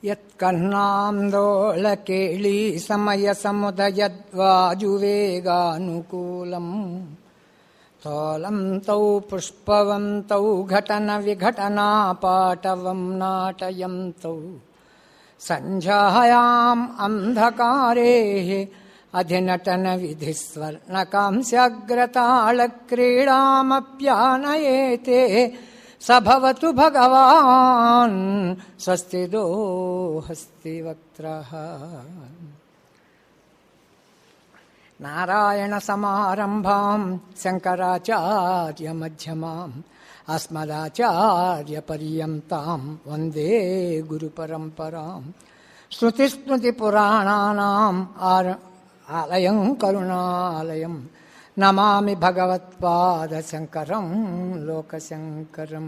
యత్కర్ణాందోళకేళీ సమయ సముదయద్వాజువేగానుకూలం తోలం తౌ పుష్పవంతౌ ఘటన విఘటనాపాటవం నాటయంతౌ సంధ్యాయాం అంధకారే అధినటన విధిస్వర్ణకాంస్యగ్రతాళక్రీడామప్యానయేతే సభవతు భగవాన్ స్వస్తిదో హస్తి వక్త్ర నారాయణ సమారంభాం శంకరాచార్య మధ్యమాం అస్మదాచార్య పర్యంతాం వందే గురు పరంపరాం శృతిస్మృతి పురాణానాం ఆర ఆలయం కరుణాలయం నమామి భగవత్పాద శంకరం లోకశంకరం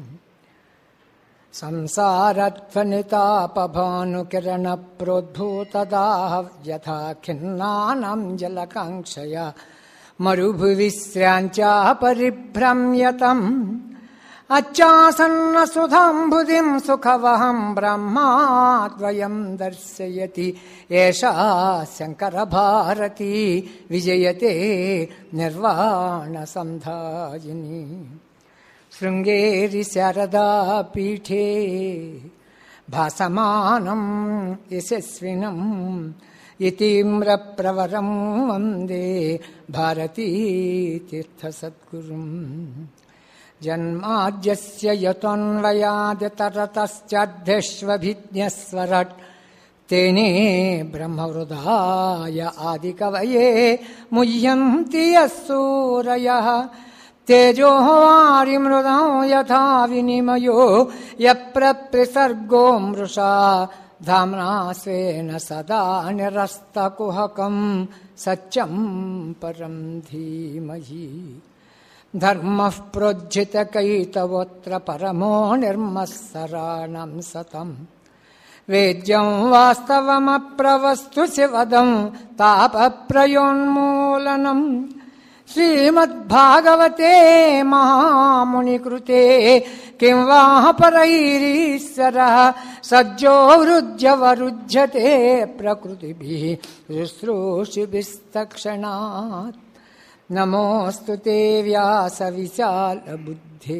సంసారధ్వనితాపభానుకిరణ ప్రోద్భూతదాహ యథా ఖిన్నానాం జలకాంక్షయ మరుభువి శ్రాంచా పరిభ్రమ్యతం అచ్చాసన్న సుధాంబుధిం సుఖవహం బ్రహ్మాద్వయం దర్శయతి ఏషా శంకర భారతి విజయతే నిర్వాణ సంధాయిని శృంగేరి శారదా పీఠే భాసమానం యశస్వినం యతీమ్రప్రవరం వందే భారతీతీర్థసద్గురుం జన్మాద్యస్య యతోన్వయాదితరతశ్చాధ్యశ్వభిజ్ఞస్వరట్ తేనే బ్రహ్మవృదాయ ఆదికవయే ముహ్యంతి యస్సూరయः తేజో వారిమృదం యథా వినిమయో యప్రసర్గో మృషా ధామ్నా స్వేన సదా నిరస్తకుహకం సత్యం పరం ధీమహి ధర్మ ప్రోజ్జితకైతవోత్ర పరమో నిర్మత్సరాణం సతం వేద్యం వాస్తవమప్రవస్తు శివదం తాపప్రయోన్మూలనం శ్రీమద్భాగవతే మహామునికృతే కిం వా పరైరీశ్వర సజ్జో వృజ్యవరుజ్యతే ప్రకృతిభిः శుశ్రూషిభిస్తక్షణాత్ నమోऽस्तु ते व्यासविशालबुद्धे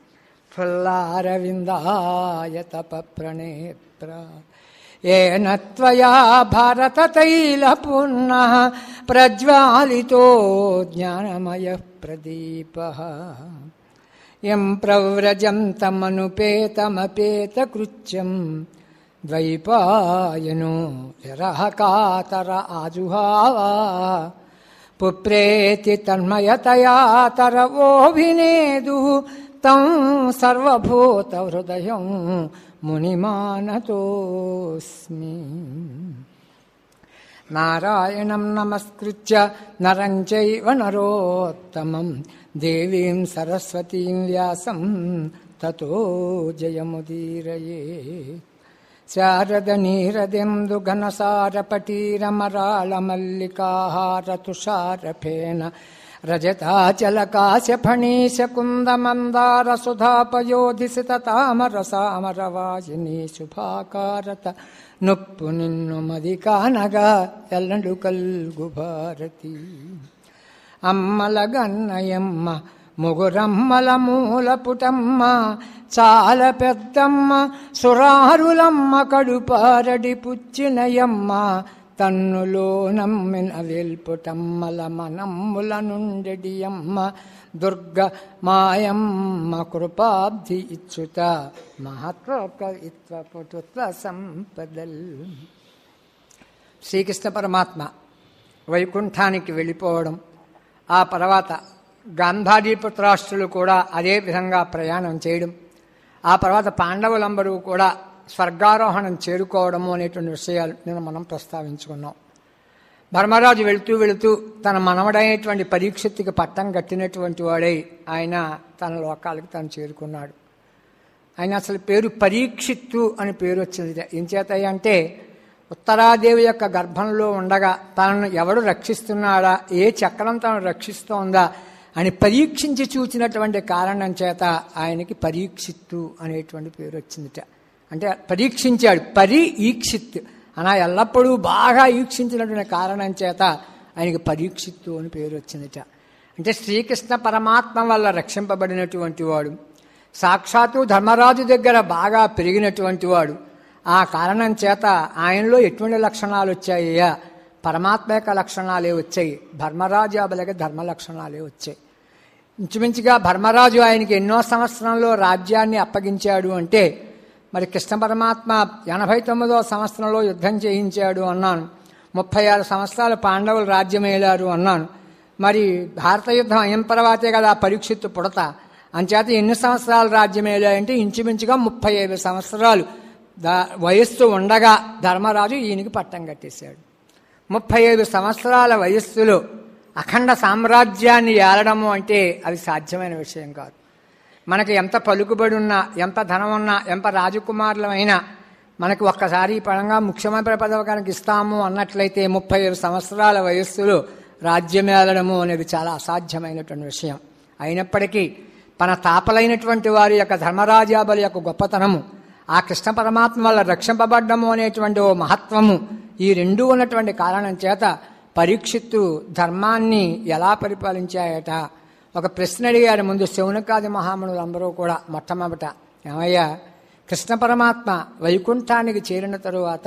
फुल्लारविन्दाय तपप्रणेत्र येन त्वया भारततैलपूर्णः प्रज्वालितो ज्ञानमयः प्रदीपः यं प्रव्रजन्तमनुपेतमपेतकृत्यम् द्वैपायनो विरह कातर आजुहावा पुप्रेति तन्मयतया तरवोऽभिनेदुः तं सर्वभूतहृदयं मुनिमानतोऽस्मि नारायणं नमस्कृत्य नरं चैव नरोत्तमं देवीं सरस्वतीं व्यासं ततो जयमुदीरये शारदनीरदिन्दुघनसारपटीरमराळमल्लिकाहारतुषारफेन रजताचलकाशफणीशकुन्दमन्दारसुधापयोधिसिततामरसामरवासिनी शुभाकारत నొప్పు నిన్ను మది కానగా ఎల్లడు కల్గు భారతి అమ్మలగన్నయమ్మ ముగురమ్మల మూల పుటమ్మ చాల పెద్దమ్మ సురారులమ్మ కడుపారడి పుచ్చినయమ్మ తన్నులో నమ్మిన వెల్పుటమ్మల మనమ్ముల నుండెడియమ్మ దుర్గ మాయమ్మ కృపాబ్ధి ఇచ్చుత మహత్వకవిత్వ పటుత్వ సంపదల్ శ్రీకృష్ణ పరమాత్మ వైకుంఠానికి వెళ్ళిపోవడం ఆ తర్వాత గాంధారీ పుత్రాష్ట్రులు కూడా అదే విధంగా ప్రయాణం చేయడం ఆ తర్వాత పాండవులందరూ కూడా స్వర్గారోహణం చేరుకోవడము అనేటువంటి విషయాలు నేను మనం ప్రస్తావించుకున్నాం ధర్మరాజు వెళుతూ వెళుతూ తన మనవడైనటువంటి పరీక్షత్తుకి పట్టం కట్టినటువంటి వాడై ఆయన తన లోకాలకు తను చేరుకున్నాడు ఆయన అసలు పేరు పరీక్షిత్తు అని పేరు వచ్చింది ఏం చేత అంటే ఉత్తరాదేవి యొక్క గర్భంలో ఉండగా తనను ఎవడు రక్షిస్తున్నాడా ఏ చక్రం తను రక్షిస్తోందా అని పరీక్షించి చూచినటువంటి కారణం చేత ఆయనకి పరీక్షిత్తు అనేటువంటి పేరు వచ్చిందిట అంటే పరీక్షించాడు పరి ఈక్షిత్ అలా ఎల్లప్పుడూ బాగా ఈక్షించినటువంటి కారణం చేత ఆయనకి పరీక్షిత్తు అని పేరు వచ్చిందట అంటే శ్రీకృష్ణ పరమాత్మ వల్ల రక్షింపబడినటువంటి వాడు సాక్షాత్తు ధర్మరాజు దగ్గర బాగా పెరిగినటువంటి వాడు ఆ కారణం చేత ఆయనలో ఎటువంటి లక్షణాలు వచ్చాయ్యా పరమాత్మ యొక్క లక్షణాలే వచ్చాయి ధర్మరాజు అబలకి ధర్మ లక్షణాలే వచ్చాయి ఇంచుమించుగా ధర్మరాజు ఆయనకి ఎన్నో సంవత్సరంలో రాజ్యాన్ని అప్పగించాడు అంటే మరి కృష్ణ పరమాత్మ ఎనభై తొమ్మిదో సంవత్సరంలో యుద్ధం చేయించాడు అన్నాను ముప్పై ఆరు సంవత్సరాలు పాండవులు రాజ్యమేలారు అన్నాను మరి భారత యుద్ధం అయిన తర్వాతే కదా పరీక్షిత్తు పుడత అంచేత ఎన్ని సంవత్సరాలు రాజ్యమేలాయంటే ఇంచుమించుగా ముప్పై ఐదు సంవత్సరాలు దా వయస్సు ఉండగా ధర్మరాజు ఈయనకి పట్టం కట్టేశాడు ముప్పై ఐదు సంవత్సరాల వయస్సులో అఖండ సామ్రాజ్యాన్ని ఏలడము అంటే అది సాధ్యమైన విషయం కాదు మనకి ఎంత పలుకుబడి ఉన్నా ఎంత ధనం ఉన్నా ఎంత రాజకుమారులమైనా మనకి ఒక్కసారి ఈ పరంగా ముఖ్యమంత్రి పదవి కనుక ఇస్తాము అన్నట్లయితే ముప్పై ఐదు సంవత్సరాల వయస్సులో రాజ్యమేలడము అనేది చాలా అసాధ్యమైనటువంటి విషయం అయినప్పటికీ మన తాపలైనటువంటి వారి యొక్క ధర్మరాజాబలి యొక్క గొప్పతనము ఆ కృష్ణ పరమాత్మ వల్ల రక్షింపబడ్డము అనేటువంటి ఓ మహత్వము ఈ రెండు ఉన్నటువంటి కారణం చేత పరీక్షిత్తు ధర్మాన్ని ఎలా పరిపాలించాయట ఒక ప్రశ్న అడిగారు ముందు శౌనకాది మహామునులు అందరూ కూడా మొట్టమొదట ఏమయ్యా కృష్ణ పరమాత్మ వైకుంఠానికి చేరిన తరువాత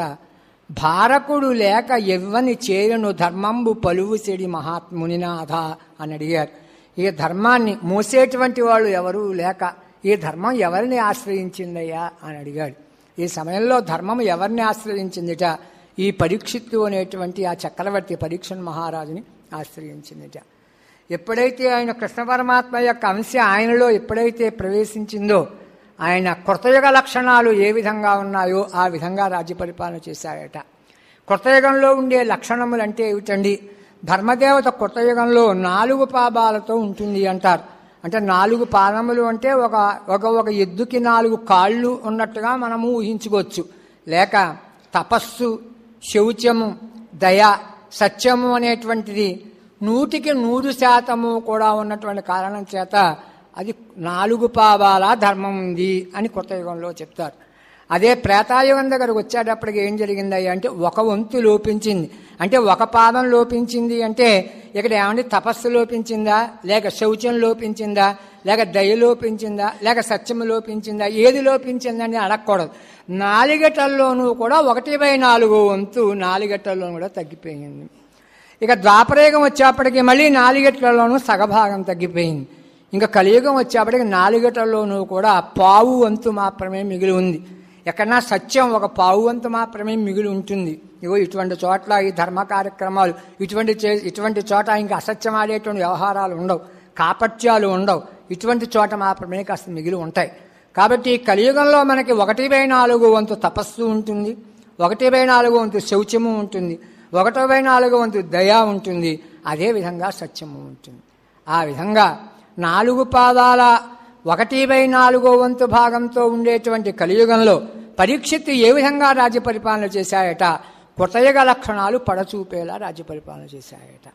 భారకుడు లేక ఎవ్వని చేరును ధర్మంబు పలువు చెడి మహాత్మునినాథ అని అడిగారు ఈ ధర్మాన్ని మోసేటువంటి వాళ్ళు ఎవరూ లేక ఈ ధర్మం ఎవరిని ఆశ్రయించిందయ్యా అని అడిగాడు ఈ సమయంలో ధర్మం ఎవరిని ఆశ్రయించిందిట ఈ పరీక్షిత్తు అనేటువంటి ఆ చక్రవర్తి పరీక్షన్ మహారాజుని ఆశ్రయించిందిట ఎప్పుడైతే ఆయన కృష్ణ పరమాత్మ యొక్క అంశ ఆయనలో ఎప్పుడైతే ప్రవేశించిందో ఆయన కృతయుగ లక్షణాలు ఏ విధంగా ఉన్నాయో ఆ విధంగా రాజ్య పరిపాలన చేశాడట కృతయుగంలో ఉండే లక్షణములు అంటే ఏమిటండి ధర్మదేవత కృతయుగంలో నాలుగు పాదాలతో ఉంటుంది అంటారు అంటే నాలుగు పాదములు అంటే ఒక ఒక ఒక ఎద్దుకి నాలుగు కాళ్ళు ఉన్నట్టుగా మనము ఊహించుకోవచ్చు లేక తపస్సు శౌచము దయ సత్యము అనేటువంటిది నూటికి నూరు శాతము కూడా ఉన్నటువంటి కారణం చేత అది నాలుగు పావాల ధర్మం ఉంది అని కొత్త యుగంలో చెప్తారు అదే ప్రేతాయుగం దగ్గరకు వచ్చేటప్పటికి ఏం జరిగిందయ్యా అంటే ఒక వంతు లోపించింది అంటే ఒక పాదం లోపించింది అంటే ఇక్కడ ఏమంటే తపస్సు లోపించిందా లేక శౌచం లోపించిందా లేక దయ లోపించిందా లేక సత్యము లోపించిందా ఏది లోపించిందని అడగకూడదు నాలుగటల్లోనూ కూడా ఒకటి బై నాలుగో వంతు నాలుగటల్లోనూ కూడా తగ్గిపోయింది ఇక ద్వాపరయుగం వచ్చేప్పటికి మళ్ళీ నాలుగట్లలోనూ సగభాగం తగ్గిపోయింది ఇంకా కలియుగం వచ్చేప్పటికి నాలుగటల్లోనూ కూడా పావు వంతు మాత్రమే మిగిలి ఉంది ఎక్కడన్నా సత్యం ఒక పావు వంతు మాత్రమే మిగిలి ఉంటుంది ఇగో ఇటువంటి చోట్ల ఈ ధర్మ కార్యక్రమాలు ఇటువంటి చే ఇటువంటి చోట ఇంకా అసత్యం ఆడేటువంటి వ్యవహారాలు ఉండవు కాపట్యాలు ఉండవు ఇటువంటి చోట మాత్రమే కాస్త మిగిలి ఉంటాయి కాబట్టి కలియుగంలో మనకి ఒకటి బై నాలుగు వంతు తపస్సు ఉంటుంది ఒకటి బై నాలుగు వంతు శౌచము ఉంటుంది ఒకటో బై నాలుగు వంతు దయ ఉంటుంది అదేవిధంగా సత్యము ఉంటుంది ఆ విధంగా నాలుగు పాదాల ఒకటి బై నాలుగో వంతు భాగంతో ఉండేటువంటి కలియుగంలో పరీక్షిత్తు ఏ విధంగా రాజ్య పరిపాలన చేశాయట కృతయుగ లక్షణాలు పడచూపేలా రాజ్య పరిపాలన చేశాయట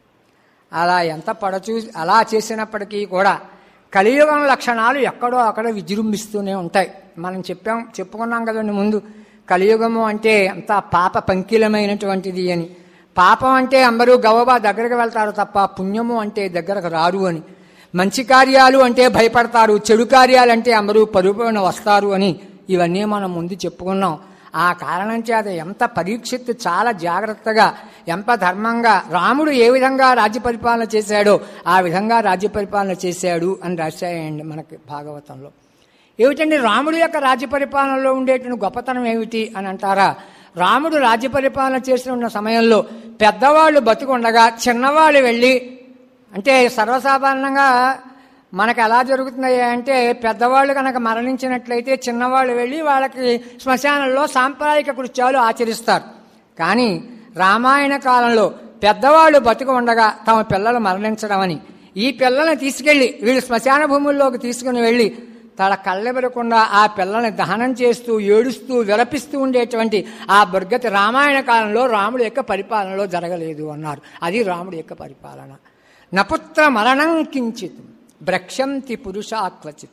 అలా ఎంత పడచూ అలా చేసినప్పటికీ కూడా కలియుగం లక్షణాలు ఎక్కడో అక్కడ విజృంభిస్తూనే ఉంటాయి మనం చెప్పాం చెప్పుకున్నాం కదండి ముందు కలియుగము అంటే అంత పాప పంకిలమైనటువంటిది అని పాపం అంటే అందరూ గవబా దగ్గరకు వెళ్తారు తప్ప పుణ్యము అంటే దగ్గరకు రారు అని మంచి కార్యాలు అంటే భయపడతారు చెడు కార్యాలు అంటే అందరూ పరుపున వస్తారు అని ఇవన్నీ మనం ముందు చెప్పుకున్నాం ఆ కారణం చేత ఎంత పరీక్షిత్తు చాలా జాగ్రత్తగా ఎంత ధర్మంగా రాముడు ఏ విధంగా రాజ్య పరిపాలన చేశాడో ఆ విధంగా రాజ్య పరిపాలన చేశాడు అని రాశాయండి మనకి భాగవతంలో ఏమిటండి రాముడి యొక్క రాజ్య పరిపాలనలో ఉండేటువంటి గొప్పతనం ఏమిటి అని అంటారా రాముడు రాజ్య పరిపాలన చేస్తున్న సమయంలో పెద్దవాళ్ళు బతుకుండగా చిన్నవాళ్ళు వెళ్ళి అంటే సర్వసాధారణంగా మనకు ఎలా జరుగుతున్నాయి అంటే పెద్దవాళ్ళు కనుక మరణించినట్లయితే చిన్నవాళ్ళు వెళ్ళి వాళ్ళకి శ్మశానంలో సాంప్రదాయిక కృత్యాలు ఆచరిస్తారు కానీ రామాయణ కాలంలో పెద్దవాళ్ళు బతుకు ఉండగా తమ పిల్లలు మరణించడం అని ఈ పిల్లల్ని తీసుకెళ్లి వీళ్ళు శ్మశాన భూముల్లోకి తీసుకుని వెళ్ళి తన కళ్ళెబరకుండా ఆ పిల్లల్ని దహనం చేస్తూ ఏడుస్తూ విలపిస్తూ ఉండేటువంటి ఆ దుర్గతి రామాయణ కాలంలో రాముడి యొక్క పరిపాలనలో జరగలేదు అన్నారు అది రాముడి యొక్క పరిపాలన నపుత్ర మరణం కించిత్ భ్రక్ష్యంతి పురుష క్వచిత్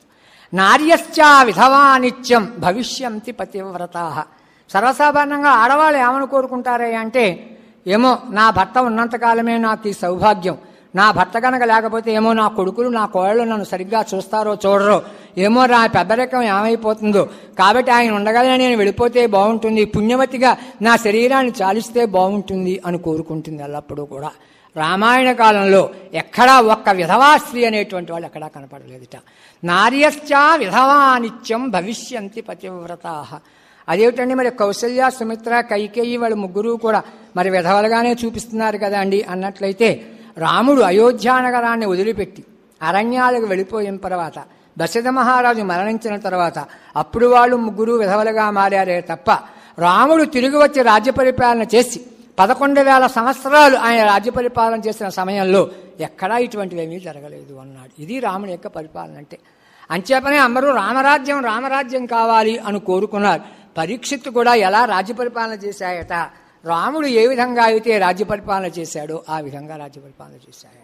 నార్యశ్చా విధవానిత్యం భవిష్యంతి పతివ్రత సర్వసాధారణంగా ఆడవాళ్ళు ఏమని కోరుకుంటారే అంటే ఏమో నా భర్త ఉన్నంతకాలమే నాకు ఈ సౌభాగ్యం నా భర్త కనుక లేకపోతే ఏమో నా కొడుకులు నా కోళ్ళు నన్ను సరిగ్గా చూస్తారో చూడరో ఏమో నా పెద్దరికం ఏమైపోతుందో కాబట్టి ఆయన ఉండగానే నేను వెళ్ళిపోతే బాగుంటుంది పుణ్యవతిగా నా శరీరాన్ని చాలిస్తే బాగుంటుంది అని కోరుకుంటుంది ఎల్లప్పుడూ కూడా రామాయణ కాలంలో ఎక్కడా ఒక్క విధవా స్త్రీ అనేటువంటి వాళ్ళు ఎక్కడా కనపడలేదుట నార్యశ్చా విధవానిత్యం భవిష్యంతి పతివ్రతా అదేమిటండి మరి కౌసల్య సుమిత్ర కైకేయి వాళ్ళు ముగ్గురు కూడా మరి విధవలుగానే చూపిస్తున్నారు కదా అండి అన్నట్లయితే రాముడు అయోధ్యానగరాన్ని వదిలిపెట్టి అరణ్యాలకు వెళ్ళిపోయిన తర్వాత దశరథ మహారాజు మరణించిన తర్వాత అప్పుడు వాళ్ళు ముగ్గురు విధవలుగా మారారే తప్ప రాముడు తిరిగి వచ్చి రాజ్య పరిపాలన చేసి పదకొండు వేల సంవత్సరాలు ఆయన రాజ్య పరిపాలన చేసిన సమయంలో ఎక్కడా ఇటువంటివేమీ జరగలేదు అన్నాడు ఇది రాముడి యొక్క పరిపాలన అంటే అంచేపనే అందరూ రామరాజ్యం రామరాజ్యం కావాలి అని కోరుకున్నారు పరీక్షిత్తు కూడా ఎలా రాజ్య పరిపాలన చేశాయట రాముడు ఏ విధంగా అయితే రాజ్య పరిపాలన చేశాడో ఆ విధంగా రాజ్య పరిపాలన చేశాయట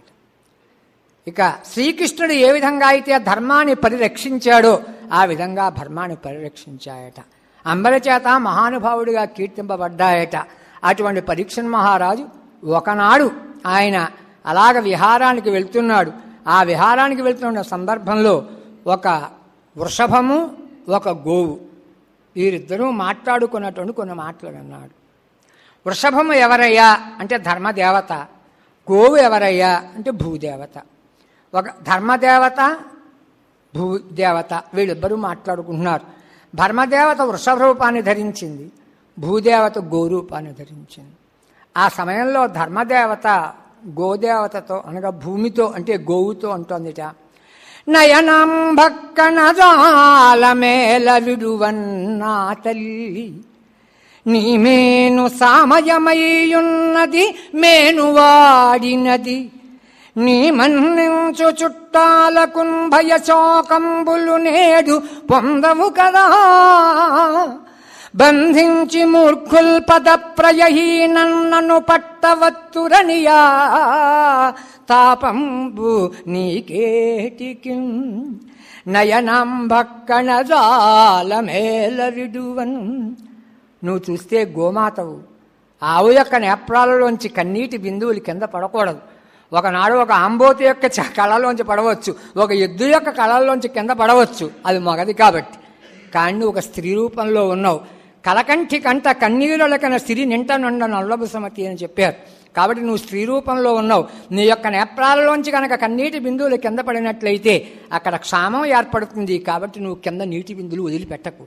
ఇక శ్రీకృష్ణుడు ఏ విధంగా అయితే ధర్మాన్ని పరిరక్షించాడో ఆ విధంగా ధర్మాన్ని పరిరక్షించాయట అంబర చేత మహానుభావుడిగా కీర్తింపబడ్డాయట అటువంటి పరీక్షన్ మహారాజు ఒకనాడు ఆయన అలాగ విహారానికి వెళ్తున్నాడు ఆ విహారానికి వెళ్తున్న సందర్భంలో ఒక వృషభము ఒక గోవు వీరిద్దరూ మాట్లాడుకున్నటువంటి కొన్ని మాటలు విన్నాడు వృషభము ఎవరయ్యా అంటే ధర్మదేవత గోవు ఎవరయ్యా అంటే భూదేవత ఒక ధర్మదేవత భూదేవత వీళ్ళిద్దరూ మాట్లాడుకుంటున్నారు ధర్మదేవత వృషభ రూపాన్ని ధరించింది భూదేవత గోరూపాన్ని ధరించింది ఆ సమయంలో ధర్మదేవత గోదేవతతో అనగా భూమితో అంటే గోవుతో అంటోందిట నయనం భక్కన జాలమేల విడువన్నా తల్లి నీ మేను సామయమయ్యున్నది మేను వాడినది నీ మన్నించు చుట్టాలకు భయ శోకంబులు నేడు పొందవు కదా బంధించి మూర్ఖుల్ పద ప్రయహీనన్నను పట్టవత్తురనియా తాపంబు నీకేటికి నయనాంబక్కణ జాలమేల విడువన్ నువ్వు చూస్తే గోమాతవు ఆవు యొక్క నేప్రాలలోంచి కన్నీటి బిందువులు కింద పడకూడదు ఒకనాడు ఒక ఆంబోతి యొక్క చ- కళలోంచి పడవచ్చు ఒక ఎద్దు యొక్క కళల్లోంచి కింద పడవచ్చు అది మగది కాబట్టి కానీ నువ్వు ఒక స్త్రీ రూపంలో ఉన్నావు కలకంఠి కంట కన్నీరులకన సిరి నింట నుండ నల్లబు సమతి అని చెప్పారు కాబట్టి నువ్వు స్త్రీ రూపంలో ఉన్నావు నీ యొక్క నేప్రాలలోంచి కనుక కన్నీటి బిందువులు కింద పడినట్లయితే అక్కడ క్షామం ఏర్పడుతుంది కాబట్టి నువ్వు కింద నీటి బిందువులు వదిలిపెట్టకు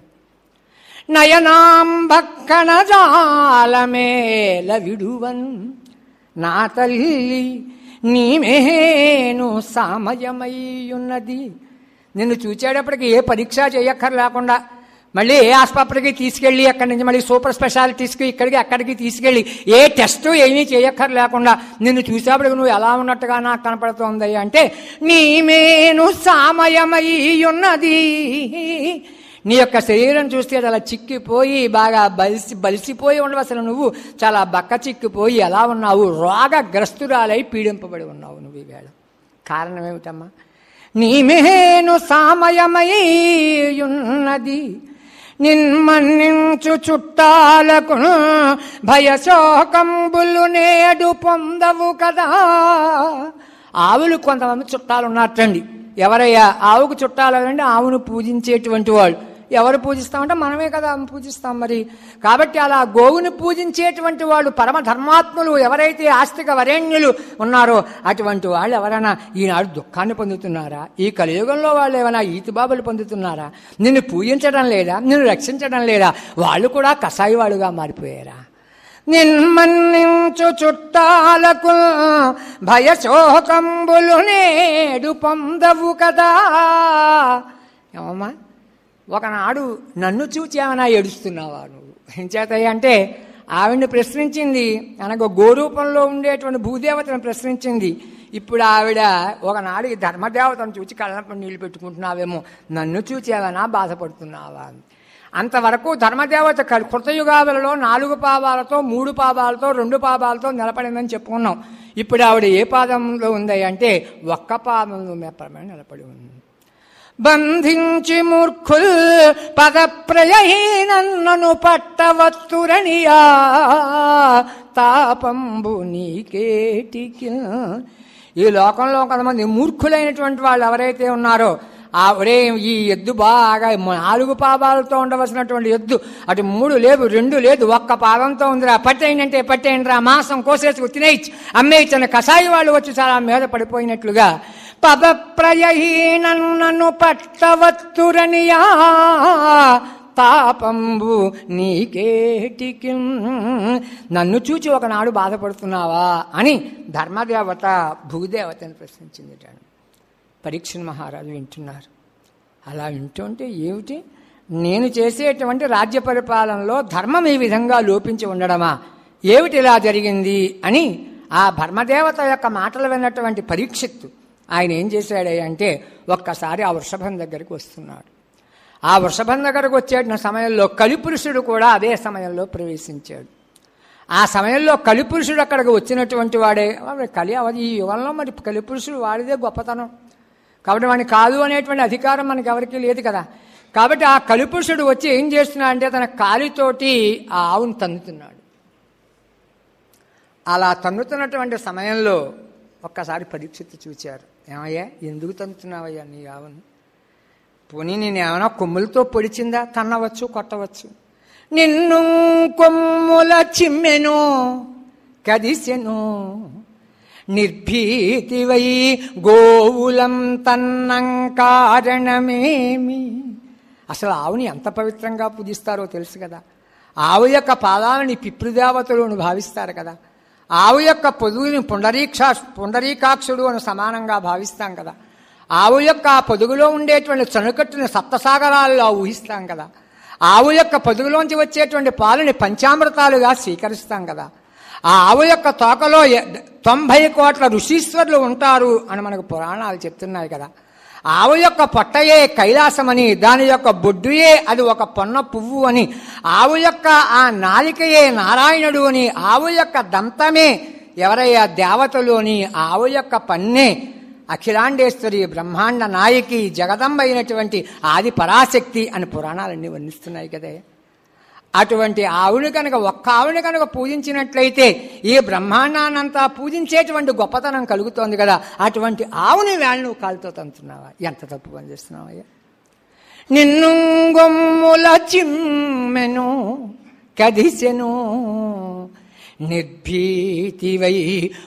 నయనాంబక్కణ జాలమేల విడువన్ నా తల్లి నీమేను సామయమయ్యున్నది నిన్ను చూచేటప్పటికి ఏ పరీక్ష చేయక్కర్ లేకుండా మళ్ళీ ఏ ఆసుపత్రికి తీసుకెళ్ళి అక్కడి నుంచి మళ్ళీ సూపర్ స్పెషాలిటీస్కి ఇక్కడికి అక్కడికి తీసుకెళ్ళి ఏ టెస్ట్ ఏమీ చేయక్కర్ లేకుండా నిన్ను చూసేప్పటికి నువ్వు ఎలా ఉన్నట్టుగా నాకు కనపడుతోంది అంటే నీమేను సామయమయ్యున్నది నీ యొక్క శరీరం చూస్తే అది అలా చిక్కిపోయి బాగా బలిసి బలిసిపోయి ఉండవు అసలు నువ్వు చాలా బక్క చిక్కిపోయి ఎలా ఉన్నావు రోగగ్రస్తురాలై పీడింపబడి ఉన్నావు నువ్వు ఈవేళ కారణం ఏమిటమ్మా నీమేను సామయమయ్యున్నది నిన్మన్నించు చుట్టాలకు భయశోకంబులు నేడు పొందవు కదా ఆవులు కొంతమంది చుట్టాలు ఉన్నట్టండి ఎవరయ్యా ఆవుకు చుట్టాలు అంటే ఆవును పూజించేటువంటి వాళ్ళు ఎవరు పూజిస్తామంటే మనమే కదా పూజిస్తాం మరి కాబట్టి అలా గోవుని పూజించేటువంటి వాళ్ళు పరమ ధర్మాత్ములు ఎవరైతే ఆస్తిక వరేణ్యులు ఉన్నారో అటువంటి వాళ్ళు ఎవరైనా ఈనాడు దుఃఖాన్ని పొందుతున్నారా ఈ కలియుగంలో వాళ్ళు ఏమైనా ఈతిబాబులు పొందుతున్నారా నిన్ను పూజించడం లేదా నిన్ను రక్షించడం లేదా వాళ్ళు కూడా కషాయి వాళ్ళుగా మారిపోయారా నిన్మన్నించు చుట్టాలకు భయశోకంబులు నేడు పొందవు కదా ఏమమ్మా ఒకనాడు నన్ను చూచి ఏమైనా ఏడుస్తున్నావా నువ్వు ఏం చేతాయి అంటే ఆవిడ్ని ప్రశ్నించింది అనగా గోరూపంలో ఉండేటువంటి భూదేవతను ప్రశ్నించింది ఇప్పుడు ఆవిడ ఒకనాడు ఈ ధర్మదేవతను చూచి కళ్ళనప్పుడు నీళ్లు పెట్టుకుంటున్నావేమో నన్ను చూచి ఏమైనా బాధపడుతున్నావా అని అంతవరకు ధర్మదేవత కల్- కృతయుగాలలో నాలుగు పాదాలతో మూడు పాదాలతో రెండు పాదాలతో నిలబడిందని చెప్పుకున్నాం ఇప్పుడు ఆవిడ ఏ పాదంలో ఉంది అంటే ఒక్క పాదంలో మాత్రమే నిలబడి ఉంది బంధించి మూర్ఖుల్ పదప్రయహీనన్నను పట్టవత్తురనియా తాపంబు నీకేటికి ఈ లోకంలో కొంతమంది మూర్ఖులైనటువంటి వాళ్ళు ఎవరైతే ఉన్నారో ఆ ఒరే ఈ ఎద్దు బాగా నాలుగు పాదాలతో ఉండవలసినటువంటి ఎద్దు అటు మూడు లేదు రెండు లేదు ఒక్క పాదంతో ఉందిరా పట్టేయండి పట్టేయండిరా మాంసం కోసేసుకు తినేయచ్చు అమ్మేయచ్చు అని కషాయి వాళ్ళు వచ్చి చాలా మీద పడిపోయినట్లుగా పదప్రయహీనన్నను పట్టవత్తురనియా తాపంబు నీకేటికి నన్ను చూచి ఒకనాడు బాధపడుతున్నావా అని ధర్మదేవత భూదేవతని ప్రశ్నించింది పరీక్షణ్ మహారాజు వింటున్నారు అలా వింటుంటే ఏమిటి నేను చేసేటువంటి రాజ్య పరిపాలనలో ధర్మం ఈ విధంగా లోపించి ఉండడమా ఏమిటి ఇలా జరిగింది అని ఆ ధర్మదేవత యొక్క మాటలు విన్నటువంటి పరీక్షిత్తు ఆయన ఏం చేశాడు అంటే ఒక్కసారి ఆ వృషభం దగ్గరికి వస్తున్నాడు ఆ వృషభం దగ్గరకు వచ్చేట సమయంలో కలిపురుషుడు కూడా అదే సమయంలో ప్రవేశించాడు ఆ సమయంలో కలిపురుషుడు అక్కడికి వచ్చినటువంటి వాడే కలి అవది ఈ యుగంలో మరి కలిపురుషుడు వాడిదే గొప్పతనం కాబట్టి వాడిని కాదు అనేటువంటి అధికారం మనకి ఎవరికీ లేదు కదా కాబట్టి ఆ కలిపురుషుడు వచ్చి ఏం చేస్తున్నాడు అంటే తన కాలితోటి ఆ ఆవును తన్నుతున్నాడు అలా తన్నుతున్నటువంటి సమయంలో ఒక్కసారి పరీక్షిత్తు చూచారు ఏమయ్యా ఎందుకు తన్నుతున్నావయ్యా నీ ఆవును పోనీ నేను ఏమైనా కొమ్ములతో పొడిచిందా తన్నవచ్చు కొట్టవచ్చు నిన్ను కొమ్ముల చిమ్మెను కదిసెను నిర్భీతివై గోవులం తన్నం కారణమేమి అసలు ఆవుని ఎంత పవిత్రంగా పూజిస్తారో తెలుసు కదా ఆవు యొక్క పాదాలని పితృదేవతలు భావిస్తారు కదా ఆవు యొక్క పొదుగుని పుండరీక్షా పుండరీకాక్షుడు అని సమానంగా భావిస్తాం కదా ఆవు యొక్క ఆ పొదుగులో ఉండేటువంటి చనుకట్టుని సప్తసాగరాల్లో ఊహిస్తాం కదా ఆవు యొక్క పొదుగులోంచి వచ్చేటువంటి పాలని పంచామృతాలుగా స్వీకరిస్తాం కదా ఆ ఆవు యొక్క తోకలో తొంభై కోట్ల ఋషీశ్వరులు ఉంటారు అని మనకు పురాణాలు చెప్తున్నాయి కదా ఆవు యొక్క పొట్టయే కైలాసమని దాని యొక్క బొడ్డుయే అది ఒక పొన్న పువ్వు అని ఆవు యొక్క ఆ నాలికయే నారాయణుడు అని ఆవు యొక్క దంతమే ఎవరయ్యా దేవతలు అని ఆవు యొక్క పన్నే అఖిలాండేశ్వరి బ్రహ్మాండ నాయకి జగదంబ అయినటువంటి ఆది పరాశక్తి అని పురాణాలన్నీ వర్ణిస్తున్నాయి కదే అటువంటి ఆవుని కనుక ఒక్క ఆవుని కనుక పూజించినట్లయితే ఈ బ్రహ్మాండాన్నంతా పూజించేటువంటి గొప్పతనం కలుగుతోంది కదా అటువంటి ఆవుని వేళ నువ్వు కాలుతో తంతున్నావా ఎంత తప్పు పని చేస్తున్నావయ్యా నిన్ను గొమ్ముల చిమ్మెను కదిసెను నిర్భీతివై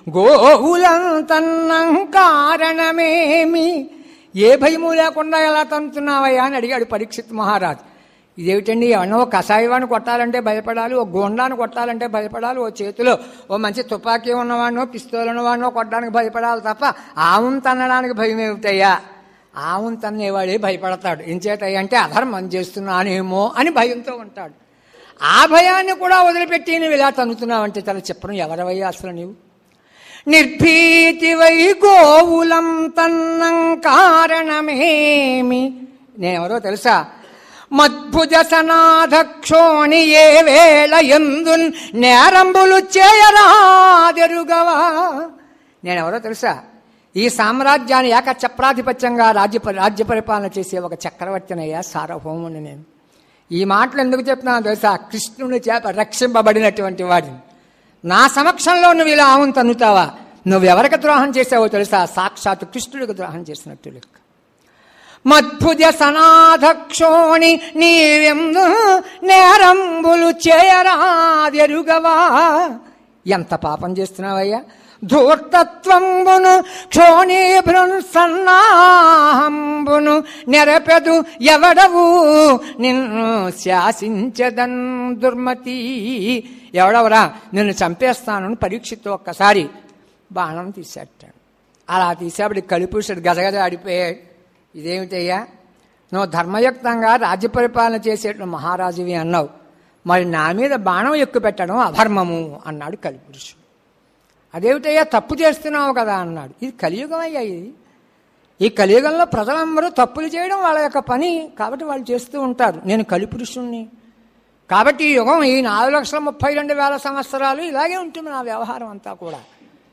గోవులంతన్నం కారణమేమి ఏ భయము లేకుండా ఎలా తంతున్నావయ్యా అని అడిగాడు పరీక్షిత్ మహారాజ్ ఇదేమిటండి ఎవరినో కషాయవాన్ని కొట్టాలంటే భయపడాలి ఓ గోండాన్ని కొట్టాలంటే భయపడాలి ఓ చేతిలో ఓ మంచి తుపాకీ ఉన్నవాడినో పిస్తోల్ ఉన్నవాడినో కొట్టడానికి భయపడాలి తప్ప ఆవును తన్నడానికి భయం ఏమిటయ్యా ఆవును తన్నేవాడే భయపడతాడు ఎంచేతయ్య అంటే అధర్మం చేస్తున్నానేమో అని భయంతో ఉంటాడు ఆ భయాన్ని కూడా వదిలిపెట్టి నువ్వు ఇలా తన్నుతున్నావంటే తల చెప్పడం ఎవరవయ్యా అసలు నీవు నిర్భీతివై గోవులం తన్నం కారణమేమి నేనెవరో తెలుసా మద్భుజ సనాధక్షోణి ఏ వేళ ఎందున్ నేరంబులు చేయరాదెరుగవా నేనెవరో తెలుసా ఈ సామ్రాజ్యాన్ని ఏకచక్రాధిపత్యంగా రాజ్య రాజ్య పరిపాలన చేసే ఒక చక్రవర్తినయ్యా సార్వభౌముని నేను ఈ మాటలు ఎందుకు చెప్తున్నాను తెలుసా కృష్ణుని చేత రక్షింపబడినటువంటి వాడిని నా సమక్షంలో నువ్వు ఇలా ఆవును తన్నుతావా నువ్వెవరికి ద్రోహం చేసావో తెలుసా సాక్షాత్ కృష్ణుడికి ద్రోహం చేసినట్టు లెక్క మద్భుజ సనాధక్షోణి నీవెందు నేరంబులు చేయరాదెరుగవా ఎంత పాపం చేస్తున్నావయ్యా ధూర్తత్వంబును క్షోణీభృన్ సన్నాహంబును నెరపెదు ఎవడవు నిన్ను శాసించదన్ దుర్మతి ఎవడవరా నిన్ను చంపేస్తానని పరీక్షిత్తు ఒక్కసారి బాణం తీసేటాడు అలా తీసేపటి కలిపురుషుడు గజగజ ఆడిపోయాడు ఇదేమిటయ్యా నువ్వు ధర్మయుక్తంగా రాజ్య పరిపాలన చేసేటువంటి మహారాజువి అన్నావు మరి నా మీద బాణం ఎక్కువ పెట్టడం అధర్మము అన్నాడు కలిపురుషుడు అదేమిటయ్యా తప్పు చేస్తున్నావు కదా అన్నాడు ఇది కలియుగం అయ్యా ఇది ఈ కలియుగంలో ప్రజలందరూ తప్పులు చేయడం వాళ్ళ యొక్క పని కాబట్టి వాళ్ళు చేస్తూ ఉంటారు నేను కలిపురుషుణ్ణి కాబట్టి ఈ యుగం ఈ నాలుగు లక్షల ముప్పై రెండు వేల సంవత్సరాలు ఇలాగే ఉంటుంది నా వ్యవహారం అంతా కూడా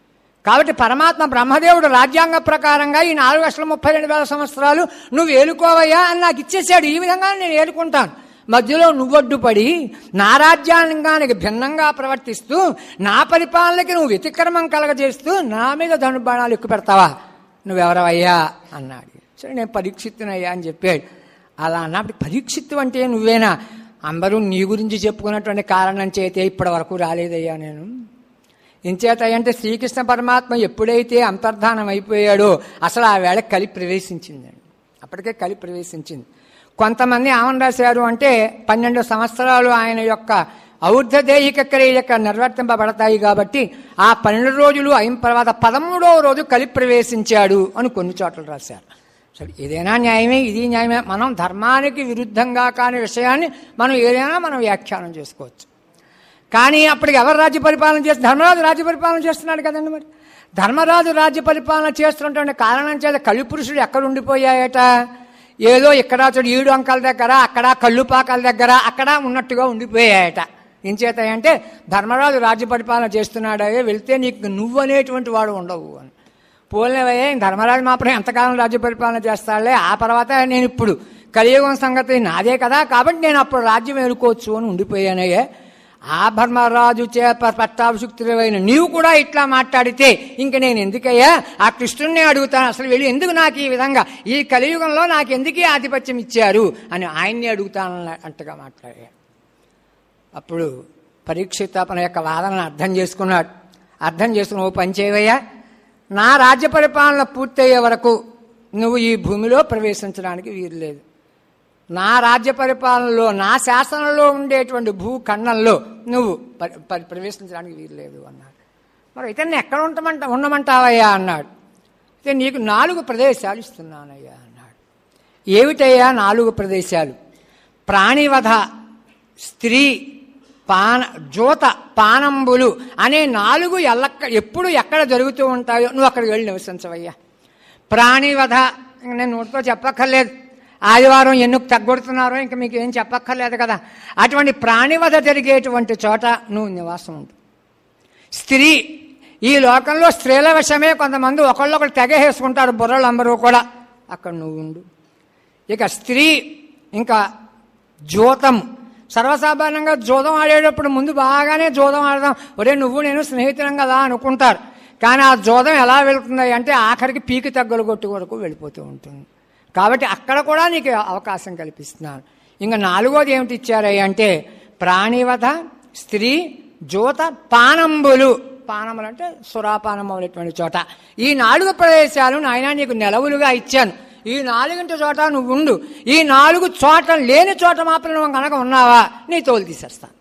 కాబట్టి పరమాత్మ బ్రహ్మదేవుడు రాజ్యాంగ ప్రకారంగా ఈ నాలుగు లక్షల ముప్పై రెండు వేల సంవత్సరాలు నువ్వు ఏలుకోవయ్యా అని నాకు ఇచ్చేసాడు ఈ విధంగా నేను ఏలుకుంటాను మధ్యలో నువ్వొడ్డుపడి నా రాజ్యాంగానికి భిన్నంగా ప్రవర్తిస్తూ నా పరిపాలనకి నువ్వు వ్యతిక్రమం కలగజేస్తూ నా మీద ధనుబాణాలు ఎక్కువ పెడతావా నువ్వెవరవయ్యా అన్నాడు సరే నేను పరీక్షిత్తునయ్యా అని చెప్పాడు అలా అన్నప్పుడు పరీక్షిత్తు అంటే నువ్వేనా అందరూ నీ గురించి చెప్పుకున్నటువంటి కారణం చేతే ఇప్పటి వరకు రాలేదయ్యా నేను ఇంచేత అంటే శ్రీకృష్ణ పరమాత్మ ఎప్పుడైతే అంతర్ధానం అయిపోయాడో అసలు ఆ వేళ కలి ప్రవేశించిందండి అప్పటికే కలి ప్రవేశించింది కొంతమంది ఏమని రాశారు అంటే పన్నెండు సంవత్సరాలు ఆయన యొక్క ఔర్ధదేహిక క్రియక నిర్వర్తింపబడతాయి కాబట్టి ఆ పన్నెండు రోజులు అయిన తర్వాత పదమూడవ రోజు కలి ప్రవేశించాడు అని కొన్ని చోట్ల రాశారు సరే ఏదైనా న్యాయమే ఇది న్యాయమే మనం ధర్మానికి విరుద్ధంగా కాని విషయాన్ని మనం ఏదైనా మనం వ్యాఖ్యానం చేసుకోవచ్చు కానీ అప్పటికి ఎవరు రాజ్య పరిపాలన చేస్తే ధర్మరాజు రాజ్య పరిపాలన చేస్తున్నాడు కదండి మరి ధర్మరాజు రాజ్య పరిపాలన చేస్తున్నటువంటి కారణం చేత కళిపురుషుడు ఎక్కడ ఉండిపోయాయట ఏదో ఇక్కడ చూడు ఈడు అంకల దగ్గర అక్కడ కళ్ళుపాకల దగ్గర అక్కడ ఉన్నట్టుగా ఉండిపోయాయట ఇంచేత అంటే ధర్మరాజు రాజ్య పరిపాలన చేస్తున్నాడే వెళ్తే నీకు నువ్వు అనేటువంటి వాడు ఉండవు అని పోలేవయ్యే ధర్మరాజు మాత్రం ఎంతకాలం రాజ్య పరిపాలన చేస్తాడులే ఆ తర్వాత నేను ఇప్పుడు కలియుగం సంగతి నాదే కదా కాబట్టి నేను అప్పుడు రాజ్యం ఏలుకోవచ్చు అని ఉండిపోయానయ్యే ఆ ధర్మరాజు చే పట్టాభిషుక్తులైన నీవు కూడా ఇట్లా మాట్లాడితే ఇంక నేను ఎందుకయ్యా ఆ కృష్ణుడిని అడుగుతాను అసలు వెళ్ళి ఎందుకు నాకు ఈ విధంగా ఈ కలియుగంలో నాకు ఎందుకు ఈ ఆధిపత్యం ఇచ్చారు అని ఆయన్ని అడుగుతాను అంటగా మాట్లాడా అప్పుడు పరీక్షిత తన యొక్క వాదనను అర్థం చేసుకున్నాడు అర్థం చేసుకుని ఓ పని చేయవయ్యా నా రాజ్య పరిపాలన పూర్తయ్యే వరకు నువ్వు ఈ భూమిలో ప్రవేశించడానికి వీలు లేదు నా రాజ్య పరిపాలనలో నా శాసనంలో ఉండేటువంటి భూఖండంలో నువ్వు పరి- పరి- ప్రవేశించడానికి వీలు లేదు అన్నాడు మరి అయితే నేను ఎక్కడ ఉండమంట ఉండమంటావయ్యా అన్నాడు అయితే నీకు నాలుగు ప్రదేశాలు ఇస్తున్నానయ్యా అన్నాడు ఏమిటయ్యా నాలుగు ప్రదేశాలు ప్రాణివధ స్త్రీ పాన జోత పానంబులు అనే నాలుగు ఎల్లక్క ఎప్పుడు ఎక్కడ జరుగుతూ ఉంటాయో నువ్వు అక్కడికి వెళ్ళి నివసించవయ్యా ప్రాణివధ ఇంక నేను నోటితో చెప్పక్కర్లేదు ఆదివారం ఎన్నుకు తగ్గొడుతున్నారో ఇంక మీకు ఏం చెప్పక్కర్లేదు కదా అటువంటి ప్రాణివధ జరిగేటువంటి చోట నువ్వు నివాసం ఉండు స్త్రీ ఈ లోకంలో స్త్రీల విషయమే కొంతమంది ఒకళ్ళొకరు తెగేసుకుంటారు బుర్రలు అందరూ కూడా అక్కడ నువ్వు ఉండు ఇక స్త్రీ ఇంకా జోతం సర్వసాధారణంగా జోదం ఆడేటప్పుడు ముందు బాగానే జోదం ఆడదాం ఒరే నువ్వు నేను స్నేహితులం కదా అనుకుంటారు కానీ ఆ జోదం ఎలా వెళుతుంది అంటే ఆఖరికి పీకి తగ్గలు కొట్టు వరకు వెళ్ళిపోతూ ఉంటుంది కాబట్టి అక్కడ కూడా నీకు అవకాశం కల్పిస్తున్నాను ఇంకా నాలుగోది ఏమిటి ఇచ్చారయ్య అంటే ప్రాణివధ స్త్రీ జ్యోత పానంబులు పానములు అంటే సురాపానం అనేటువంటి చోట ఈ నాలుగు ప్రదేశాలు నాయన నీకు నెలవులుగా ఇచ్చాను ఈ నాలుగింటి చోట నువ్వు ఉండు ఈ నాలుగు చోట లేని చోట మాత్రం నువ్వు కనుక ఉన్నావా నీ తోలు తీసేస్తాను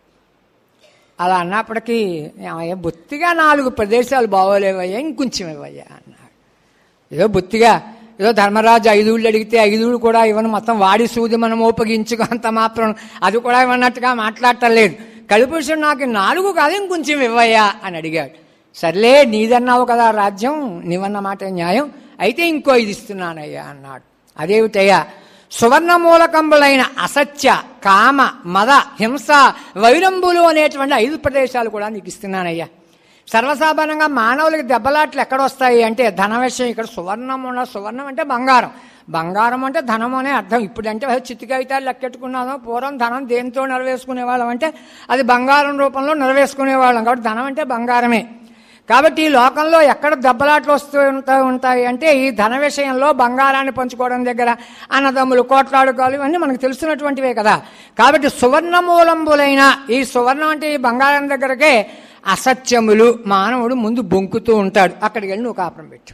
అలా అన్నప్పటికీ ఏమయ్యా బొత్తిగా నాలుగు ప్రదేశాలు బాగోలేవయ్యా ఇంకొంచెం ఇవ్వయ్యా అన్నాడు ఏదో బొత్తిగా ఏదో ధర్మరాజు ఐదుళ్ళు అడిగితే ఐదుళ్ళు కూడా ఇవ్వను మొత్తం వాడి సూది మనం ఉపయోగించుకో అంత మాత్రం అది కూడా ఇవ్వనట్టుగా మాట్లాడటం లేదు కళిపురుషుడు నాకు నాలుగు కాదు ఇంకొంచెం ఇవ్వయ్యా అని అడిగాడు సర్లే నీదన్నావు కదా రాజ్యం నీవన్న మాట న్యాయం అయితే ఇంకో ఇది ఇస్తున్నానయ్యా అన్నాడు అదేమిటయ్యా సువర్ణ మూలకంబులైన అసత్య కామ మద హింస వైరంబులు అనేటువంటి ఐదు ప్రదేశాలు కూడా నీకు ఇస్తున్నానయ్యా సర్వసాధారణంగా మానవులకి దెబ్బలాట్లు ఎక్కడ వస్తాయి అంటే ధన విషయం ఇక్కడ సువర్ణం ఉన్న సువర్ణం అంటే బంగారం బంగారం అంటే ధనం అనే అర్థం ఇప్పుడంటే చిత్తి కాగితాలు లెక్కెట్టుకున్నాము పూర్వం ధనం దేంతో నెరవేసుకునేవాళ్ళం అంటే అది బంగారం రూపంలో నెరవేసుకునేవాళ్ళం కాబట్టి ధనం అంటే బంగారమే కాబట్టి ఈ లోకంలో ఎక్కడ దెబ్బలాట్లు వస్తూ ఉంటా ఉంటాయి అంటే ఈ ధన విషయంలో బంగారాన్ని పంచుకోవడం దగ్గర అన్నదమ్ములు కోట్లాడుకోవాలి ఇవన్నీ మనకు తెలుసున్నటువంటివే కదా కాబట్టి సువర్ణ మూలంబులైన ఈ సువర్ణం అంటే ఈ బంగారం దగ్గరకే అసత్యములు మానవుడు ముందు బొంకుతూ ఉంటాడు అక్కడికి వెళ్ళి నువ్వు కాపురం పెట్టు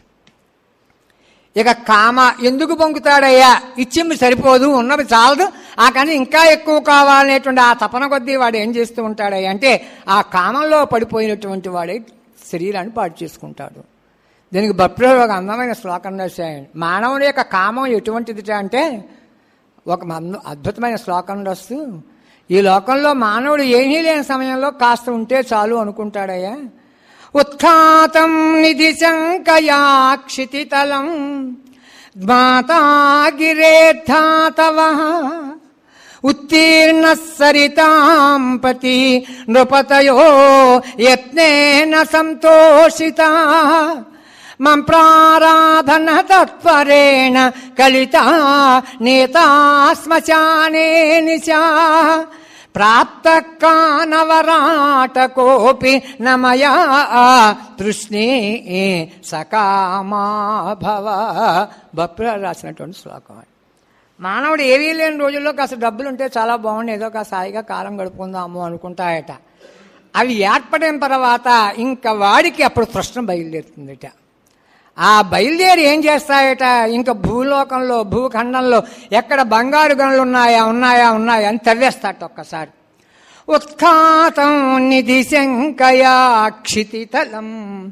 ఇక కామ ఎందుకు బొంకుతాడయ్యా ఇచ్చింది సరిపోదు ఉన్నది చాలదు ఆ కానీ ఇంకా ఎక్కువ కావాలనేటువంటి ఆ తపన కొద్దీ వాడు ఏం చేస్తూ ఉంటాడయ్యా అంటే ఆ కామంలో పడిపోయినటువంటి వాడే శరీరాన్ని పాడు చేసుకుంటాడు దీనికి భక్తులు ఒక అందమైన శ్లోకం రాశాయండి మానవుని యొక్క కామం ఎటువంటిది అంటే ఒక మంద- అద్భుతమైన శ్లోకం రాస్తూ ఈ లోకంలో మానవుడు ఏమీ లేని సమయంలో కాస్త ఉంటే చాలు అనుకుంటాడయ్యా ఉత్ఖాతం నిధి శంకయా క్షితితలం జ్ఞాతాగిరేద్ధాతవ ఉత్తీర్ణ సరితాంపతి నృపతయో యత్నేన సంతోషిత మం ప్రారాధన తత్పరేణ కలిత నేతా శ్మశానే నిశా ప్రాప్త కానవరాటకోపి నమయా తృష్ణే సకామా భవ బప్ర రాసినటువంటి శ్లోకం మానవుడు ఏవీ లేని రోజుల్లో కాస్త డబ్బులు ఉంటే చాలా బాగుంది ఏదో కాస్త హాయిగా కాలం గడుపుకుందాము అనుకుంటాయట అవి ఏర్పడిన తర్వాత ఇంకా వాడికి అప్పుడు తృష్ణ బయలుదేరుతుందట ఆ బయలుదేరి ఏం చేస్తాయట ఇంకా భూలోకంలో భూఖండంలో ఎక్కడ బంగారు గనులు ఉన్నాయా ఉన్నాయా ఉన్నాయా అని తవ్వేస్తాట ఒక్కసారి ఉత్ఖాతం నిధి శంకయా క్షితితలం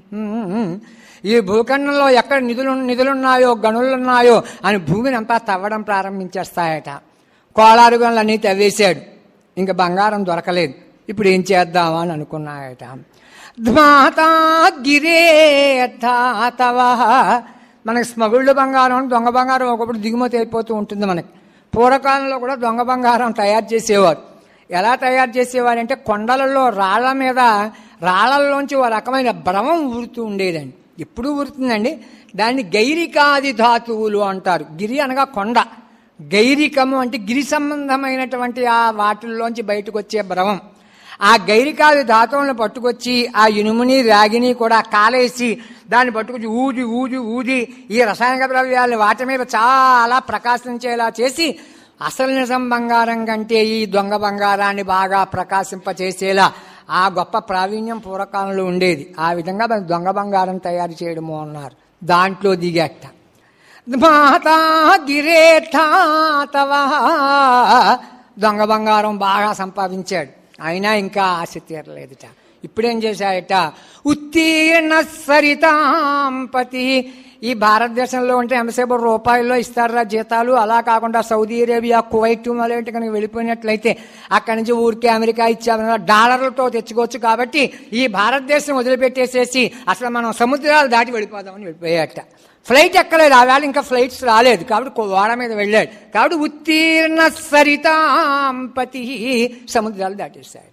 ఈ భూఖండంలో ఎక్కడ నిధులు నిధులున్నాయో గనులున్నాయో అని భూమిని అంతా తవ్వడం ప్రారంభించేస్తాయట కోళారు గనులన్నీ తవ్వేశాడు ఇంకా బంగారం దొరకలేదు ఇప్పుడు ఏం చేద్దామా అని అనుకున్నాయట ధ్మాతా గిరే ధాతవ మనకి స్మగుళ్ళు బంగారం దొంగ బంగారం ఒకప్పుడు దిగుమతి అయిపోతూ ఉంటుంది మనకి పూర్వకాలంలో కూడా దొంగ బంగారం తయారు చేసేవారు ఎలా తయారు చేసేవారు అంటే కొండలలో రాళ్ల మీద రాళ్లలోంచి ఒక రకమైన భ్రమం ఊరుతూ ఉండేదండి ఎప్పుడు ఊరుతుందండి దాన్ని గైరికాది ధాతువులు అంటారు గిరి అనగా కొండ గైరికము అంటే గిరి సంబంధమైనటువంటి ఆ వాటిల్లోంచి బయటకు వచ్చే భ్రమం ఆ గైరికాది ధాతువులను పట్టుకొచ్చి ఆ ఇనుముని రాగిని కూడా కాలేసి దాన్ని పట్టుకొచ్చి ఊది ఊది ఊది ఈ రసాయనిక ద్రవ్యాలు వాటి మీద చాలా ప్రకాశించేలా చేసి అసలు నిజం బంగారం కంటే ఈ దొంగ బంగారాన్ని బాగా ప్రకాశింపచేసేలా ఆ గొప్ప ప్రావీణ్యం పూర్వకాలంలో ఉండేది ఆ విధంగా మన దొంగ బంగారం తయారు చేయడము అన్నారు దాంట్లో దిగేట మాతా గిరేఠాతవ దొంగ బంగారం బాగా సంపాదించాడు అయినా ఇంకా ఆశ తీరలేదుట ఇప్పుడేం చేశాయట ఉత్తీర్ణ సరితాంపతి ఈ భారతదేశంలో ఉంటే ఎంతసేపు రూపాయల్లో ఇస్తారా జీతాలు అలా కాకుండా సౌదీ అరేబియా కువైట్ మలేంటి కనుక వెళ్ళిపోయినట్లయితే అక్కడి నుంచి ఊరికే అమెరికా ఇచ్చామన్నా డాలర్లతో తెచ్చుకోవచ్చు కాబట్టి ఈ భారతదేశం వదిలిపెట్టేసేసి అసలు మనం సముద్రాలు దాటి వెళ్ళిపోదామని వెళ్ళిపోయాట ఫ్లైట్ ఎక్కలేదు ఆ వేళ ఇంకా ఫ్లైట్స్ రాలేదు కాబట్టి ఓడ మీద వెళ్ళాడు కాబట్టి ఉత్తీర్ణ సరితాంపతి సముద్రాలు దాటేశాడు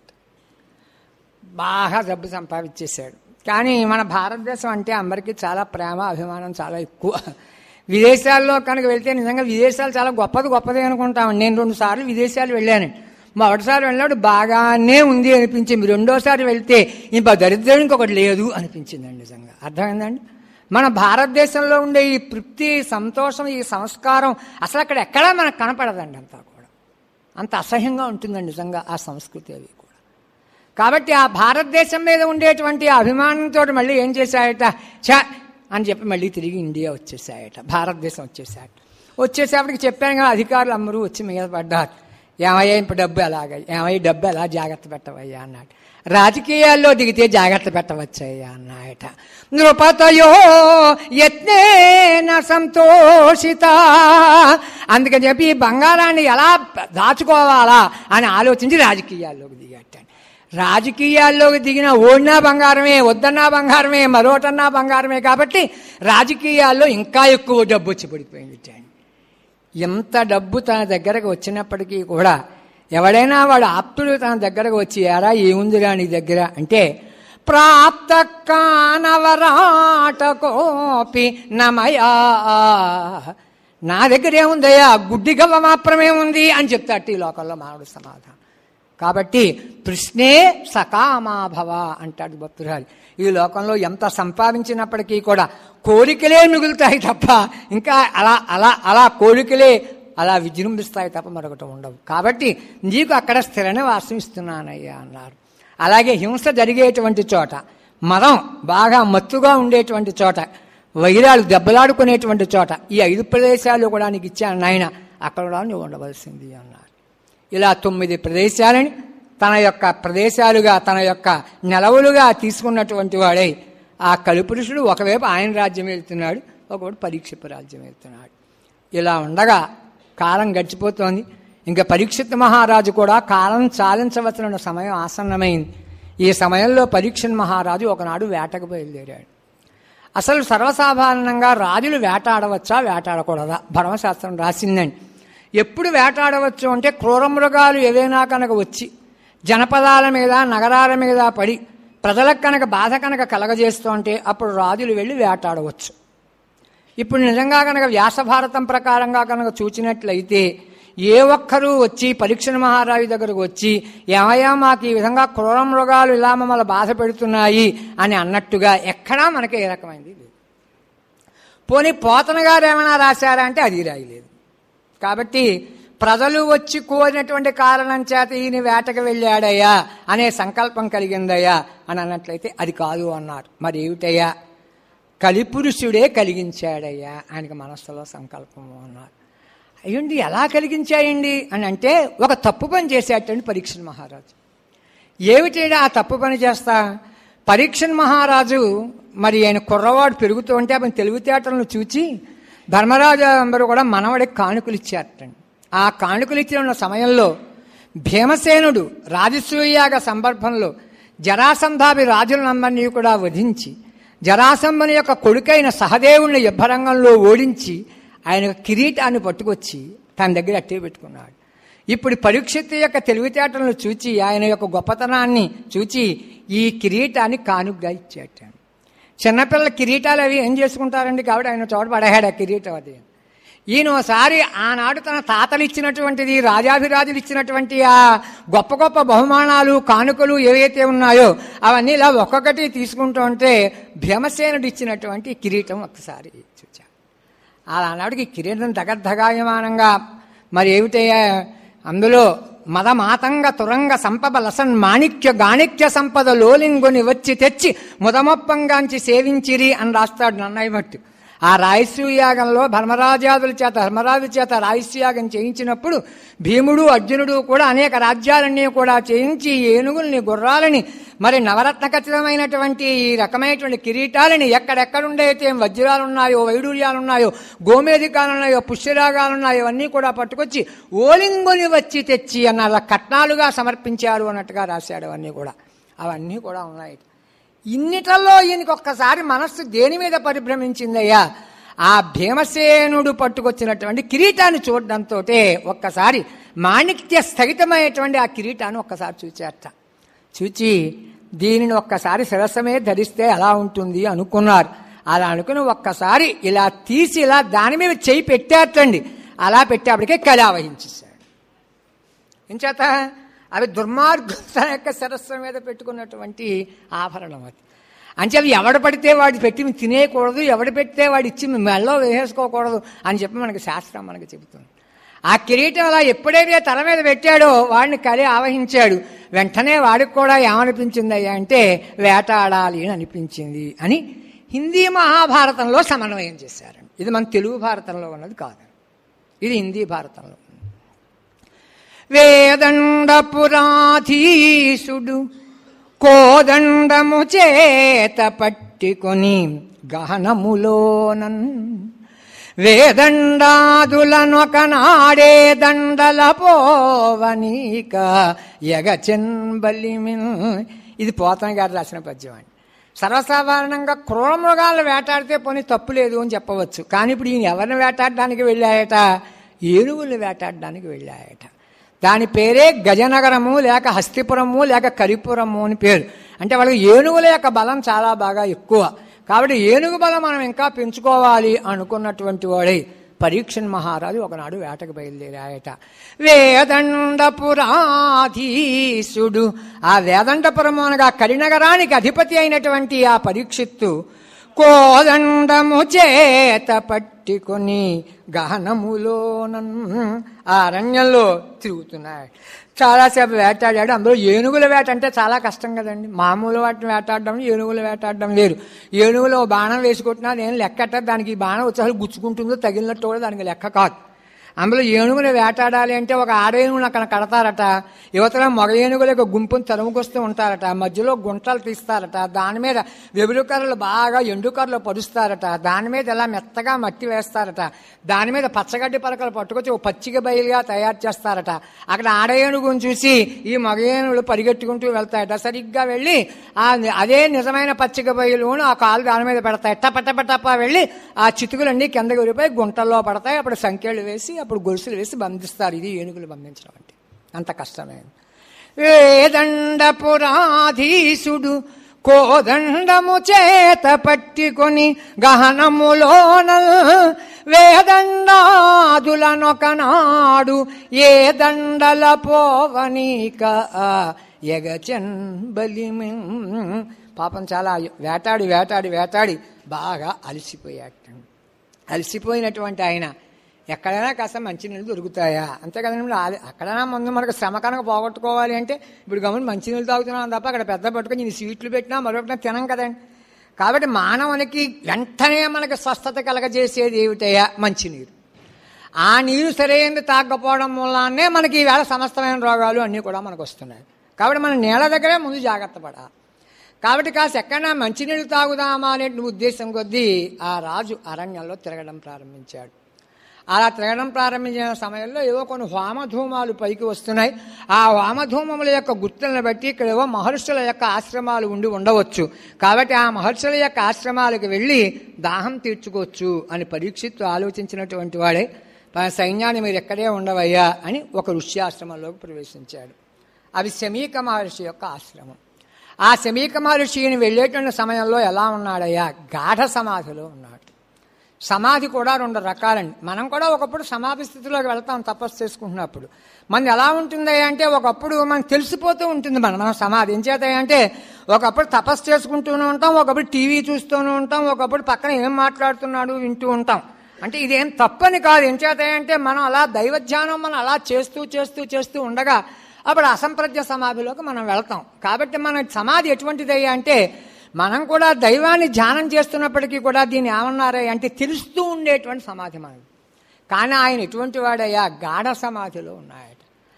బాగా డబ్బు సంపాదించేశాడు కానీ మన భారతదేశం అంటే అందరికీ చాలా ప్రేమ అభిమానం చాలా ఎక్కువ విదేశాల్లో కనుక వెళ్తే నిజంగా విదేశాలు చాలా గొప్పది గొప్పది అనుకుంటామండి నేను రెండు సార్లు విదేశాలు వెళ్ళాను మొదటిసారి వెళ్ళినప్పుడు బాగానే ఉంది అనిపించింది రెండోసారి వెళ్తే ఇంక దరిద్రం ఇంకొకటి లేదు అనిపించిందండి నిజంగా అర్థమైందండి మన భారతదేశంలో ఉండే ఈ తృప్తి సంతోషం ఈ సంస్కారం అసలు అక్కడ ఎక్కడా మనకు కనపడదండి అంతా కూడా అంత అసహ్యంగా ఉంటుందండి నిజంగా ఆ సంస్కృతి అవి కూడా కాబట్టి ఆ భారతదేశం మీద ఉండేటువంటి అభిమానంతో మళ్ళీ ఏం చేశాయట చ అని చెప్పి మళ్ళీ తిరిగి ఇండియా వచ్చేసాయట భారతదేశం వచ్చేసాయట వచ్చేసేపటికి చెప్పాను కదా అధికారులు అందరూ వచ్చి మీద పడ్డారు ఏమయ్యా ఇప్పుడు డబ్బు ఎలాగ ఏమయ్య డబ్బు ఎలా జాగ్రత్త పెట్టవయ్యా అన్నాడు రాజకీయాల్లో దిగితే జాగ్రత్త పెట్టవచ్చయ్యా అన్నాయట నృపతయో యత్నేన సంతోషిత అందుకని చెప్పి ఈ బంగారాన్ని ఎలా దాచుకోవాలా అని ఆలోచించి రాజకీయాల్లోకి దిగట్టాను రాజకీయాల్లోకి దిగిన ఓడినా బంగారమే వద్దన్నా బంగారమే మరోటన్నా బంగారమే కాబట్టి రాజకీయాల్లో ఇంకా ఎక్కువ డబ్బు వచ్చి పడిపోయింది ఎంత డబ్బు తన దగ్గరకు వచ్చినప్పటికీ కూడా ఎవడైనా వాడు ఆప్తుడు తన దగ్గరకు వచ్చి ఎరా ఏముందిరా నీ దగ్గర అంటే ప్రాప్త కానవరాటకోపి నమయా నా దగ్గర ఏముందయ్యా గుడ్డి గవ్వ మాత్రమే ఉంది అని చెప్తాడు ఈ లోకంలో మానవుడు సమాధానం కాబట్టి కృష్ణే సకామాభవ అంటాడు భక్తురాలు ఈ లోకంలో ఎంత సంపాదించినప్పటికీ కూడా కోరికలే మిగులుతాయి తప్ప ఇంకా అలా అలా అలా కోరికలే అలా విజృంభిస్తాయి తప్ప మరొకటి ఉండవు కాబట్టి నీకు అక్కడ స్థిర నివాసం ఇస్తున్నానయ్యా అన్నారు అలాగే హింస జరిగేటువంటి చోట మదం బాగా మత్తుగా ఉండేటువంటి చోట వైరాలు దెబ్బలాడుకునేటువంటి చోట ఈ ఐదు ప్రదేశాలు కూడా నీకు ఇచ్చాను నాయన అక్కడ కూడా నువ్వు ఉండవలసింది అన్నారు ఇలా తొమ్మిది ప్రదేశాలని తన యొక్క ప్రదేశాలుగా తన యొక్క నెలవులుగా తీసుకున్నటువంటి వాడై ఆ కలిపురుషుడు ఒకవైపు ఆయన రాజ్యం వెళ్తున్నాడు ఒకవైపు పరీక్షిత రాజ్యం వెళ్తున్నాడు ఇలా ఉండగా కాలం గడిచిపోతోంది ఇంకా పరీక్షిత్ మహారాజు కూడా కాలం చాలించవలసిన సమయం ఆసన్నమైంది ఈ సమయంలో పరీక్షిత్ మహారాజు ఒకనాడు వేటకు బయలుదేరాడు అసలు సర్వసాధారణంగా రాజులు వేటాడవచ్చా వేటాడకూడదా ధర్మశాస్త్రం రాసిందండి ఎప్పుడు వేటాడవచ్చు అంటే క్రూర మృగాలు ఏదైనా కనుక వచ్చి జనపదాల మీద నగరాల మీద పడి ప్రజలకు కనుక బాధ కనుక కలగజేస్తూ ఉంటే అప్పుడు రాజులు వెళ్ళి వేటాడవచ్చు ఇప్పుడు నిజంగా కనుక వ్యాసభారతం ప్రకారంగా కనుక చూచినట్లయితే ఏ ఒక్కరూ వచ్చి పరీక్షణ మహారాజు దగ్గరకు వచ్చి ఏమయ్యా మాకు ఈ విధంగా క్రూర మృగాలు ఇలా మమ్మల్ని బాధ పెడుతున్నాయి అని అన్నట్టుగా ఎక్కడా మనకి ఏ రకమైంది లేదు పోనీ పోతన గారు ఏమైనా రాశారా అంటే అది రాయలేదు కాబట్టి ప్రజలు వచ్చి కోరినటువంటి కారణం చేత ఈయన వేటకు వెళ్ళాడయ్యా అనే సంకల్పం కలిగిందయ్యా అని అన్నట్లయితే అది కాదు అన్నారు మరి ఏమిటయ్యా కలిపురుషుడే కలిగించాడయ్యా ఆయనకి మనస్సులో సంకల్పము అన్నారు అయ్యండి ఎలా కలిగించాయండి అని అంటే ఒక తప్పు పని చేసేటండి పరీక్షణ్ మహారాజు ఏమిటైనా ఆ తప్పు పని చేస్తా పరీక్షణ్ మహారాజు మరి ఆయన కుర్రవాడు పెరుగుతూ ఉంటే ఆయన తెలివితేటలను చూచి ధర్మరాజు అందరూ కూడా మనవడికి కానుకలు ఇచ్చారటండి ఆ కానుకలు ఇచ్చిన సమయంలో భీమసేనుడు రాజసూయాగ సందర్భంలో జరాసంధావి రాజులందరినీ కూడా వధించి జరాసంబని యొక్క కొడుకైన సహదేవుని యుద్ధరంగంలో ఓడించి ఆయన కిరీటాన్ని పట్టుకొచ్చి తన దగ్గర అట్టే పెట్టుకున్నాడు ఇప్పుడు పరీక్షిత్ యొక్క తెలివితేటలను చూచి ఆయన యొక్క గొప్పతనాన్ని చూచి ఈ కిరీటాన్ని కానుగ్గా ఇచ్చేట చిన్నపిల్లల కిరీటాలు అవి ఏం చేసుకుంటారండి కాబట్టి ఆయన చోట పడేశాడు ఆ కిరీటం అది ఈయన ఒకసారి ఆనాడు తన తాతలు ఇచ్చినటువంటిది రాజాభిరాజులు ఇచ్చినటువంటి ఆ గొప్ప గొప్ప బహుమానాలు కానుకలు ఏవైతే ఉన్నాయో అవన్నీ ఇలా ఒక్కొక్కటి తీసుకుంటూ ఉంటే భీమసేనుడు ఇచ్చినటువంటి కిరీటం ఒక్కసారి చూచా ఆనాడికి కిరీటం దగద్దగాయమానంగా మరి ఏమిటయ్యా అందులో మదమాతంగ తురంగ సంపద లసన్ మాణిక్య గాణిక్య సంపద లోలింగుని వచ్చి తెచ్చి ముదమొప్పంగాంచి సేవించిరి అని రాస్తాడు నన్నయ్య భట్టు ఆ రాయస్యూయాగంలో ధర్మరాజాదుల చేత ధర్మరాజు చేత రాయస్యాగం చేయించినప్పుడు భీముడు అర్జునుడు కూడా అనేక రాజ్యాలన్నీ కూడా చేయించి ఏనుగుల్ని గుర్రాలని మరి నవరత్న ఖచ్చితమైనటువంటి ఈ రకమైనటువంటి కిరీటాలని ఎక్కడెక్కడుండైతే వజ్రాలు ఉన్నాయో వైడూర్యాలు ఉన్నాయో గోమేధికాలు ఉన్నాయో పుష్యరాగాలు ఉన్నాయో ఇవన్నీ కూడా పట్టుకొచ్చి ఓలింగుని వచ్చి తెచ్చి అన్న కట్నాలుగా సమర్పించారు అన్నట్టుగా రాశాడు అవన్నీ కూడా అవన్నీ కూడా ఉన్నాయి ఇన్నిటల్లో ఈయనకి ఒక్కసారి మనస్సు దేని మీద పరిభ్రమించిందయ్యా ఆ భీమసేనుడు పట్టుకొచ్చినటువంటి కిరీటాన్ని చూడడంతో ఒక్కసారి మాణిక్య స్థగితమైనటువంటి ఆ కిరీటాన్ని ఒక్కసారి చూచారట చూచి దీనిని ఒక్కసారి శిరస్సమే ధరిస్తే ఎలా ఉంటుంది అనుకున్నారు అలా అనుకుని ఒక్కసారి ఇలా తీసి ఇలా దాని మీద చేయి పెట్టేటండి అలా పెట్టేప్పటికే కళ వహించేశాడు ఎంచేత అవి దుర్మార్గు తన యొక్క శిరస్సు మీద పెట్టుకున్నటువంటి ఆభరణం అది అంటే అవి ఎవడ పడితే వాడి పెట్టి తినేయకూడదు ఎవడ పెడితే వాడు ఇచ్చి మెల్లో వేసేసుకోకూడదు అని చెప్పి మనకి శాస్త్రం మనకి చెబుతుంది ఆ కిరీటం అలా ఎప్పుడైతే తల మీద పెట్టాడో వాడిని కలి ఆవహించాడు వెంటనే వాడికి కూడా ఏమనిపించింది అయ్యా అంటే వేటాడాలి అని అనిపించింది అని హిందీ మహాభారతంలో సమన్వయం చేశారండి ఇది మన తెలుగు భారతంలో ఉన్నది కాదు ఇది హిందీ భారతంలో వేదండపురాధీసుడు కోదండము చేత పట్టుకొని గహనములోనన్ వేదండాదులనొకనాడే దండల పోవనీక ఎగచెన్బలిమిన్ ఇది పోతన గారు రాసిన పద్యం అండి సర్వసాధారణంగా క్రూర మృగాలను వేటాడితే పోనీ తప్పు లేదు అని చెప్పవచ్చు కానీ ఇప్పుడు ఈయన ఎవరిని వేటాడడానికి వెళ్ళాయట ఏనుగుల్ని వేటాడడానికి వెళ్ళాయట దాని పేరే గజనగరము లేక హస్తిపురము లేక కరిపురము అని పేరు అంటే వాళ్ళకి ఏనుగుల యొక్క బలం చాలా బాగా ఎక్కువ కాబట్టి ఏనుగు బలం మనం ఇంకా పెంచుకోవాలి అనుకున్నటువంటి వాడే పరీక్షన్ మహారాజు ఒకనాడు వేటకు బయలుదేరాయట వేదండపురాధీసుడు ఆ వేదండపురము అనగా కరినగరానికి అధిపతి అయినటువంటి ఆ పరీక్షిత్తు కోదండము చేత పట్టుకొని గహనములోనన్ ఆ అరణ్యంలో తిరుగుతున్నాడు చాలాసేపు వేటాడాడు అందులో ఏనుగుల వేట అంటే చాలా కష్టం కదండి మామూలు వాటిని వేటాడడం ఏనుగుల వేటాడడం వేరు ఏనుగులో బాణం వేసుకుంటున్నా నేను లెక్కట దానికి ఈ బాణం వచ్చేసరికి గుచ్చుకుంటుందో తగిలినట్టు కూడా దానికి లెక్క కాదు అందులో ఏనుగులు వేటాడాలి అంటే ఒక ఆడేనుగులు అక్కడ కడతారట యువతల మగ ఏనుగుల యొక్క గుంపును తరుముకొస్తూ ఉంటారట మధ్యలో గుంటలు తీస్తారట దాని మీద వెబురుకర్రలు బాగా ఎండుకర్రలు పరుస్తారట దాని మీద ఇలా మెత్తగా మట్టి వేస్తారట దాని మీద పచ్చగడ్డి పలకలు పట్టుకొచ్చి ఓ పచ్చిక బయలుగా తయారు చేస్తారట అక్కడ ఆడ ఏనుగును చూసి ఈ మగ ఏనుగులు పరిగెట్టుకుంటూ వెళ్తాయట సరిగ్గా వెళ్ళి ఆ అదే నిజమైన పచ్చిక బయలును ఆ కాలు దాని మీద పెడతాయి టప టప టప వెళ్ళి ఆ చితుకులన్నీ కిందకి ఉరిపోయి గుంటల్లో పడతాయి అప్పుడు సంఖ్యలు వేసి అప్పుడు గొలుసులు వేసి బంధిస్తారు ఇది ఏనుగులు బంధించడం అంటే అంత కష్టమైంది వేదండపురాధీసుడు కోదండము చేత పట్టుకొని గహనములోన వేదండాదులనొకనాడు ఏ దండల పోవనీక ఎగచన్ బలిమిన్ పాపం చాలా వేటాడి వేటాడి వేటాడి బాగా అలసిపోయాట అలసిపోయినటువంటి ఆయన ఎక్కడైనా కాస్త మంచినీళ్ళు దొరుకుతాయా అంతే కదండి అది అక్కడైనా ముందు మనకు శ్రమ కనుక పోగొట్టుకోవాలి అంటే ఇప్పుడు గమని మంచినీళ్ళు తాగుతున్నాం తప్ప అక్కడ పెద్ద పట్టుకొని ఇన్ని స్వీట్లు పెట్టినా మరొకటి తినం కదండి కాబట్టి మానవునికి వెంటనే మనకి స్వస్థత కలగజేసేది ఏమిటయ్యా మంచినీరు ఆ నీరు సరైనది తాగకపోవడం వల్లనే మనకి ఈవేళ సమస్తమైన రోగాలు అన్నీ కూడా మనకు వస్తున్నాయి కాబట్టి మనం నీళ్ళ దగ్గరే ముందు జాగ్రత్త పడాలి కాబట్టి కాస్త ఎక్కడైనా మంచినీళ్ళు తాగుదామా అనే ఉద్దేశం కొద్దీ ఆ రాజు అరణ్యంలో తిరగడం ప్రారంభించాడు అలా తిరగడం ప్రారంభించిన సమయంలో ఏవో కొన్ని వామధూమాలు పైకి వస్తున్నాయి ఆ వామధూమముల యొక్క గుర్తులను బట్టి ఇక్కడ ఏవో మహర్షుల యొక్క ఆశ్రమాలు ఉండి ఉండవచ్చు కాబట్టి ఆ మహర్షుల యొక్క ఆశ్రమాలకు వెళ్ళి దాహం తీర్చుకోవచ్చు అని పరీక్షిత్తు ఆలోచించినటువంటి వాడే తన సైన్యాన్ని మీరు ఎక్కడే ఉండవయ్యా అని ఒక ఋషి ఆశ్రమంలోకి ప్రవేశించాడు అవి శమీక మహర్షి యొక్క ఆశ్రమం ఆ శమీక మహర్షిని వెళ్ళేటువంటి సమయంలో ఎలా ఉన్నాడయ్యా గాఢ సమాధిలో ఉన్నాడు సమాధి కూడా రెండు రకాలండి మనం కూడా ఒకప్పుడు సమాధి స్థితిలోకి వెళ్తాం తపస్సు చేసుకుంటున్నప్పుడు మనది ఎలా ఉంటుంది అంటే ఒకప్పుడు మనకు తెలిసిపోతూ ఉంటుంది మనం మనం సమాధి ఏం చేత అంటే ఒకప్పుడు తపస్సు చేసుకుంటూనే ఉంటాం ఒకప్పుడు టీవీ చూస్తూనే ఉంటాం ఒకప్పుడు పక్కన ఏం మాట్లాడుతున్నాడు వింటూ ఉంటాం అంటే ఇదేం తప్పని కాదు ఏం చేత అంటే మనం అలా దైవధ్యానం మనం అలా చేస్తూ చేస్తూ చేస్తూ ఉండగా అప్పుడు అసంప్రజ్ఞ సమాధిలోకి మనం వెళ్తాం కాబట్టి మన సమాధి ఎటువంటిదయ్యా అంటే మనం కూడా దైవాన్ని ధ్యానం చేస్తున్నప్పటికీ కూడా దీన్ని ఏమన్నారా అంటే తెలుస్తూ ఉండేటువంటి సమాధి మనది కానీ ఆయన ఎటువంటి వాడయ్యా గాఢ సమాధిలో ఉన్నాయట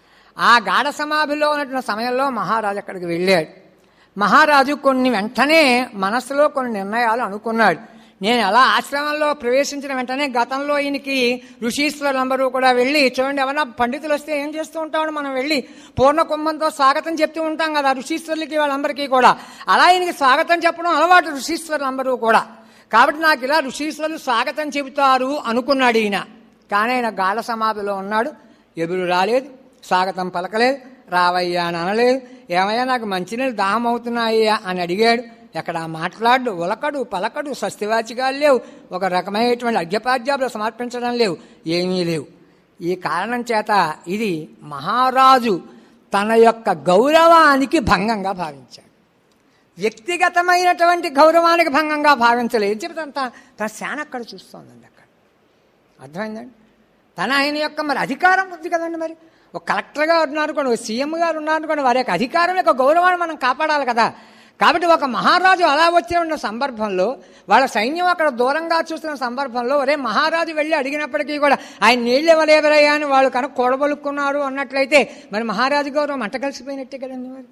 ఆ గాఢ సమాధిలో ఉన్నటువంటి సమయంలో మహారాజు అక్కడికి వెళ్ళాడు మహారాజు కొన్ని వెంటనే మనస్సులో కొన్ని నిర్ణయాలు అనుకున్నాడు నేను అలా ఆశ్రమంలో ప్రవేశించిన వెంటనే గతంలో ఈయనకి ఋషీశ్వరులందరూ కూడా వెళ్ళి చూడండి ఎవరైనా పండితులు వస్తే ఏం చేస్తూ ఉంటామని మనం వెళ్ళి పూర్ణ కుంభంతో స్వాగతం చెప్తూ ఉంటాం కదా ఋషీశ్వరులకి వాళ్ళందరికీ కూడా అలా ఈయనకి స్వాగతం చెప్పడం అలవాటు ఋషీశ్వరులందరూ కూడా కాబట్టి నాకు ఇలా ఋషీశ్వరులు స్వాగతం చెబుతారు అనుకున్నాడు ఈయన కానీ ఆయన గాఢ సమాధిలో ఉన్నాడు ఎదురు రాలేదు స్వాగతం పలకలేదు రావయ్యా అని అనలేదు ఏమయ్యా నాకు మంచినీళ్ళు దాహం అవుతున్నాయ్యా అని అడిగాడు ఎక్కడ మాట్లాడు ఉలకడు పలకడు స్వస్తివాచిగాలు లేవు ఒక రకమైనటువంటి అర్ఘ్యపాద్యాలు సమర్పించడం లేవు ఏమీ లేవు ఈ కారణం చేత ఇది మహారాజు తన యొక్క గౌరవానికి భంగంగా భావించాడు వ్యక్తిగతమైనటువంటి గౌరవానికి భంగంగా భావించలేదు ఏం చెప్తాను తన తన శాన అక్కడ చూస్తోందండి అక్కడ అర్థమైందండి తన ఆయన యొక్క మరి అధికారం ఉంది కదండి మరి ఒక కలెక్టర్గా ఉన్నారు కూడా ఒక సీఎం గారు ఉన్నారు కూడా వారి యొక్క అధికారం యొక్క గౌరవాన్ని మనం కాపాడాలి కదా కాబట్టి ఒక మహారాజు అలా వచ్చే ఉన్న సందర్భంలో వాళ్ళ సైన్యం అక్కడ దూరంగా చూస్తున్న సందర్భంలో ఒరే మహారాజు వెళ్ళి అడిగినప్పటికీ కూడా ఆయన నీళ్ళు ఇవ్వలేవరయ్యా అని వాళ్ళు కనుక కూడబలుక్కున్నారు అన్నట్లయితే మరి మహారాజు గౌరవం మంట కలిసిపోయినట్టే కదండి మరి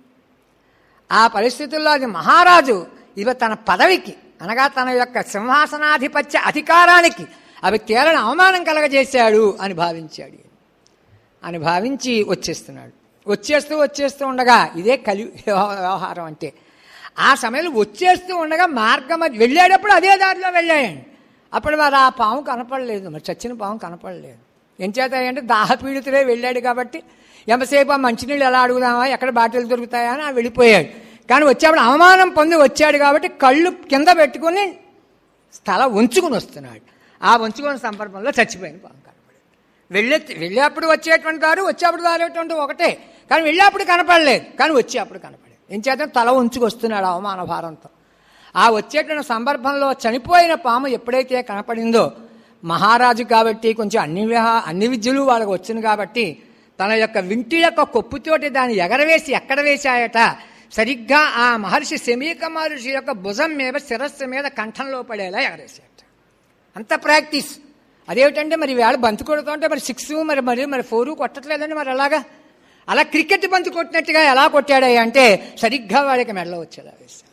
ఆ పరిస్థితుల్లో అది మహారాజు ఇవి తన పదవికి అనగా తన యొక్క సింహాసనాధిపత్య అధికారానికి అవి తీరని అవమానం కలగజేశాడు అని భావించాడు అని భావించి వచ్చేస్తున్నాడు వచ్చేస్తూ వచ్చేస్తూ ఉండగా ఇదే కలి వ్యవహారం అంటే ఆ సమయంలో వచ్చేస్తూ ఉండగా మార్గం అది వెళ్ళేటప్పుడు అదే దారిలో వెళ్ళాయండి అప్పుడు మరి ఆ పాము కనపడలేదు మరి చచ్చిన పాము కనపడలేదు ఏం చేత అంటే దాహపీడితుడే వెళ్ళాడు కాబట్టి ఎంతసేపు ఆ మంచినీళ్ళు ఎలా అడుగుదామా ఎక్కడ బాటిల్ దొరుకుతాయా అని ఆ వెళ్ళిపోయాడు కానీ వచ్చేప్పుడు అవమానం పొంది వచ్చాడు కాబట్టి కళ్ళు కింద పెట్టుకుని స్థల ఉంచుకుని వస్తున్నాడు ఆ ఉంచుకున్న సందర్భంలో చచ్చిపోయింది పాము కనపడలేదు వెళ్ళే వెళ్ళేప్పుడు వచ్చేటువంటి దారు వచ్చేప్పుడు దారేటువంటి ఒకటే కానీ వెళ్ళేప్పుడు కనపడలేదు కానీ వచ్చేప్పుడు కనపడలేదు ఏం చేత తల ఉంచుకు వస్తున్నాడు అవమాన భారంతో ఆ వచ్చేటువంటి సందర్భంలో చనిపోయిన పాము ఎప్పుడైతే కనపడిందో మహారాజు కాబట్టి కొంచెం అన్ని విహా అన్ని విద్యలు వాళ్ళకి వచ్చింది కాబట్టి తన యొక్క వింటి యొక్క కొప్పుతోటి దాన్ని ఎగరవేసి ఎక్కడ వేశాయట సరిగ్గా ఆ మహర్షి శమీక మహర్షి యొక్క భుజం మీద శిరస్సు మీద కంఠంలో పడేలా ఎగరేశాట అంత ప్రాక్టీస్ అదేమిటంటే మరి వేళ బంతి కొడుతుంటే మరి సిక్స్ మరి మరి మరి ఫోరు కొట్టట్లేదండి మరి అలాగా అలా క్రికెట్ బంతి కొట్టినట్టుగా ఎలా కొట్టాడయ్యా అంటే సరిగ్గా వాడికి మెడలో వచ్చేలా వేశాడు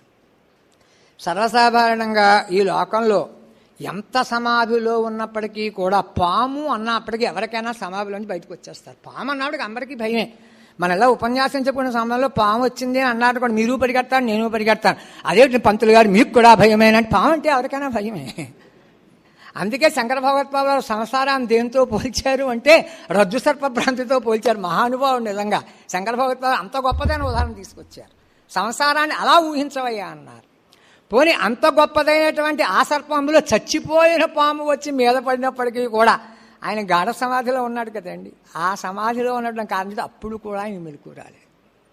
సర్వసాధారణంగా ఈ లోకంలో ఎంత సమాధిలో ఉన్నప్పటికీ కూడా పాము అన్నప్పటికీ ఎవరికైనా సమాధిలోంచి బయటకు వచ్చేస్తారు పాము అన్నప్పటికీ అందరికీ భయమే మన ఎలా ఉపన్యాసం చెప్పుకున్న సమయంలో పాము వచ్చింది అని అన్నారు కూడా మీరు పరిగెడతాను నేను పరిగెడతాను అదే పంతులు గారు మీకు కూడా భయమేనంటే పాము అంటే ఎవరికైనా భయమే అందుకే శంకర భగవత్పాద గారు సంసారాన్ని దేంతో పోల్చారు అంటే రజ్జు సర్ప భ్రాంతితో పోల్చారు మహానుభావుడు నిజంగా శంకర భగవత్పాద అంత గొప్పదైన ఉదాహరణ తీసుకొచ్చారు సంసారాన్ని అలా ఊహించవయ్యా అన్నారు పోనీ అంత గొప్పదైనటువంటి ఆ సర్పంలో చచ్చిపోయిన పాము వచ్చి మీద పడినప్పటికీ కూడా ఆయన గాఢ సమాధిలో ఉన్నాడు కదండి ఆ సమాధిలో ఉండడం కారణం అప్పుడు కూడా ఆయన మెలకు రాలేదు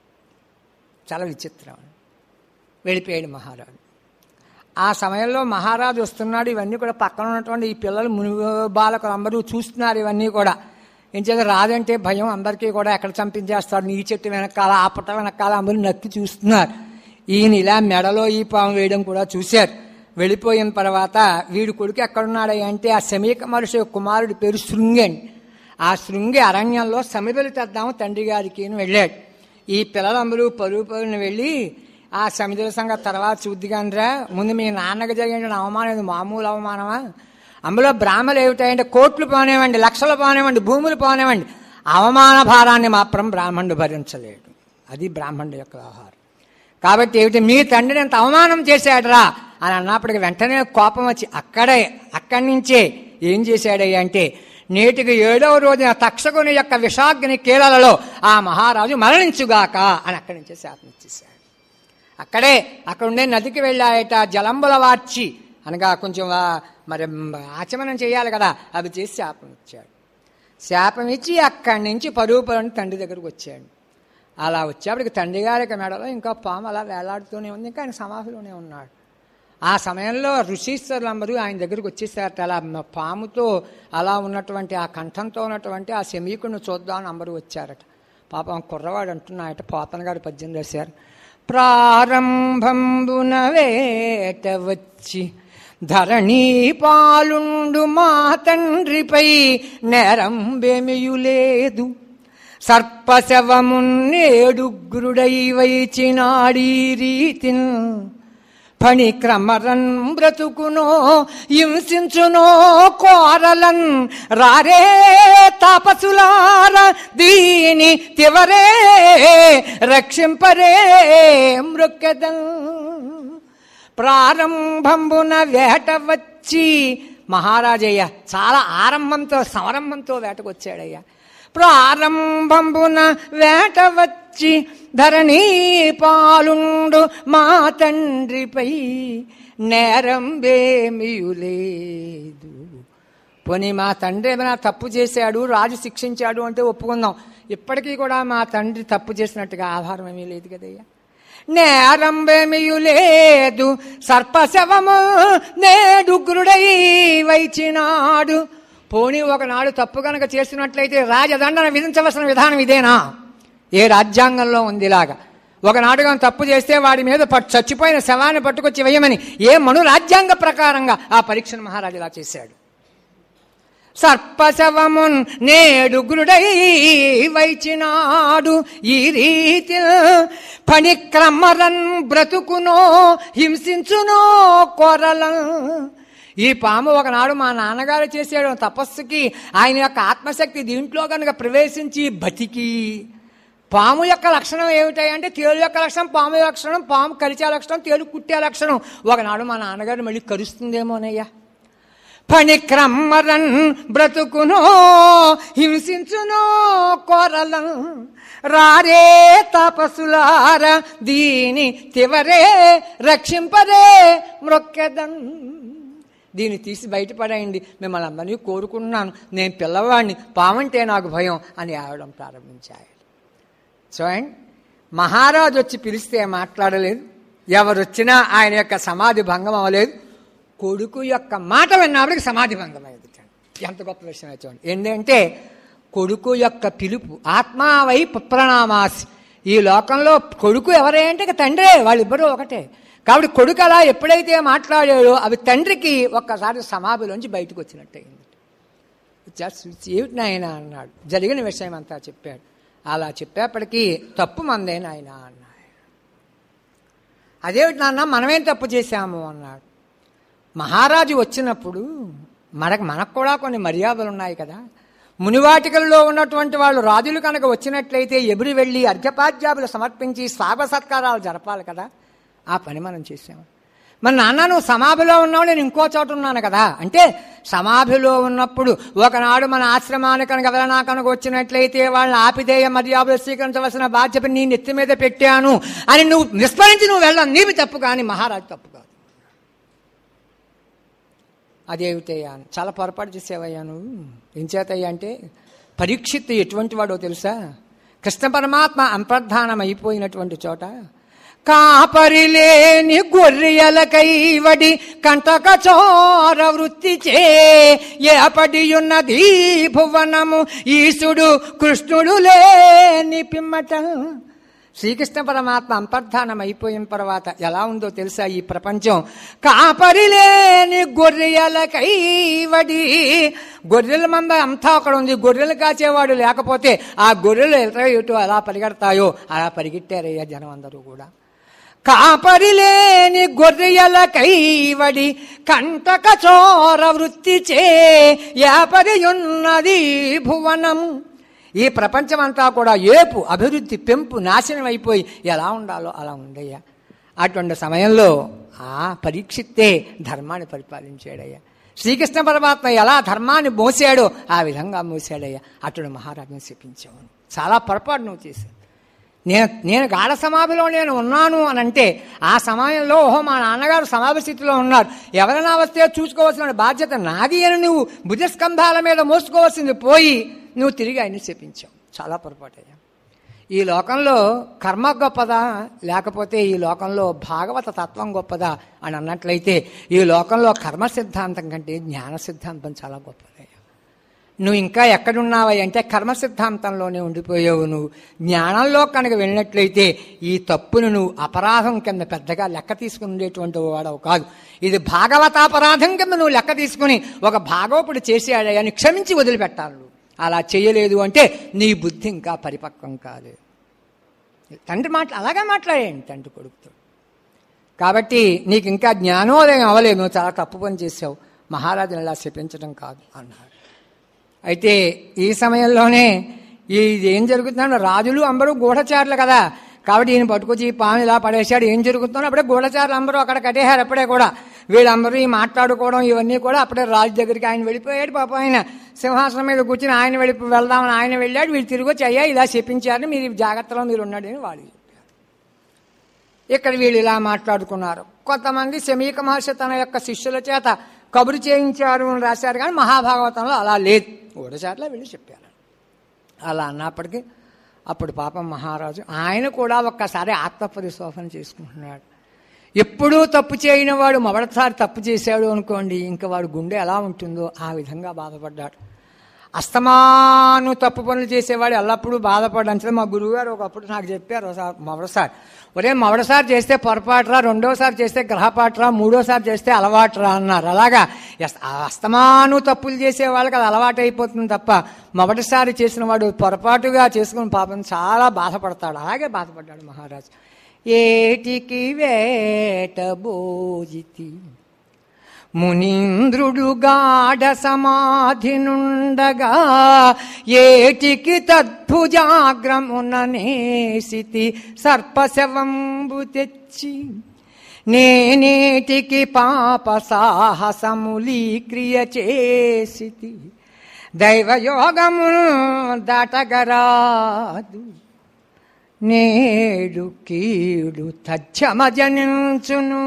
చాలా విచిత్రం వెళ్ళిపోయాడు మహారాజు ఆ సమయంలో మహారాజు వస్తున్నాడు ఇవన్నీ కూడా పక్కన ఉన్నటువంటి ఈ పిల్లలు ముని బాలకులు అందరూ చూస్తున్నారు ఇవన్నీ కూడా ఏం చేత రాదంటే భయం అందరికీ కూడా ఎక్కడ చంపించేస్తాడు నీ చెట్టు వెనకాల ఆ పుట్ట వెనకాల అందరూ నక్కి చూస్తున్నారు ఈయన ఇలా మెడలో ఈ పాము వేయడం కూడా చూశారు వెళ్ళిపోయిన తర్వాత వీడి కొడుకు ఎక్కడున్నాడు అంటే ఆ సమీక మహర్షి కుమారుడి పేరు శృంగి అండి ఆ శృంగి అరణ్యంలో సమిదలు తెద్దాము తండ్రి గారికి అని వెళ్ళాడు ఈ పిల్లలందరూ పరుగు పరుగున వెళ్ళి ఆ సమిధుల సంగతి తర్వాత చూద్దిగానిరా ముందు మీ నాన్నకి జరిగిన అవమానం ఇది మామూలు అవమానమా అందులో బ్రాహ్మలు ఏమిటాయంటే కోట్లు పోనేవండి లక్షలు పోనేవండి భూములు పోనేవండి అవమాన భారాన్ని మాత్రం బ్రాహ్మణుడు భరించలేడు అది బ్రాహ్మణుడు యొక్క వ్యవహారం కాబట్టి ఏమిటి మీ తండ్రిని ఎంత అవమానం చేశాడరా అని అన్నప్పటికి వెంటనే కోపం వచ్చి అక్కడే అక్కడి నుంచే ఏం చేశాడయ్య అంటే నేటికి ఏడవ రోజున తక్షకుని యొక్క విషాగ్ని కీలలలో ఆ మహారాజు మరణించుగాక అని అక్కడి నుంచే శాపం ఇచ్చేశాడు అక్కడే అక్కడ ఉండే నదికి వెళ్ళాయట జలంబుల వార్చి అనగా కొంచెం ఆ మరి ఆచమనం చేయాలి కదా అవి చేసి శాపం ఇచ్చాడు శాపం ఇచ్చి అక్కడి నుంచి పరుగు పరుని తండ్రి దగ్గరకు వచ్చాడు అలా వచ్చేప్పటికి తండ్రి గారికి మెడలో ఇంకా పాము అలా వేలాడుతూనే ఉంది ఇంకా ఆయన సమాధిలోనే ఉన్నాడు ఆ సమయంలో ఋషీశ్వరులందరూ ఆయన దగ్గరికి వచ్చేసారట అలా పాముతో అలా ఉన్నటువంటి ఆ కంఠంతో ఉన్నటువంటి ఆ శమీకుడిని చూద్దామని అందరూ వచ్చారట పాపం కుర్రవాడు అంటున్నాయట పోతన గారు పద్యం రాశారు ప్రారంభంబున వేట వచ్చి ధరణీ పాలుండు మా తండ్రిపై నేరంబెమియులేదు సర్పశవమున్నేడుగ్రుడై వైచినాడీ రీతిన్ పని క్రమరన్ బ్రతుకునో హింసించునో కోరలన్ రారే తాపసులార దీని తివరే రక్షింపరే మృక్కదం ప్రారంభంబున వేట వచ్చి మహారాజయ్య చాలా ఆరంభంతో సంరంభంతో వేటకొచ్చాడయ్యా ప్రారంభంబున వేట వచ్చి ధరణీ పాలుండు మా తండ్రిపై నేరంబేమియులేదు పోనీ మా తండ్రి ఏమైనా తప్పు చేశాడు రాజు శిక్షించాడు అంటే ఒప్పుకుందాం ఇప్పటికీ కూడా మా తండ్రి తప్పు చేసినట్టుగా ఆధారం ఏమీ లేదు కదయ్యా నేరంబేమియులేదు సర్పశవము నేడుగ్రుడై వైచినాడు పోనీ ఒకనాడు తప్పు కనుక చేసినట్లయితే రాజదండన విధించవలసిన విధానం ఇదేనా ఏ రాజ్యాంగంలో ఉంది ఇలాగా ఒకనాడు కానీ తప్పు చేస్తే వాడి మీద పట్టు చచ్చిపోయిన శవాన్ని పట్టుకొచ్చి వేయమని ఏ మను రాజ్యాంగ ప్రకారంగా ఆ పరీక్షను మహారాజు ఇలా చేశాడు సర్పశవమున్ నేడు గురుడై వైచినాడు ఈ రీతి పనిక్రమరన్ బ్రతుకునో హింసించునో కొరలం ఈ పాము ఒకనాడు మా నాన్నగారు చేసాడు తపస్సుకి ఆయన యొక్క ఆత్మశక్తి దీంట్లో కనుక ప్రవేశించి బతికి పాము యొక్క లక్షణం ఏమిటాయంటే తేలు యొక్క లక్షణం పాము లక్షణం పాము కరిచే లక్షణం తేలు కుట్టే లక్షణం ఒకనాడు మా నాన్నగారు మళ్ళీ కరుస్తుందేమోనయ్యా పనిక్రమ్మరన్ బ్రతుకునో హింసించునో కొరలం రారే తపసులార దీని తివరే రక్షింపరే మ్రొక్కెదన్ దీన్ని తీసి బయటపడేయండి మిమ్మల్ని అందరినీ కోరుకుంటున్నాను నేను పిల్లవాడిని పామంటే నాకు భయం అని ఆడడం ప్రారంభించాడు చూడండి మహారాజు వచ్చి పిలిస్తే మాట్లాడలేదు ఎవరు వచ్చినా ఆయన యొక్క సమాధి భంగం అవ్వలేదు కొడుకు యొక్క మాట విన్నప్పటికి సమాధి భంగం అయింది ఎంత గొప్ప విషయం చూడండి ఏంటంటే కొడుకు యొక్క పిలుపు ఆత్మావై పుత్రనామాసి ఈ లోకంలో కొడుకు ఎవరే అంటే ఇక తండ్రే వాళ్ళిద్దరూ ఒకటే కాబట్టి కొడుకు అలా ఎప్పుడైతే మాట్లాడాడో అవి తండ్రికి ఒక్కసారి సమాధిలోంచి బయటకు వచ్చినట్టయింది ఏమిటి నాయన అన్నాడు జరిగిన విషయం అంతా చెప్పాడు అలా చెప్పేప్పటికీ తప్పు మందేన ఆయన అన్నాడు అదేమిటి నాన్న మనమేం తప్పు చేశాము అన్నాడు మహారాజు వచ్చినప్పుడు మనకు మనకు కూడా కొన్ని మర్యాదలు ఉన్నాయి కదా మునివాటికల్లో ఉన్నటువంటి వాళ్ళు రాజులు కనుక వచ్చినట్లయితే ఎబురి వెళ్ళి అర్ఘ్యపాద్యాపులు సమర్పించి స్వాగ సత్కారాలు జరపాలి కదా ఆ పని మనం చేసాము మరి నాన్న నువ్వు సమాధిలో ఉన్నావు నేను ఇంకో చోట ఉన్నాను కదా అంటే సమాధిలో ఉన్నప్పుడు ఒకనాడు మన ఆశ్రమానికి కనుక ఎవరైనా కనుక వచ్చినట్లయితే వాళ్ళని ఆపిదేయ మర్యాదలు స్వీకరించవలసిన బాధ్యత నీ నెత్తి మీద పెట్టాను అని నువ్వు విస్మరించి నువ్వు వెళ్ళాను నీవి తప్పు కానీ మహారాజు తప్పు కాదు అదేమిటయ్యా అని చాలా పొరపాటు చేసేవయ్యా నువ్వు ఏం చేతయ్యా అంటే పరీక్షిత్ ఎటువంటి వాడో తెలుసా కృష్ణ పరమాత్మ అంతర్ధానం అయిపోయినటువంటి చోట కాపరిలేని గొర్రెలకైవడి కంటక చోర వృత్తి చే ఏపడియున్నది భువనము ఈశుడు కృష్ణుడు లేని పిమ్మట శ్రీకృష్ణ పరమాత్మ అంతర్ధానం అయిపోయిన తర్వాత ఎలా ఉందో తెలుసా ఈ ప్రపంచం కాపరిలేని గొర్రెలకైవడి గొర్రెల మంద అంతా అక్కడ ఉంది గొర్రెలు కాచేవాడు లేకపోతే ఆ గొర్రెలు ఎట ఎటు అలా పరిగెడతాయో అలా పరిగెట్టారయ్యా జనం అందరూ కూడా కాపరిలేని గొర్రెలకైవడి కంటక చోర వృత్తి చే యాపరియున్నది భువనం ఈ ప్రపంచం అంతా కూడా ఏపు అభివృద్ధి పెంపు నాశనం అయిపోయి ఎలా ఉండాలో అలా ఉండయ్యా అటువంటి సమయంలో ఆ పరీక్షిత్తే ధర్మాన్ని పరిపాలించాడయ్యా శ్రీకృష్ణ పరమాత్మ ఎలా ధర్మాన్ని మోసాడో ఆ విధంగా మోసాడయ్యా అటువంటి మహారాజుని శపించావు చాలా పొరపాటు నువ్వు చేశావు నేను నేను గాఢ సమాధిలో నేను ఉన్నాను అని అంటే ఆ సమయంలో ఓహో మా నాన్నగారు సమాధి స్థితిలో ఉన్నారు ఎవరైనా వస్తే చూసుకోవాల్సిన బాధ్యత నాది అని నువ్వు భుజస్కంధాల మీద మోసుకోవాల్సింది పోయి నువ్వు తిరిగి ఆయన్ని చెప్పించావు చాలా పొరపాటయ్యా ఈ లోకంలో కర్మ గొప్పదా లేకపోతే ఈ లోకంలో భాగవత తత్వం గొప్పదా అని అన్నట్లయితే ఈ లోకంలో కర్మ సిద్ధాంతం కంటే జ్ఞాన సిద్ధాంతం చాలా గొప్పదయ్యా నువ్వు ఇంకా ఎక్కడున్నావా అంటే కర్మ సిద్ధాంతంలోనే ఉండిపోయావు నువ్వు జ్ఞానంలో కనుక వెళ్ళినట్లయితే ఈ తప్పును నువ్వు అపరాధం కింద పెద్దగా లెక్క తీసుకుని ఉండేటువంటి వాడవు కాదు ఇది భాగవతాపరాధం కింద నువ్వు లెక్క తీసుకుని ఒక భాగవపుడు చేసేయాడని క్షమించి వదిలిపెట్టాలి నువ్వు అలా చేయలేదు అంటే నీ బుద్ధి ఇంకా పరిపక్వం కాలేదు తండ్రి మాట్లా అలాగే మాట్లాడేయండి తండ్రి కొడుకుతో కాబట్టి నీకు ఇంకా జ్ఞానోదయం అవ్వలేదు నువ్వు చాలా తప్పు పని చేసావు మహారాజుని ఇలా శపించడం కాదు అన్నారు అయితే ఈ సమయంలోనే ఈ ఏం జరుగుతుందంటే రాజులు అందరూ గూఢచారులు కదా కాబట్టి ఈయన పట్టుకొచ్చి ఈ పాము ఇలా పడేశాడు ఏం జరుగుతుందో అప్పుడే గూఢచారులు అందరూ అక్కడ కట్టేశారు అప్పుడే కూడా వీళ్ళందరూ ఈ మాట్లాడుకోవడం ఇవన్నీ కూడా అప్పుడే రాజు దగ్గరికి ఆయన వెళ్ళిపోయాడు పాప ఆయన సింహాసనం మీద కూర్చుని ఆయన వెళ్ళి వెళ్దామని ఆయన వెళ్ళాడు వీళ్ళు తిరిగి వచ్చి అయ్యా ఇలా చెప్పించారు మీరు జాగ్రత్తలో మీరు ఉన్నాడని వాళ్ళు చెప్పారు ఇక్కడ వీళ్ళు ఇలా మాట్లాడుకున్నారు కొంతమంది శమీక మహర్షి తన యొక్క శిష్యుల చేత కబురు చేయించారు అని రాశారు కానీ మహాభాగవతంలో అలా లేదు గూఢచారులో వీళ్ళు చెప్పారు అలా అన్నప్పటికీ అప్పుడు పాపం మహారాజు ఆయన కూడా ఒక్కసారి ఆత్మపరిశోధన చేసుకుంటున్నాడు ఎప్పుడూ తప్పు చేయని వాడు మొదటిసారి తప్పు చేశాడు అనుకోండి ఇంకా వాడు గుండె ఎలా ఉంటుందో ఆ విధంగా బాధపడ్డాడు అస్తమాను తప్పు పనులు చేసేవాడు ఎల్లప్పుడూ బాధపడంటే మా గురువుగారు ఒకప్పుడు నాకు చెప్పారు ఒకసారి మొదటిసారి ఒరే మొదటిసారి చేస్తే పొరపాటురా రెండోసారి చేస్తే గ్రహపాటురా మూడోసారి చేస్తే అలవాటురా అన్నారు అలాగా ఎస్- ఆ అస్తమాను తప్పులు చేసే వాళ్ళకి అది అలవాటు అయిపోతుంది తప్ప మొదటిసారి చేసిన వాడు పొరపాటుగా చేసుకుని పాపం చాలా బాధపడతాడు అలాగే బాధపడ్డాడు మహారాజు ఏటికి వేట బోజితి మునీంద్రుడు గాఢ సమాధి నుండగా ఏటికి తద్భుజాగ్రమున నేసితి సర్పశవంబు తెచ్చి నేనేటికి పాప సాహసములీ క్రియ చేసితి దైవయోగము దాటగరాదు నేడు కీడు తచ్చమజనించును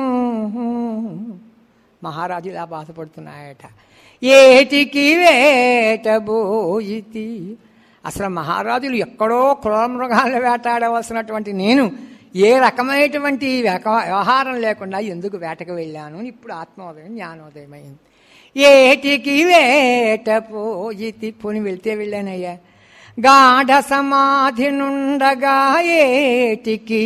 మహారాజు ఇలా బాధపడుతున్నాయట ఏటికి వేటబోయితి అసలు మహారాజులు ఎక్కడో క్రూర మృగాలను వేటాడవలసినటువంటి నేను ఏ రకమైనటువంటి వ్యక- వ్యవహారం లేకుండా ఎందుకు వేటకు వెళ్ళాను అని ఇప్పుడు ఆత్మోదయం జ్ఞానోదయం అయింది ఏటికి వేటపోయితి పోని వెళ్తే వెళ్ళానయ్యా గాఢ సమాధి నుండగా ఏటికి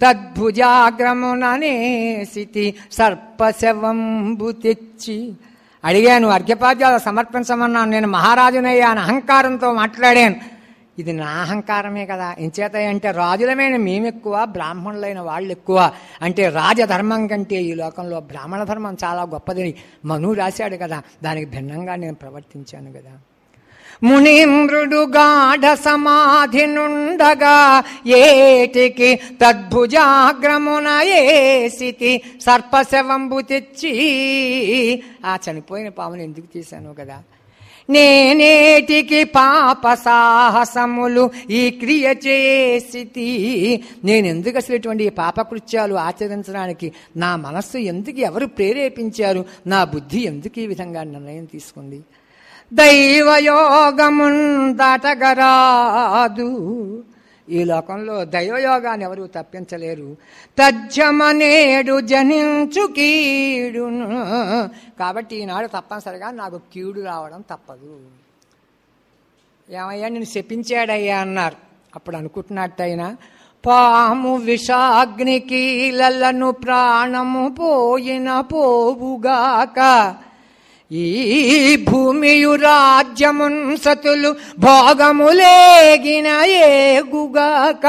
తద్భుజాగ్రముననేసితి సర్పశవంబు తెచ్చి అడిగాను అర్ఘ్యపాద్యాలు సమర్పించమన్నాను నేను మహారాజునయ్యా అని అహంకారంతో మాట్లాడాను ఇది నా అహంకారమే కదా ఎంచేత అంటే రాజులమైన మేమెక్కువ బ్రాహ్మణులైన వాళ్ళు ఎక్కువ అంటే రాజధర్మం కంటే ఈ లోకంలో బ్రాహ్మణ ధర్మం చాలా గొప్పదని మను రాశాడు కదా దానికి భిన్నంగా నేను ప్రవర్తించాను కదా మునీంద్రుడు గాఢ సమాధి నుండగా ఏటికి తద్భుజాగ్రమున ఏసితి సర్పశవంబు తెచ్చి ఆ చనిపోయిన పాముని ఎందుకు తీశాను కదా నేనేటికి పాప సాహసములు ఈ క్రియ చేసితి నేను ఎందుకు అసలు ఇటువంటి ఈ పాపకృత్యాలు ఆచరించడానికి నా మనస్సు ఎందుకు ఎవరు ప్రేరేపించారు నా బుద్ధి ఎందుకు ఈ విధంగా నిర్ణయం తీసుకుంది దైవయోగమున్ దాటగరాదు ఈ లోకంలో దైవయోగాన్ని ఎవరు తప్పించలేరు తజ్జమనేడు జనించు కీడును కాబట్టి ఈనాడు తప్పనిసరిగా నాకు కీడు రావడం తప్పదు ఏమయ్యా నేను శపించాడయ్యా అన్నారు అప్పుడు అనుకుంటున్నట్టయినా పాము విషాగ్నికి లలను ప్రాణము పోయిన పోవుగాక ఈ భూమియు రాజ్యమున్ సతులు భోగములేగిన ఏగుగాక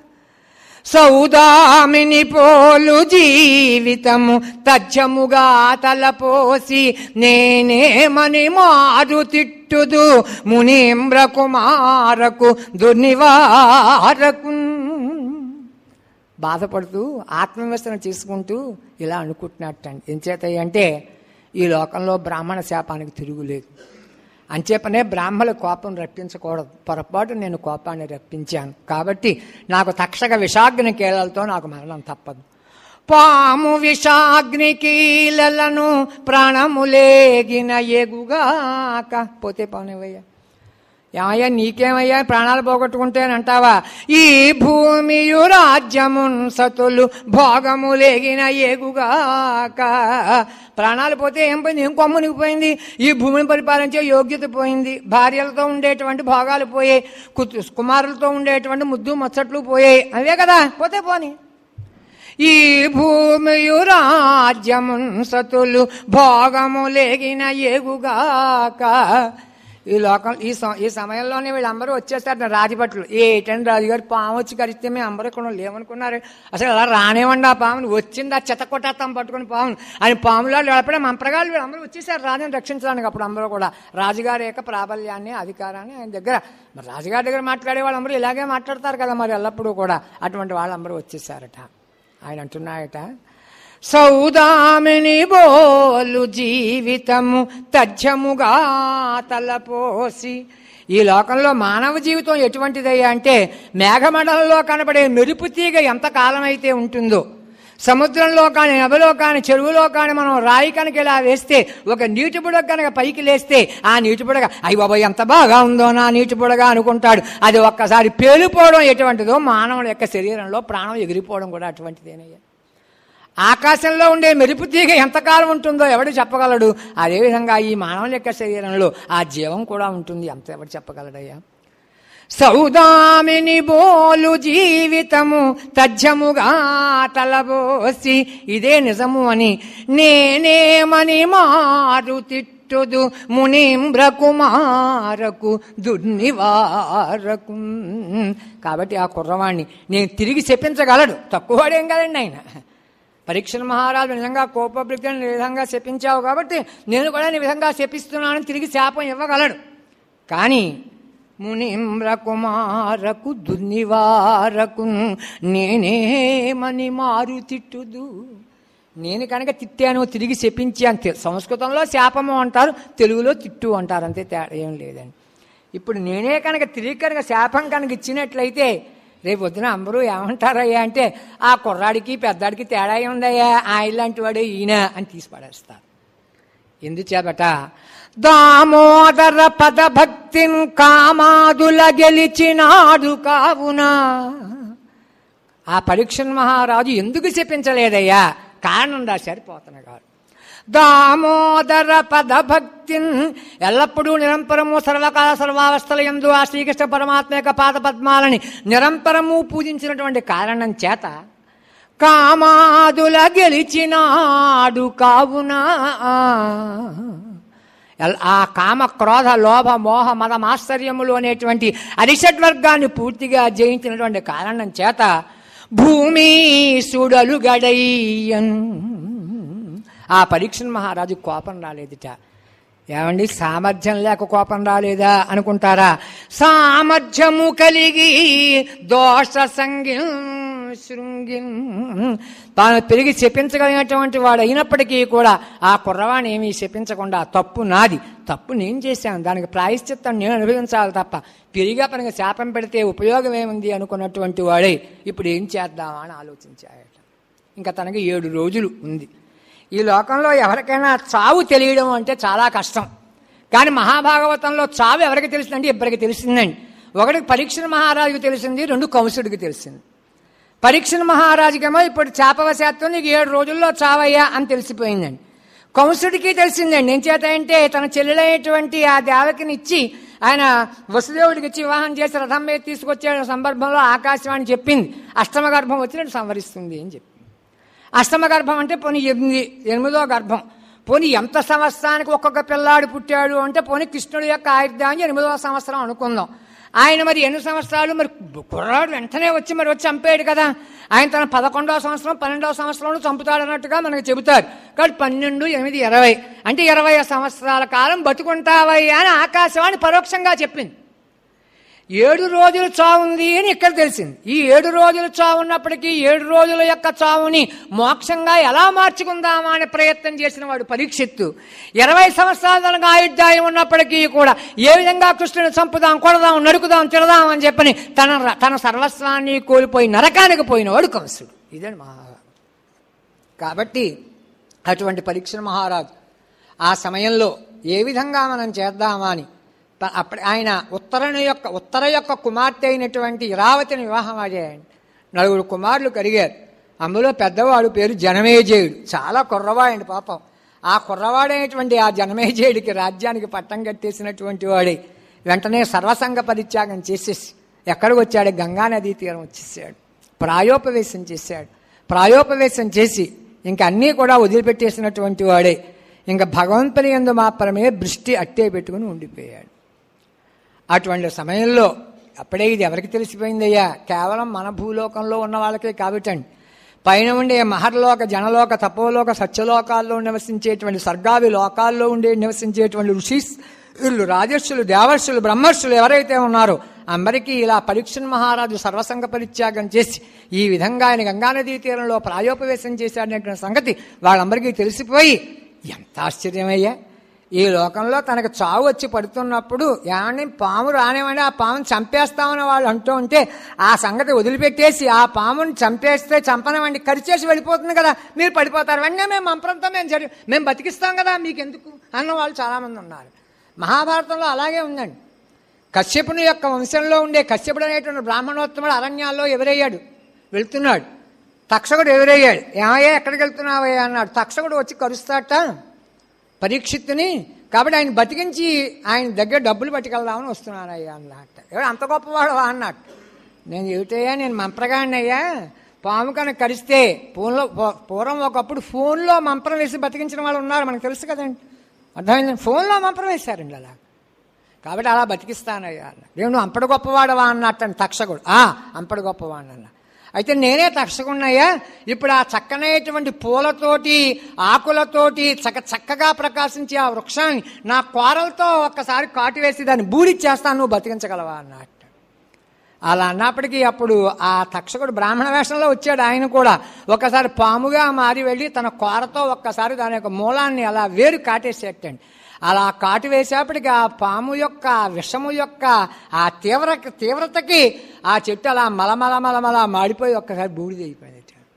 సౌదామిని పోలు జీవితము తజ్జముగా తలపోసి నేనేమని మారు తిట్టుదు మునీంద్ర కుమారకు దుర్నివారకు బాధపడుతూ ఆత్మవిమర్శన చేసుకుంటూ ఇలా అనుకుంటున్నట్టండి ఎంచేత అంటే ఈ లోకంలో బ్రాహ్మణ శాపానికి తిరుగులేదు అంచేపనే బ్రాహ్మణ కోపం రప్పించకూడదు పొరపాటు నేను కోపాన్ని రప్పించాను కాబట్టి నాకు తక్షక విషాగ్ని కీలలతో నాకు మరణం తప్పదు పాము విషాగ్ని కీలలను ప్రాణములేగిన ఎగుగాక పోతే పానవయ్యా ఏమయ్యా నీకేమయ్యా ప్రాణాలు పోగొట్టుకుంటే అని అంటావా ఈ భూమియు రాజ్యమున్ సతులు భోగములేగిన ఏగుగాక ప్రాణాలు పోతే ఏం పోయింది ఏం కొమ్మునిగిపోయింది ఈ భూమిని పరిపాలించే యోగ్యత పోయింది భార్యలతో ఉండేటువంటి భోగాలు పోయాయి కు- కుమారులతో ఉండేటువంటి ముద్దు ముచ్చట్లు పోయాయి అవే కదా పోతే పోని ఈ భూమియు రాజ్యమున్ సతులు భోగములేగిన ఏగుగాక ఈ లోకం ఈ సమ- ఈ సమయంలోనే వీళ్ళందరూ వచ్చేస్తారు రాజభట్లు ఏటండి రాజుగారు పాము వచ్చి కరిస్తే మేము అందరూ ఇక్కడ లేవనుకున్నారు అసలు అలా రానివ్వండి ఆ పాముని వచ్చింది ఆ చెత్త కొట్టేస్తాం పట్టుకుని పాముని అని పాములో లేకపోతే మంత్రగాళ్ళు వీళ్ళందరూ వచ్చేసారు రాజుని రక్షించడానికి అప్పుడు అందరూ కూడా రాజుగారి యొక్క ప్రాబల్యాన్ని అధికారాన్ని ఆయన దగ్గర మరి రాజుగారి దగ్గర మాట్లాడే వాళ్ళందరూ ఇలాగే మాట్లాడతారు కదా మరి ఎల్లప్పుడూ కూడా అటువంటి వాళ్ళందరూ వచ్చేసారట ఆయన అంటున్నాయట సౌదామిని బోలు జీవితము తథ్యముగా తలపోసి ఈ లోకంలో మానవ జీవితం ఎటువంటిదయ్యా అంటే మేఘమండలంలో కనబడే మెరుపు తీగ ఎంత కాలమైతే ఉంటుందో సముద్రంలో కానీ నదిలో కానీ చెరువులో కానీ మనం రాయి కనుక ఇలా వేస్తే ఒక నీటి బుడగ కనుక పైకి లేస్తే ఆ నీటి బుడగ అయ్యి బాబా ఎంత బాగా ఉందో నా నీటి బుడగ అనుకుంటాడు అది ఒక్కసారి పేలిపోవడం ఎటువంటిదో మానవుల యొక్క శరీరంలో ప్రాణం ఎగిరిపోవడం కూడా అటువంటిదేనయ్యా ఆకాశంలో ఉండే మెరుపు తీగ ఎంతకాలం ఉంటుందో ఎవడు చెప్పగలడు అదేవిధంగా ఈ మానవుల యొక్క శరీరంలో ఆ జీవం కూడా ఉంటుంది అంత ఎవడు చెప్పగలడయ్యా సౌదామిని బోలు జీవితము తజ్జముగా తలబోసి ఇదే నిజము అని నేనేమని మారు తిట్టుదు మునీంద్ర కుమారకు దుర్నివారకు కాబట్టి ఆ కుర్రవాణ్ణి నేను తిరిగి చెప్పించగలడు తక్కువవాడేం కదండి ఆయన పరీక్షల మహారాజు నిజంగా కోపభృతిని ఈ విధంగా శపించావు కాబట్టి నేను కూడా నీ విధంగా శపిస్తున్నాను తిరిగి శాపం ఇవ్వగలడు కానీ మునిమ్ర కుమారకు దుర్నివారకు నేనేమని మారు తిట్టుదు నేను కనుక తిట్టాను తిరిగి శపించాను తె- సంస్కృతంలో శాపము అంటారు తెలుగులో తిట్టు అంటారు అంతే తేడా ఏం లేదండి ఇప్పుడు నేనే కనుక తిరిగి కనుక శాపం కనుక ఇచ్చినట్లయితే రేపు పొద్దున అందరూ ఏమంటారయ్యా అంటే ఆ కుర్రాడికి పెద్దాడికి తేడా ఉందయ్యా ఆ ఇలాంటి వాడే ఈయన అని తీసి పడేస్తారు ఎందుచేపట దామోదర పద భక్తిన్ కామాదుల గెలిచినాడు కావునా ఆ పరీక్షణ్ మహారాజు ఎందుకు చెప్పించలేదయ్యా కారణం రాశారు పోతన గారు దామోదర పద భక్తిన్ ఎల్లప్పుడూ నిరంతరము సర్వకాల సర్వావస్థల ఎందు ఆ శ్రీకృష్ణ పరమాత్మ యొక్క పాద పద్మాలని నిరంతరము పూజించినటువంటి కారణం చేత కామాదుల గెలిచినాడు కావునా ఎల్- ఆ కామ క్రోధ లోభ మోహ మద మాశ్చర్యములు అనేటువంటి అరిషడ్వర్గాన్ని పూర్తిగా జయించినటువంటి కారణం చేత భూమి సుడలు గడయ్యన్ ఆ పరీక్ష మహారాజు కోపం రాలేదుట ఏమండి సామర్థ్యం లేక కోపం రాలేదా అనుకుంటారా సామర్థ్యము కలిగి దోష సంగి శృంగి తాను తిరిగి చెప్పించగలిగినటువంటి వాడు అయినప్పటికీ కూడా ఆ కుర్రవాణి ఏమీ చెప్పించకుండా తప్పు నాది తప్పు నేను చేశాను దానికి ప్రాయశ్చిత్తం నేను అనుభవించాలి తప్ప తిరిగి అతనికి శాపం పెడితే ఉపయోగం ఏముంది అనుకున్నటువంటి వాడే ఇప్పుడు ఏం చేద్దామా అని ఆలోచించాయట ఇంకా తనకి ఏడు రోజులు ఉంది ఈ లోకంలో ఎవరికైనా చావు తెలియడం అంటే చాలా కష్టం కానీ మహాభాగవతంలో చావు ఎవరికి తెలిసిందంటే ఇద్దరికి తెలిసిందండి ఒకటికి పరీక్షణ మహారాజుకి తెలిసింది రెండు కంసుడికి తెలిసింది పరీక్షణ మహారాజుకేమో ఇప్పుడు చేపవశాత్తు నీకు ఏడు రోజుల్లో చావయ్యా అని తెలిసిపోయిందండి కంసుడికి తెలిసిందండి ఏం చేత అంటే తన చెల్లెలైనటువంటి ఆ దేవకిని ఇచ్చి ఆయన వసుదేవుడికి ఇచ్చి వివాహం చేసి రథం మీద తీసుకొచ్చే సందర్భంలో ఆకాశవాణి చెప్పింది అష్టమ గర్భం వచ్చినట్టు సంవరిస్తుంది అని చెప్పింది అష్టమ గర్భం అంటే పోనీ ఎనిమిది ఎనిమిదో గర్భం పోనీ ఎంత సంవత్సరానికి ఒక్కొక్క పిల్లాడు పుట్టాడు అంటే పోనీ కృష్ణుడి యొక్క ఆయుర్దాన్ని ఎనిమిదో సంవత్సరం అనుకుందాం ఆయన మరి ఎన్ని సంవత్సరాలు మరి కుర్రాడు వెంటనే వచ్చి మరి వచ్చి చంపాడు కదా ఆయన తన పదకొండవ సంవత్సరం పన్నెండవ సంవత్సరంలో చంపుతాడు అన్నట్టుగా మనకు చెబుతారు కాబట్టి పన్నెండు ఎనిమిది ఇరవై అంటే ఇరవై సంవత్సరాల కాలం బతుకుంటావయ్యా అని ఆకాశవాణి పరోక్షంగా చెప్పింది ఏడు రోజులు చావుంది అని ఇక్కడ తెలిసింది ఈ ఏడు రోజులు చావు ఉన్నప్పటికీ ఏడు రోజుల యొక్క చావుని మోక్షంగా ఎలా మార్చుకుందామా అనే ప్రయత్నం చేసిన వాడు పరీక్షిత్తు ఇరవై సంవత్సరాల తనకు ఆయుర్దాయం ఉన్నప్పటికీ కూడా ఏ విధంగా కృష్ణుని చంపుదాం కొడదాం నరుకుదాం తిడదాం అని చెప్పని తన తన సర్వస్వాన్ని కోల్పోయి నరకానికి పోయినవాడు కంసుడు ఇదండి మహా కాబట్టి అటువంటి పరీక్ష మహారాజు ఆ సమయంలో ఏ విధంగా మనం చేద్దామా అని త- అప్పుడు ఆయన ఉత్తరను యొక్క ఉత్తర యొక్క కుమార్తె అయినటువంటి ఇరావతిని వివాహం అయ్యాయండి నలుగురు కుమారులు కలిగారు అందులో పెద్దవాడు పేరు జనమేజయుడు చాలా కుర్రవాడండి పాపం ఆ కుర్రవాడైనటువంటి ఆ జనమేజయుడికి రాజ్యానికి పట్టం కట్టేసినటువంటి వాడే వెంటనే సర్వసంగ పరిత్యాగం చేసేసి ఎక్కడికి వచ్చాడు గంగా నదీ తీరం వచ్చేసాడు ప్రాయోపవేశం చేశాడు ప్రాయోపవేశం చేసి ఇంక అన్నీ కూడా వదిలిపెట్టేసినటువంటి వాడే ఇంకా భగవంతుని ఎందు మాత్రమే దృష్టి అట్టే పెట్టుకుని ఉండిపోయాడు అటువంటి సమయంలో అప్పుడే ఇది ఎవరికి తెలిసిపోయిందయ్యా కేవలం మన భూలోకంలో ఉన్న వాళ్ళకే కాబట్టండి పైన ఉండే మహర్లోక జనలోక తపోలోక సత్యలోకాల్లో నివసించేటువంటి సర్గావి లోకాల్లో ఉండే నివసించేటువంటి ఋషిస్ వీళ్ళు రాజర్షులు దేవర్షులు బ్రహ్మర్షులు ఎవరైతే ఉన్నారో అందరికీ ఇలా పరీక్షణ్ మహారాజు సర్వసంగ పరిత్యాగం చేసి ఈ విధంగా ఆయన గంగానదీ తీరంలో ప్రాయోపవేశం చేశాడనే సంగతి వాళ్ళందరికీ తెలిసిపోయి ఎంత ఆశ్చర్యమయ్యా ఈ లోకంలో తనకు చావు వచ్చి పడుతున్నప్పుడు ఏమండి పాము రానివ్వండి ఆ పాముని చంపేస్తామని వాళ్ళు అంటూ ఉంటే ఆ సంగతి వదిలిపెట్టేసి ఆ పాముని చంపేస్తే చంపనివ్వండి కరిచేసి వెళ్ళిపోతుంది కదా మీరు పడిపోతారు వెంటనే మేము మంత్రంతో మేము జరి మేము బతికిస్తాం కదా మీకు ఎందుకు అన్న వాళ్ళు చాలామంది ఉన్నారు మహాభారతంలో అలాగే ఉందండి కశ్యపుని యొక్క వంశంలో ఉండే కశ్యపుడు అనేటువంటి బ్రాహ్మణోత్తముడు అరణ్యాల్లో ఎదురయ్యాడు వెళ్తున్నాడు తక్షకుడు ఎదురయ్యాడు ఏమయ్యా ఎక్కడికి వెళ్తున్నావయ్యా అన్నాడు తక్షకుడు వచ్చి కరుస్తాట పరీక్షిత్తుని కాబట్టి ఆయన బతికించి ఆయన దగ్గర డబ్బులు పట్టుకెళ్దామని వస్తున్నానయ్యా అన్నట్ట ఎవడు అంత గొప్పవాడు అన్నట్టు నేను ఏమిటయ్యా నేను మంత్రగాడిని అయ్యా పాము కనుక కరిస్తే ఫోన్లో పూ- పూర్వం ఒకప్పుడు ఫోన్లో మంత్రం వేసి బతికించిన వాళ్ళు ఉన్నారు మనకు తెలుసు కదండి అర్థమైంది ఫోన్లో మంత్రం వేశారండి అలా కాబట్టి అలా బతికిస్తానయ్యా అన్న నేను అంపడు గొప్పవాడవా అన్నట్టని తక్షకుడు ఆ అంపడు గొప్పవాడు అన్న అయితే నేనే తక్షకున్నయ్యా ఇప్పుడు ఆ చక్కనైనటువంటి పూలతోటి ఆకులతోటి చక్క చక్కగా ప్రకాశించే ఆ వృక్షాన్ని నా కోరలతో ఒక్కసారి కాటు వేసి దాన్ని బూడిచ్చేస్తాను నువ్వు బతికించగలవా అన్నట్టు అలా అన్నప్పటికీ అప్పుడు ఆ తక్షకుడు బ్రాహ్మణ వేషంలో వచ్చాడు ఆయన కూడా ఒకసారి పాముగా మారి వెళ్ళి తన కోరతో ఒక్కసారి దాని యొక్క మూలాన్ని అలా వేరు కాటేసేటండి అలా కాటు వేసేపటికి ఆ పాము యొక్క ఆ విషము యొక్క ఆ తీవ్ర తీవ్రతకి ఆ చెట్టు అలా మలమల మలమల మాడిపోయి ఒక్కసారి బూడిదైపోయింది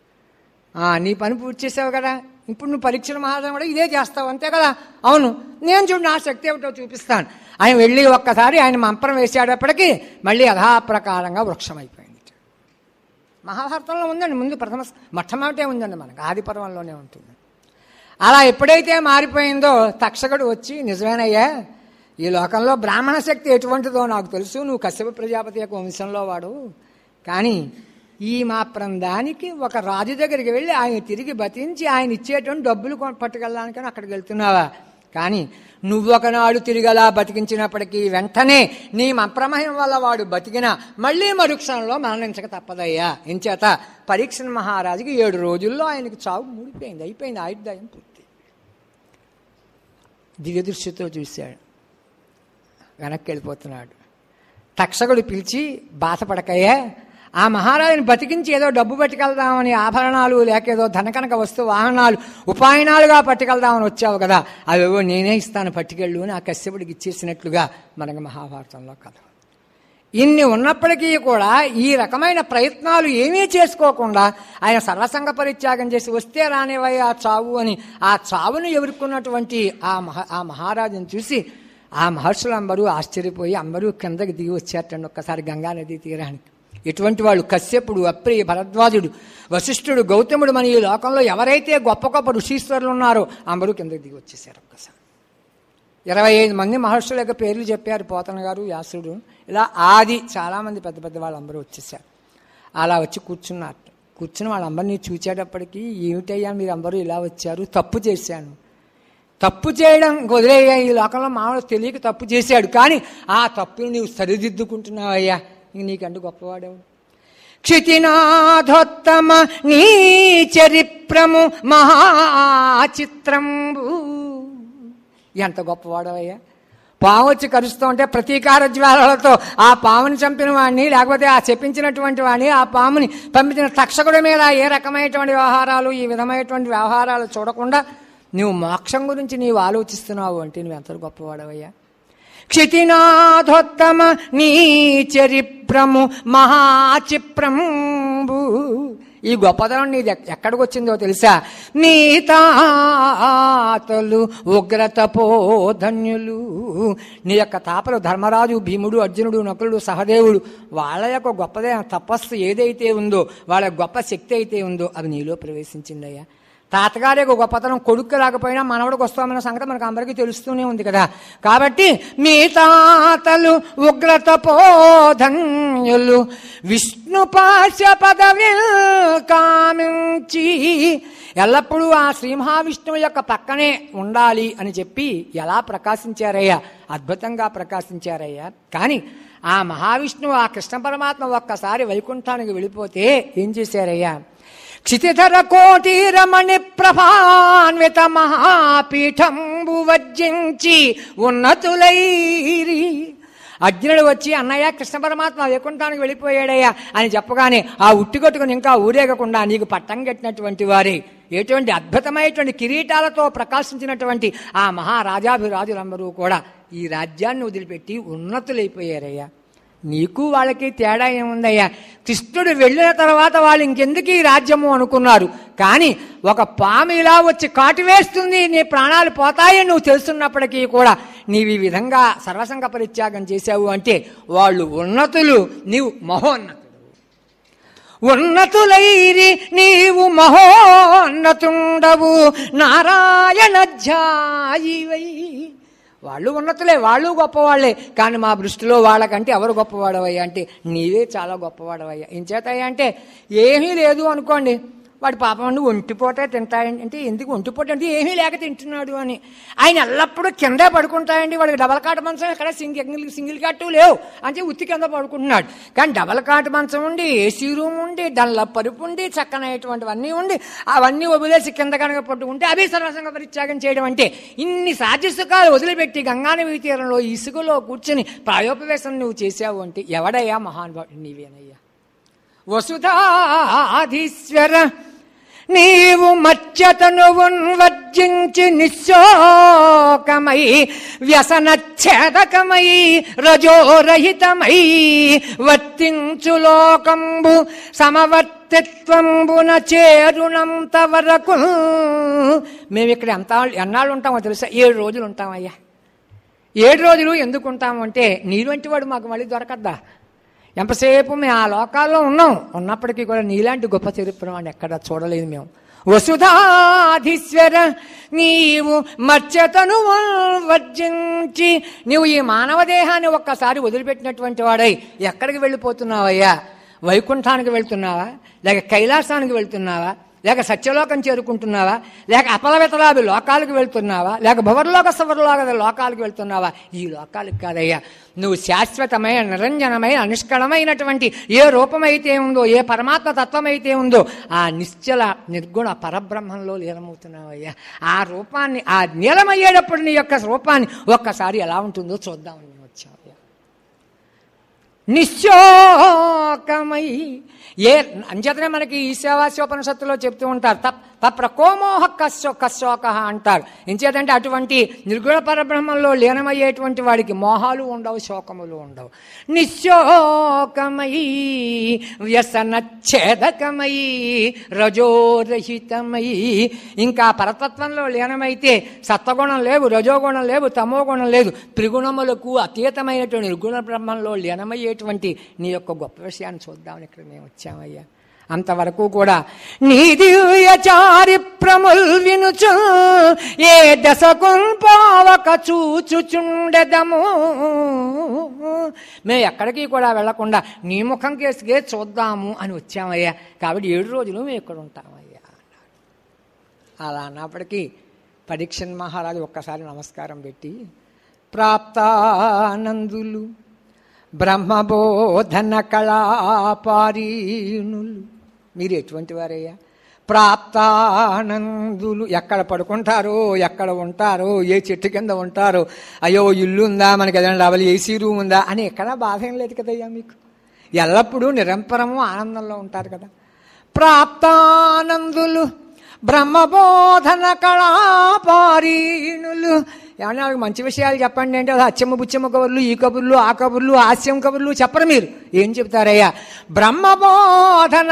ఆ, నీ పని పూర్తి చేసావు కదా ఇప్పుడు నువ్వు పరీక్షల మహారాజు కూడా ఇదే చేస్తావు అంతే కదా అవును నేను చూడు నా శక్తి ఏమిటో చూపిస్తాను ఆయన వెళ్ళి ఒక్కసారి ఆయన మంత్రం వేసేటప్పటికి మళ్ళీ యథాప్రకారంగా వృక్షం అయిపోయింది మహాభారతంలో ఉందండి ముందు ప్రథమ మొట్టమొదటే ఉందండి మనకు ఆది పర్వంలోనే ఉంటుంది అలా ఎప్పుడైతే మారిపోయిందో తక్షకుడు వచ్చి నిజమేనయ్యా ఈ లోకంలో బ్రాహ్మణ శక్తి ఎటువంటిదో నాకు తెలుసు నువ్వు కశ్యప ప్రజాపతి యొక్క వంశంలో వాడు కానీ ఈ మాత్రం దానికి ఒక రాజు దగ్గరికి వెళ్ళి ఆయన తిరిగి బతించి ఆయన ఇచ్చేటువంటి డబ్బులు కొ- పట్టుకెళ్ళడానికని అక్కడికి వెళ్తున్నావా కానీ నువ్వు ఒకనాడు తిరిగి అలా బతికించినప్పటికీ వెంటనే నీ మంత్రమయం వల్ల వాడు బతికినా మళ్ళీ మరుక్షణంలో మరణించక తప్పదయ్యా ఎంచేత పరీక్ష మహారాజుకి ఏడు రోజుల్లో ఆయనకి చావు మూడిపోయింది అయిపోయింది ఆయుర్దాయం పూర్తి దివ్య దృష్టితో చూశాడు వెనక్కి వెళ్ళిపోతున్నాడు తక్షకుడు పిలిచి బాధపడకయ్యే ఆ మహారాజుని బతికించి ఏదో డబ్బు పట్టుకెళ్దామని ఆభరణాలు లేక ఏదో ధనకనక వస్తు వాహనాలు ఉపాయనాలుగా పట్టుకెళ్దామని వచ్చావు కదా అవేవో నేనే ఇస్తాను పట్టుకెళ్ళు అని ఆ కశ్యపుడికి ఇచ్చేసినట్లుగా మనకు మహాభారతంలో కథ ఇన్ని ఉన్నప్పటికీ కూడా ఈ రకమైన ప్రయత్నాలు ఏమీ చేసుకోకుండా ఆయన సర్వసంగ పరిత్యాగం చేసి వస్తే రానివై ఆ చావు అని ఆ చావును ఎదుర్కొన్నటువంటి ఆ మహా ఆ మహారాజును చూసి ఆ మహర్షులందరూ ఆశ్చర్యపోయి అందరూ కిందకి దిగి వచ్చారటండి ఒక్కసారి గంగానది తీరానికి ఎటువంటి వాళ్ళు కశ్యపుడు అప్రి భరద్వాజుడు వశిష్ఠుడు గౌతముడు మన ఈ లోకంలో ఎవరైతే గొప్ప గొప్ప ఋషీశ్వరులు ఉన్నారో అందరూ కిందకి దిగి వచ్చేసారు ఒక్కసారి ఇరవై ఐదు మంది మహర్షుల యొక్క పేర్లు చెప్పారు పోతన గారు వ్యాసుడు ఇలా ఆది చాలామంది పెద్ద పెద్ద వాళ్ళందరూ వచ్చేసారు అలా వచ్చి కూర్చున్నారు కూర్చుని వాళ్ళందరినీ చూచేటప్పటికి ఏమిటయ్యా మీరు అందరూ ఇలా వచ్చారు తప్పు చేశాను తప్పు చేయడం వదిలేయ్యా ఈ లోకంలో మామూలు తెలియక తప్పు చేశాడు కానీ ఆ తప్పును నీవు సరిదిద్దుకుంటున్నావయ్యా ఇంక నీకంటూ గొప్పవాడేవాడు క్షితినాథోత్తమ నీ చరిత్రము మహాచిత్రంబు ఎంత గొప్పవాడవయ్యా పాము వచ్చి కరుస్తూ ఉంటే ప్రతీకార జ్వాలలతో ఆ పాముని చంపిన వాడిని లేకపోతే ఆ చెప్పించినటువంటి వాడిని ఆ పాముని పంపించిన తక్షకుడి మీద ఏ రకమైనటువంటి వ్యవహారాలు ఈ విధమైనటువంటి వ్యవహారాలు చూడకుండా నువ్వు మోక్షం గురించి నీవు ఆలోచిస్తున్నావు అంటే నువ్వు ఎంత గొప్పవాడవయ్యా క్షితినాథోత్తమ నీ చరిత్రము మహాచిప్రంబు ఈ గొప్పతనం నీది ఎక్- ఎక్కడికి వచ్చిందో తెలుసా నీ తాతలు ఉగ్రతపోధన్యులు నీ యొక్క తాపలు ధర్మరాజు భీముడు అర్జునుడు నకులుడు సహదేవుడు వాళ్ళ యొక్క గొప్పదే తపస్సు ఏదైతే ఉందో వాళ్ళ గొప్ప శక్తి అయితే ఉందో అది నీలో ప్రవేశించిందయ్యా తాతగారి యొక్క గొప్పతనం కొడుకు రాకపోయినా మనవడికి వస్తామన్న సంగతి మనకు అందరికీ తెలుస్తూనే ఉంది కదా కాబట్టి మీ తాతలు ఉగ్రత పోధన్యులు విష్ణు పాశ పదవి కామించి ఎల్లప్పుడూ ఆ శ్రీ మహావిష్ణువు యొక్క పక్కనే ఉండాలి అని చెప్పి ఎలా ప్రకాశించారయ్యా అద్భుతంగా ప్రకాశించారయ్యా కానీ ఆ మహావిష్ణువు ఆ కృష్ణ పరమాత్మ ఒక్కసారి వైకుంఠానికి వెళ్ళిపోతే ఏం చేశారయ్యా క్షితిధర కోటి రమణి ప్రభాన్విత మహాపీఠంబు వజ్జించి ఉన్నతులైరి అర్జునుడు వచ్చి అన్నయ్య కృష్ణ పరమాత్మ వైకుంఠానికి వెళ్ళిపోయాడయ్యా అని చెప్పగానే ఆ ఉట్టి కొట్టుకుని ఇంకా ఊరేగకుండా నీకు పట్టం కట్టినటువంటి వారే ఎటువంటి అద్భుతమైనటువంటి కిరీటాలతో ప్రకాశించినటువంటి ఆ మహారాజాభిరాజులందరూ కూడా ఈ రాజ్యాన్ని వదిలిపెట్టి ఉన్నతులైపోయారయ్యా నీకు వాళ్ళకి తేడా ఏముందయ్యా కృష్ణుడు వెళ్ళిన తర్వాత వాళ్ళు ఇంకెందుకు ఈ రాజ్యము అనుకున్నారు కానీ ఒక పాము ఇలా వచ్చి కాటు వేస్తుంది నీ ప్రాణాలు పోతాయని నువ్వు తెలుసున్నప్పటికీ కూడా నీవు ఈ విధంగా సర్వసంగ పరిత్యాగం చేశావు అంటే వాళ్ళు ఉన్నతులు నీవు మహోన్నతులు ఉన్నతులైరి నీవు మహోన్నతుండవు నారాయణ ధ్యాయివై వాళ్ళు ఉన్నతులే వాళ్ళు గొప్పవాళ్లే కానీ మా దృష్టిలో వాళ్ళకంటే ఎవరు గొప్పవాడవయ్యా అంటే నీవే చాలా గొప్పవాడవయ్యా ఏం చేతాయి అంటే ఏమీ లేదు అనుకోండి వాడి పాపం నువ్వు ఒంటిపోటే తింటాయండి అంటే ఎందుకు ఒంటిపోట అంటే ఏమీ లేక తింటున్నాడు అని ఆయన ఎల్లప్పుడూ కిందే పడుకుంటాయండి వాడికి డబల్ కాట మంచం ఎక్కడ సింగిల్ సింగిల్ కట్టు లేవు అంటే ఉత్తి కింద పడుకుంటున్నాడు కానీ డబల్ కాట మంచం ఉండి ఏసీ రూమ్ ఉండి డల్ల పరుపు ఉండి చక్కనైనటువంటివన్నీ ఉండి అవన్నీ వదిలేసి కింద కనుక పట్టుకుంటే అవి సర్వసంగ పరిత్యాగం చేయడం అంటే ఇన్ని సాధ్యసుఖాలు వదిలిపెట్టి గంగానవి తీరంలో ఇసుకలో కూర్చుని ప్రాయోపవేశం నువ్వు చేశావు అంటే ఎవడయ్యా మహానుభావుడు నీవేనయ్యా వసుధాధీశ్వర నీవు మత్స్యతను వర్జించి నిశోకమై వ్యసనఛేదకమై రజోరహితమై వర్తించు లోకంబు సమవర్తిత్వంబున చేరునంత వరకు మేము ఇక్కడ ఎంత ఎన్నాళ్ళు ఉంటామో తెలుసా ఏడు రోజులు ఉంటామయ్యా ఏడు రోజులు ఎందుకు ఉంటాము అంటే నీలాంటి వాడు మాకు మళ్ళీ దొరకద్దా ఎంతసేపు మేము ఆ లోకాల్లో ఉన్నాం ఉన్నప్పటికీ కూడా నీలాంటి గొప్ప చరిత్ర అని ఎక్కడ చూడలేదు మేము వసుధాధీశ్వర నీవు మత్స్యతను వర్జించి నీవు ఈ మానవ దేహాన్ని ఒక్కసారి వదిలిపెట్టినటువంటి వాడై ఎక్కడికి వెళ్ళిపోతున్నావయ్యా వైకుంఠానికి వెళ్తున్నావా లేక కైలాసానికి వెళ్తున్నావా లేక సత్యలోకం చేరుకుంటున్నావా లేక అపలవితలాభి లోకాలకు వెళ్తున్నావా లేక భువర్లోక సవర్లోక లోకాలకు వెళ్తున్నావా ఈ లోకాలకు కాదయ్యా నువ్వు శాశ్వతమైన నిరంజనమైన నిష్కళమైనటువంటి ఏ రూపమైతే ఉందో ఏ పరమాత్మ తత్వమైతే ఉందో ఆ నిశ్చల నిర్గుణ పరబ్రహ్మంలో లీనమవుతున్నావయ్యా ఆ రూపాన్ని ఆ నీలమయ్యేటప్పుడు నీ యొక్క రూపాన్ని ఒక్కసారి ఎలా ఉంటుందో చూద్దామని వచ్చావయ్యా నిశ్చోకమై ఏ అంచేతనే మనకి ఈ సేవాశోపనిషత్తులో చెప్తూ ఉంటారు తప్ తప్రకోమోహ కశ్చో కశ్చోక అంటారు ఎంచేతంటే అటువంటి నిర్గుణ పరబ్రహ్మంలో లీనమయ్యేటువంటి వాడికి మోహాలు ఉండవు శోకములు ఉండవు నిశ్చోకమై వ్యసనచ్ఛేదకమై రజోరహితమై ఇంకా పరతత్వంలో లీనమైతే సత్వగుణం లేవు రజోగుణం లేవు తమోగుణం లేదు త్రిగుణములకు అతీతమైనటువంటి నిర్గుణ బ్రహ్మంలో లీనమయ్యేటువంటి నీ యొక్క గొప్ప విషయాన్ని చూద్దామని ఇక్కడ మేము వచ్చామయ్యా అంతవరకు కూడా నీ దివ్య చారిప్రముల్ వినుచు ఏ దశకుంపావక చూచుచుండెదము మేము ఎక్కడికి కూడా వెళ్లకుండా నీ ముఖం కేసుకే చూద్దాము అని వచ్చామయ్యా కాబట్టి ఏడు రోజులు మేము ఇక్కడ ఉంటామయ్యా అలా అన్నప్పటికీ పరీక్షన్ మహారాజు ఒక్కసారి నమస్కారం పెట్టి ప్రాప్తానందులు బ్రహ్మబోధన కళాపారీణులు మీరు ఎటువంటి వారయ్యా ప్రాప్తానందులు ఎక్కడ పడుకుంటారో ఎక్కడ ఉంటారో ఏ చెట్టు కింద ఉంటారో అయ్యో ఇల్లు ఉందా మనకి ఏదైనా డబల్ ఏసీ రూమ్ ఉందా అని ఎక్కడా బాధ ఏం లేదు కదయ్యా మీకు ఎల్లప్పుడూ నిరంతరము ఆనందంలో ఉంటారు కదా ప్రాప్తానందులు బ్రహ్మబోధన కళాపారీణులు ఏమన్నా నాకు మంచి విషయాలు చెప్పండి అంటే అది అచ్చమ్మ బుచ్చమ్మ కబుర్లు ఈ కబుర్లు ఆ కబుర్లు హాస్యం కబుర్లు చెప్పరు మీరు ఏం చెప్తారయ్యా బ్రహ్మబోధన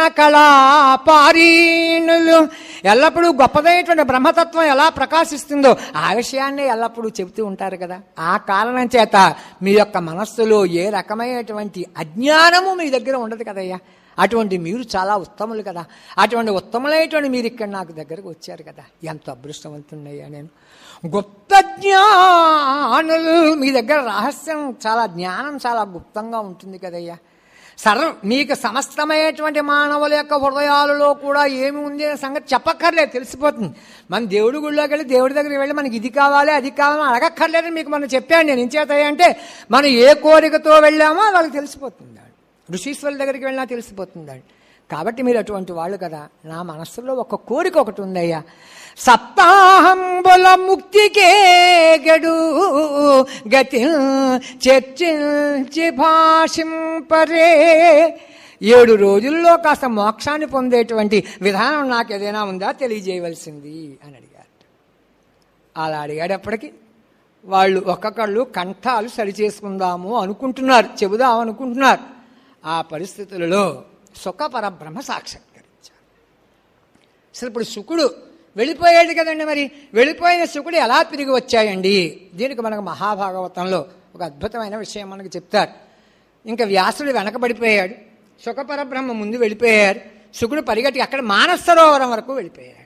కళాపారీణులు ఎల్లప్పుడూ గొప్పదైనటువంటి బ్రహ్మతత్వం ఎలా ప్రకాశిస్తుందో ఆ విషయాన్ని ఎల్లప్పుడూ చెబుతూ ఉంటారు కదా ఆ కారణం చేత మీ యొక్క మనస్సులో ఏ రకమైనటువంటి అజ్ఞానము మీ దగ్గర ఉండదు కదయ్యా అటువంటి మీరు చాలా ఉత్తములు కదా అటువంటి ఉత్తములైనటువంటి మీరు ఇక్కడ నాకు దగ్గరకు వచ్చారు కదా ఎంత అదృష్టవంతున్నాయ్యా నేను గుప్త జ్ఞానులు మీ దగ్గర రహస్యం చాలా జ్ఞానం చాలా గుప్తంగా ఉంటుంది కదయ్యా సర్వ మీకు సమస్తమైనటువంటి మానవుల యొక్క హృదయాలలో కూడా ఏమి ఉంది అనే సంగతి చెప్పక్కర్లేదు తెలిసిపోతుంది మన దేవుడి గుళ్ళోకి వెళ్ళి దేవుడి దగ్గరికి వెళ్ళి మనకి ఇది కావాలి అది కావాలని అడగక్కర్లేదని మీకు మనం చెప్పాను నేను ఇంచేతయ్యా అంటే మనం ఏ కోరికతో వెళ్ళామో వాళ్ళకి తెలిసిపోతుంది ఋషీశ్వరుల దగ్గరికి వెళ్ళినా తెలిసిపోతుందండి కాబట్టి మీరు అటువంటి వాళ్ళు కదా నా మనస్సులో ఒక కోరిక ఒకటి ఉందయ్యా సప్తాహంబుల ముక్తికే గడు గతి చర్చించి భాషింపరే ఏడు రోజుల్లో కాస్త మోక్షాన్ని పొందేటువంటి విధానం నాకు ఏదైనా ఉందా తెలియజేయవలసింది అని అడిగారు అలా అడిగేటప్పటికి వాళ్ళు ఒక్కొక్కళ్ళు కంఠాలు సరిచేసుకుందాము అనుకుంటున్నారు చెబుదాం అనుకుంటున్నారు ఆ పరిస్థితులలో సుఖ పరబ్రహ్మ సాక్షాత్కరించారు అసలు ఇప్పుడు శుకుడు వెళ్ళిపోయాడు కదండి మరి వెళ్ళిపోయిన శుకుడు ఎలా తిరిగి వచ్చాయండి దీనికి మనకు మహాభాగవతంలో ఒక అద్భుతమైన విషయం మనకు చెప్తారు ఇంకా వ్యాసుడు వెనకబడిపోయాడు సుఖ పరబ్రహ్మ ముందు వెళ్ళిపోయారు శుకుడు పరిగెట్టి అక్కడ మానస సరోవరం వరకు వెళ్ళిపోయాడు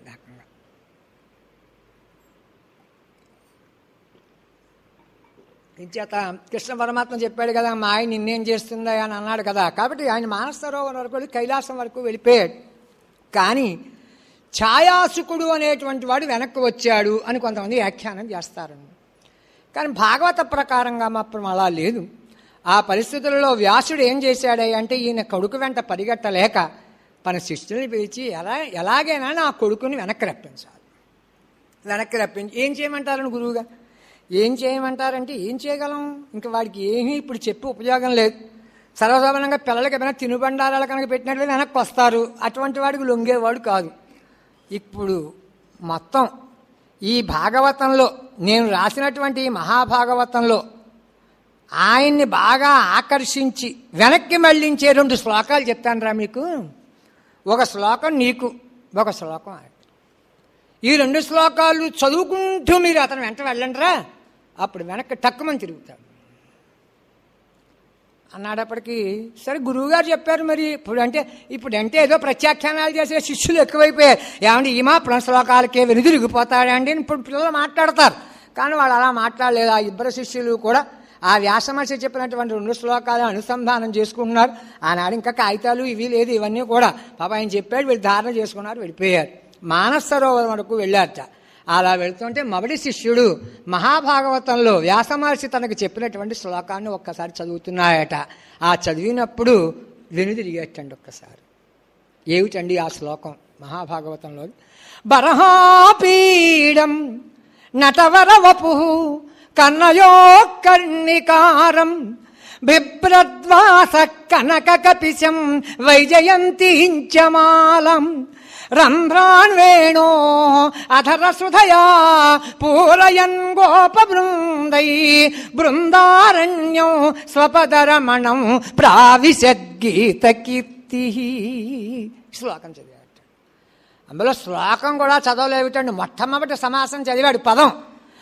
ఇంచేత కృష్ణ పరమాత్మ చెప్పాడు కదా మా ఆయన నిన్నేం చేస్తుందా అని అన్నాడు కదా కాబట్టి ఆయన మానస సరోవరం వరకు వెళ్ళి కైలాసం వరకు వెళ్ళిపోయాడు కానీ ఛాయాసుకుడు అనేటువంటి వాడు వెనక్కి వచ్చాడు అని కొంతమంది వ్యాఖ్యానం చేస్తారు కానీ భాగవత ప్రకారంగా మాత్రం అలా లేదు ఆ పరిస్థితులలో వ్యాసుడు ఏం చేశాడు అంటే ఈయన కొడుకు వెంట పరిగెట్టలేక తన శిష్యుల్ని పిలిచి ఎలా ఎలాగైనా నా కొడుకుని వెనక్కి రప్పించాలి వెనక్కి రప్పించి ఏం చేయమంటారని గురువుగా ఏం చేయమంటారంటే ఏం చేయగలం ఇంకా వాడికి ఏమీ ఇప్పుడు చెప్పి ఉపయోగం లేదు సర్వసాధారణంగా పిల్లలకి ఏమైనా తినుబండారాలు కనుక పెట్టినట్లయితే వెనక్కి వస్తారు అటువంటి వాడికి లొంగేవాడు కాదు ఇప్పుడు మొత్తం ఈ భాగవతంలో నేను రాసినటువంటి ఈ మహాభాగవతంలో ఆయన్ని బాగా ఆకర్షించి వెనక్కి మళ్ళించే రెండు శ్లోకాలు చెప్తానురా మీకు ఒక శ్లోకం నీకు ఒక శ్లోకం ఆయన ఈ రెండు శ్లోకాలు చదువుకుంటూ మీరు అతను వెంట వెళ్ళండిరా అప్పుడు వెనక్కి టక్కుమని తిరుగుతాడు అన్నాడప్పటికీ సరే గురువుగారు చెప్పారు మరి ఇప్పుడు అంటే ఇప్పుడు అంటే ఏదో ప్రత్యాఖ్యానాలు చేసే శిష్యులు ఎక్కువైపోయారు ఏమంటే ఈమా శ్లోకాలకే వెనుదిరిగిపోతాడా అండి ఇప్పుడు పిల్లలు మాట్లాడతారు కానీ వాళ్ళు అలా మాట్లాడలేదు ఆ ఇద్దరు శిష్యులు కూడా ఆ వ్యాసమహర్షి చెప్పినటువంటి రెండు శ్లోకాలు అనుసంధానం చేసుకుంటున్నారు ఆనాడు ఇంకా కాగితాలు ఇవి లేదు ఇవన్నీ కూడా పాప ఆయన చెప్పాడు వీళ్ళు ధారణ చేసుకున్నారు వెళ్ళిపోయారు మానస సరోవరం వరకు వెళ్ళారట అలా వెళ్తుంటే మొదటి శిష్యుడు మహాభాగవతంలో వ్యాసమహర్షి తనకు చెప్పినటువంటి శ్లోకాన్ని ఒక్కసారి చదువుతున్నాయట ఆ చదివినప్పుడు వెనుదిరిగేటండి ఒక్కసారి ఏమిటండి ఆ శ్లోకం మహాభాగవతంలో బరహాపీడం నటవరవపు కన్నయో కర్ణికారం బిభ్రద్వాస కనక కపిశం వైజయంతించమాలం రంధ్రాన్వేణో అధరసుధయా పూరయన్ గోప బృందై బృందారణ్యం స్వపదరమణం ప్రావిశద్గీత కీర్తి శ్లోకం చదివాడు అందులో శ్లోకం కూడా చదవలేవిటండి మొట్టమొదటి సమాసం చదివాడు పదం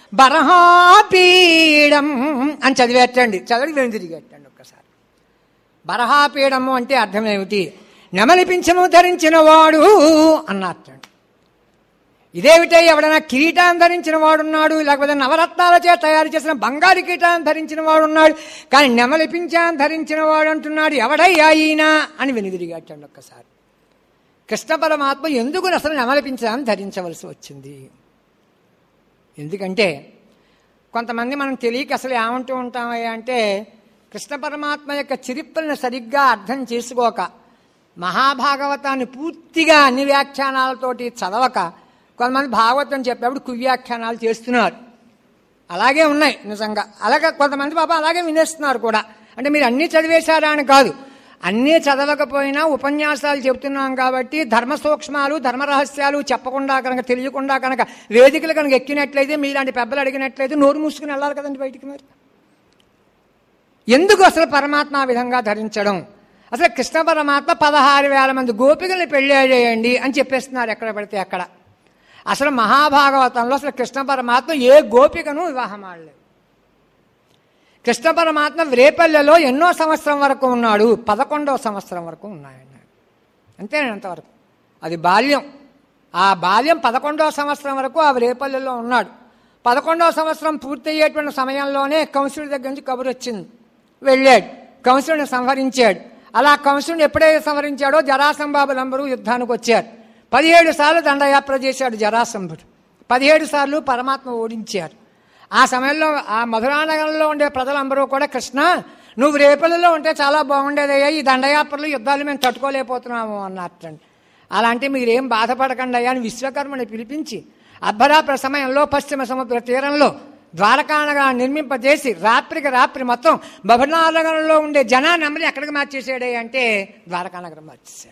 బరహాపీడం అని చదివేటండి చదివి వెనుదిరిగేటండి ఒక్కసారి బరహాపీడము అంటే అర్థం ఏమిటి నెమలిపించము ధరించిన వాడు అన్నట్టండి ఇదేమిటే ఎవడైనా కిరీటాన్ని ధరించిన వాడున్నాడు లేకపోతే నవరత్నాల చేత తయారు చేసిన బంగారు కిరీటాన్ని ధరించిన వాడున్నాడు కానీ నెమలిపించాన్ని ధరించిన వాడు అంటున్నాడు ఎవడయ్యా ఈయన అని వెనుదిరిగేటండి ఒక్కసారి కృష్ణ పరమాత్మ ఎందుకు అసలు నెమలిపించాన్ని ధరించవలసి వచ్చింది ఎందుకంటే కొంతమంది మనం తెలియక అసలు ఏమంటూ ఉంటామయ్యా అంటే కృష్ణ పరమాత్మ యొక్క చరిత్రను సరిగ్గా అర్థం చేసుకోక మహాభాగవతాన్ని పూర్తిగా అన్ని వ్యాఖ్యానాలతోటి చదవక కొంతమంది భాగవతం చెప్పేప్పుడు కువ్యాఖ్యానాలు చేస్తున్నారు అలాగే ఉన్నాయి నిజంగా అలాగే కొంతమంది పాప అలాగే వినేస్తున్నారు కూడా అంటే మీరు అన్నీ చదివేశారా అని కాదు అన్నీ చదవకపోయినా ఉపన్యాసాలు చెబుతున్నాం కాబట్టి ధర్మ సూక్ష్మాలు ధర్మ రహస్యాలు చెప్పకుండా కనుక తెలియకుండా కనుక వేదికలు కనుక ఎక్కినట్లయితే మీలాంటి పెద్దలు అడిగినట్లయితే నోరు మూసుకుని వెళ్ళాలి కదండి బయటికి మరి ఎందుకు అసలు పరమాత్మ ఆ విధంగా ధరించడం అసలు కృష్ణ పరమాత్మ పదహారు వేల మంది గోపికల్ని పెళ్లి చేయండి అని చెప్పేస్తున్నారు ఎక్కడ పడితే అక్కడ అసలు మహాభాగవతంలో అసలు కృష్ణ పరమాత్మ ఏ గోపికను వివాహం ఆడలేదు కృష్ణ పరమాత్మ రేపల్లెలో ఎన్నో సంవత్సరం వరకు ఉన్నాడు పదకొండవ సంవత్సరం వరకు ఉన్నాయన్నాడు అంతేనండి అంతవరకు అది బాల్యం ఆ బాల్యం పదకొండవ సంవత్సరం వరకు ఆ రేపల్లెలో ఉన్నాడు పదకొండవ సంవత్సరం పూర్తయ్యేటువంటి సమయంలోనే కంసుడి దగ్గర నుంచి కబురు వచ్చింది వెళ్ళాడు కంసుడిని సంహరించాడు అలా కంసుడిని ఎప్పుడైతే సంహరించాడో జరాసంబాబులందరూ యుద్ధానికి వచ్చారు పదిహేడు సార్లు దండయాత్ర చేశాడు జరాసంభుడు పదిహేడు సార్లు పరమాత్మ ఓడించారు ఆ సమయంలో ఆ మధురానగరంలో ఉండే ప్రజలందరూ కూడా కృష్ణ నువ్వు రేపలలో ఉంటే చాలా బాగుండేదయ్యా ఈ దండయాత్రలు యుద్ధాలు మేము తట్టుకోలేకపోతున్నాము అన్నట్టండి అలాంటి మీరేం బాధపడకండి అయ్యా అని విశ్వకర్మని పిలిపించి అర్ధరాత్రి సమయంలో పశ్చిమ సముద్ర తీరంలో ద్వారకానగా నిర్మింపజేసి రాత్రికి రాత్రి మొత్తం మధురానగరంలో ఉండే జనాన్ని అమ్మని ఎక్కడికి మార్చేసాడే అంటే ద్వారకానగరం మార్చేశాడు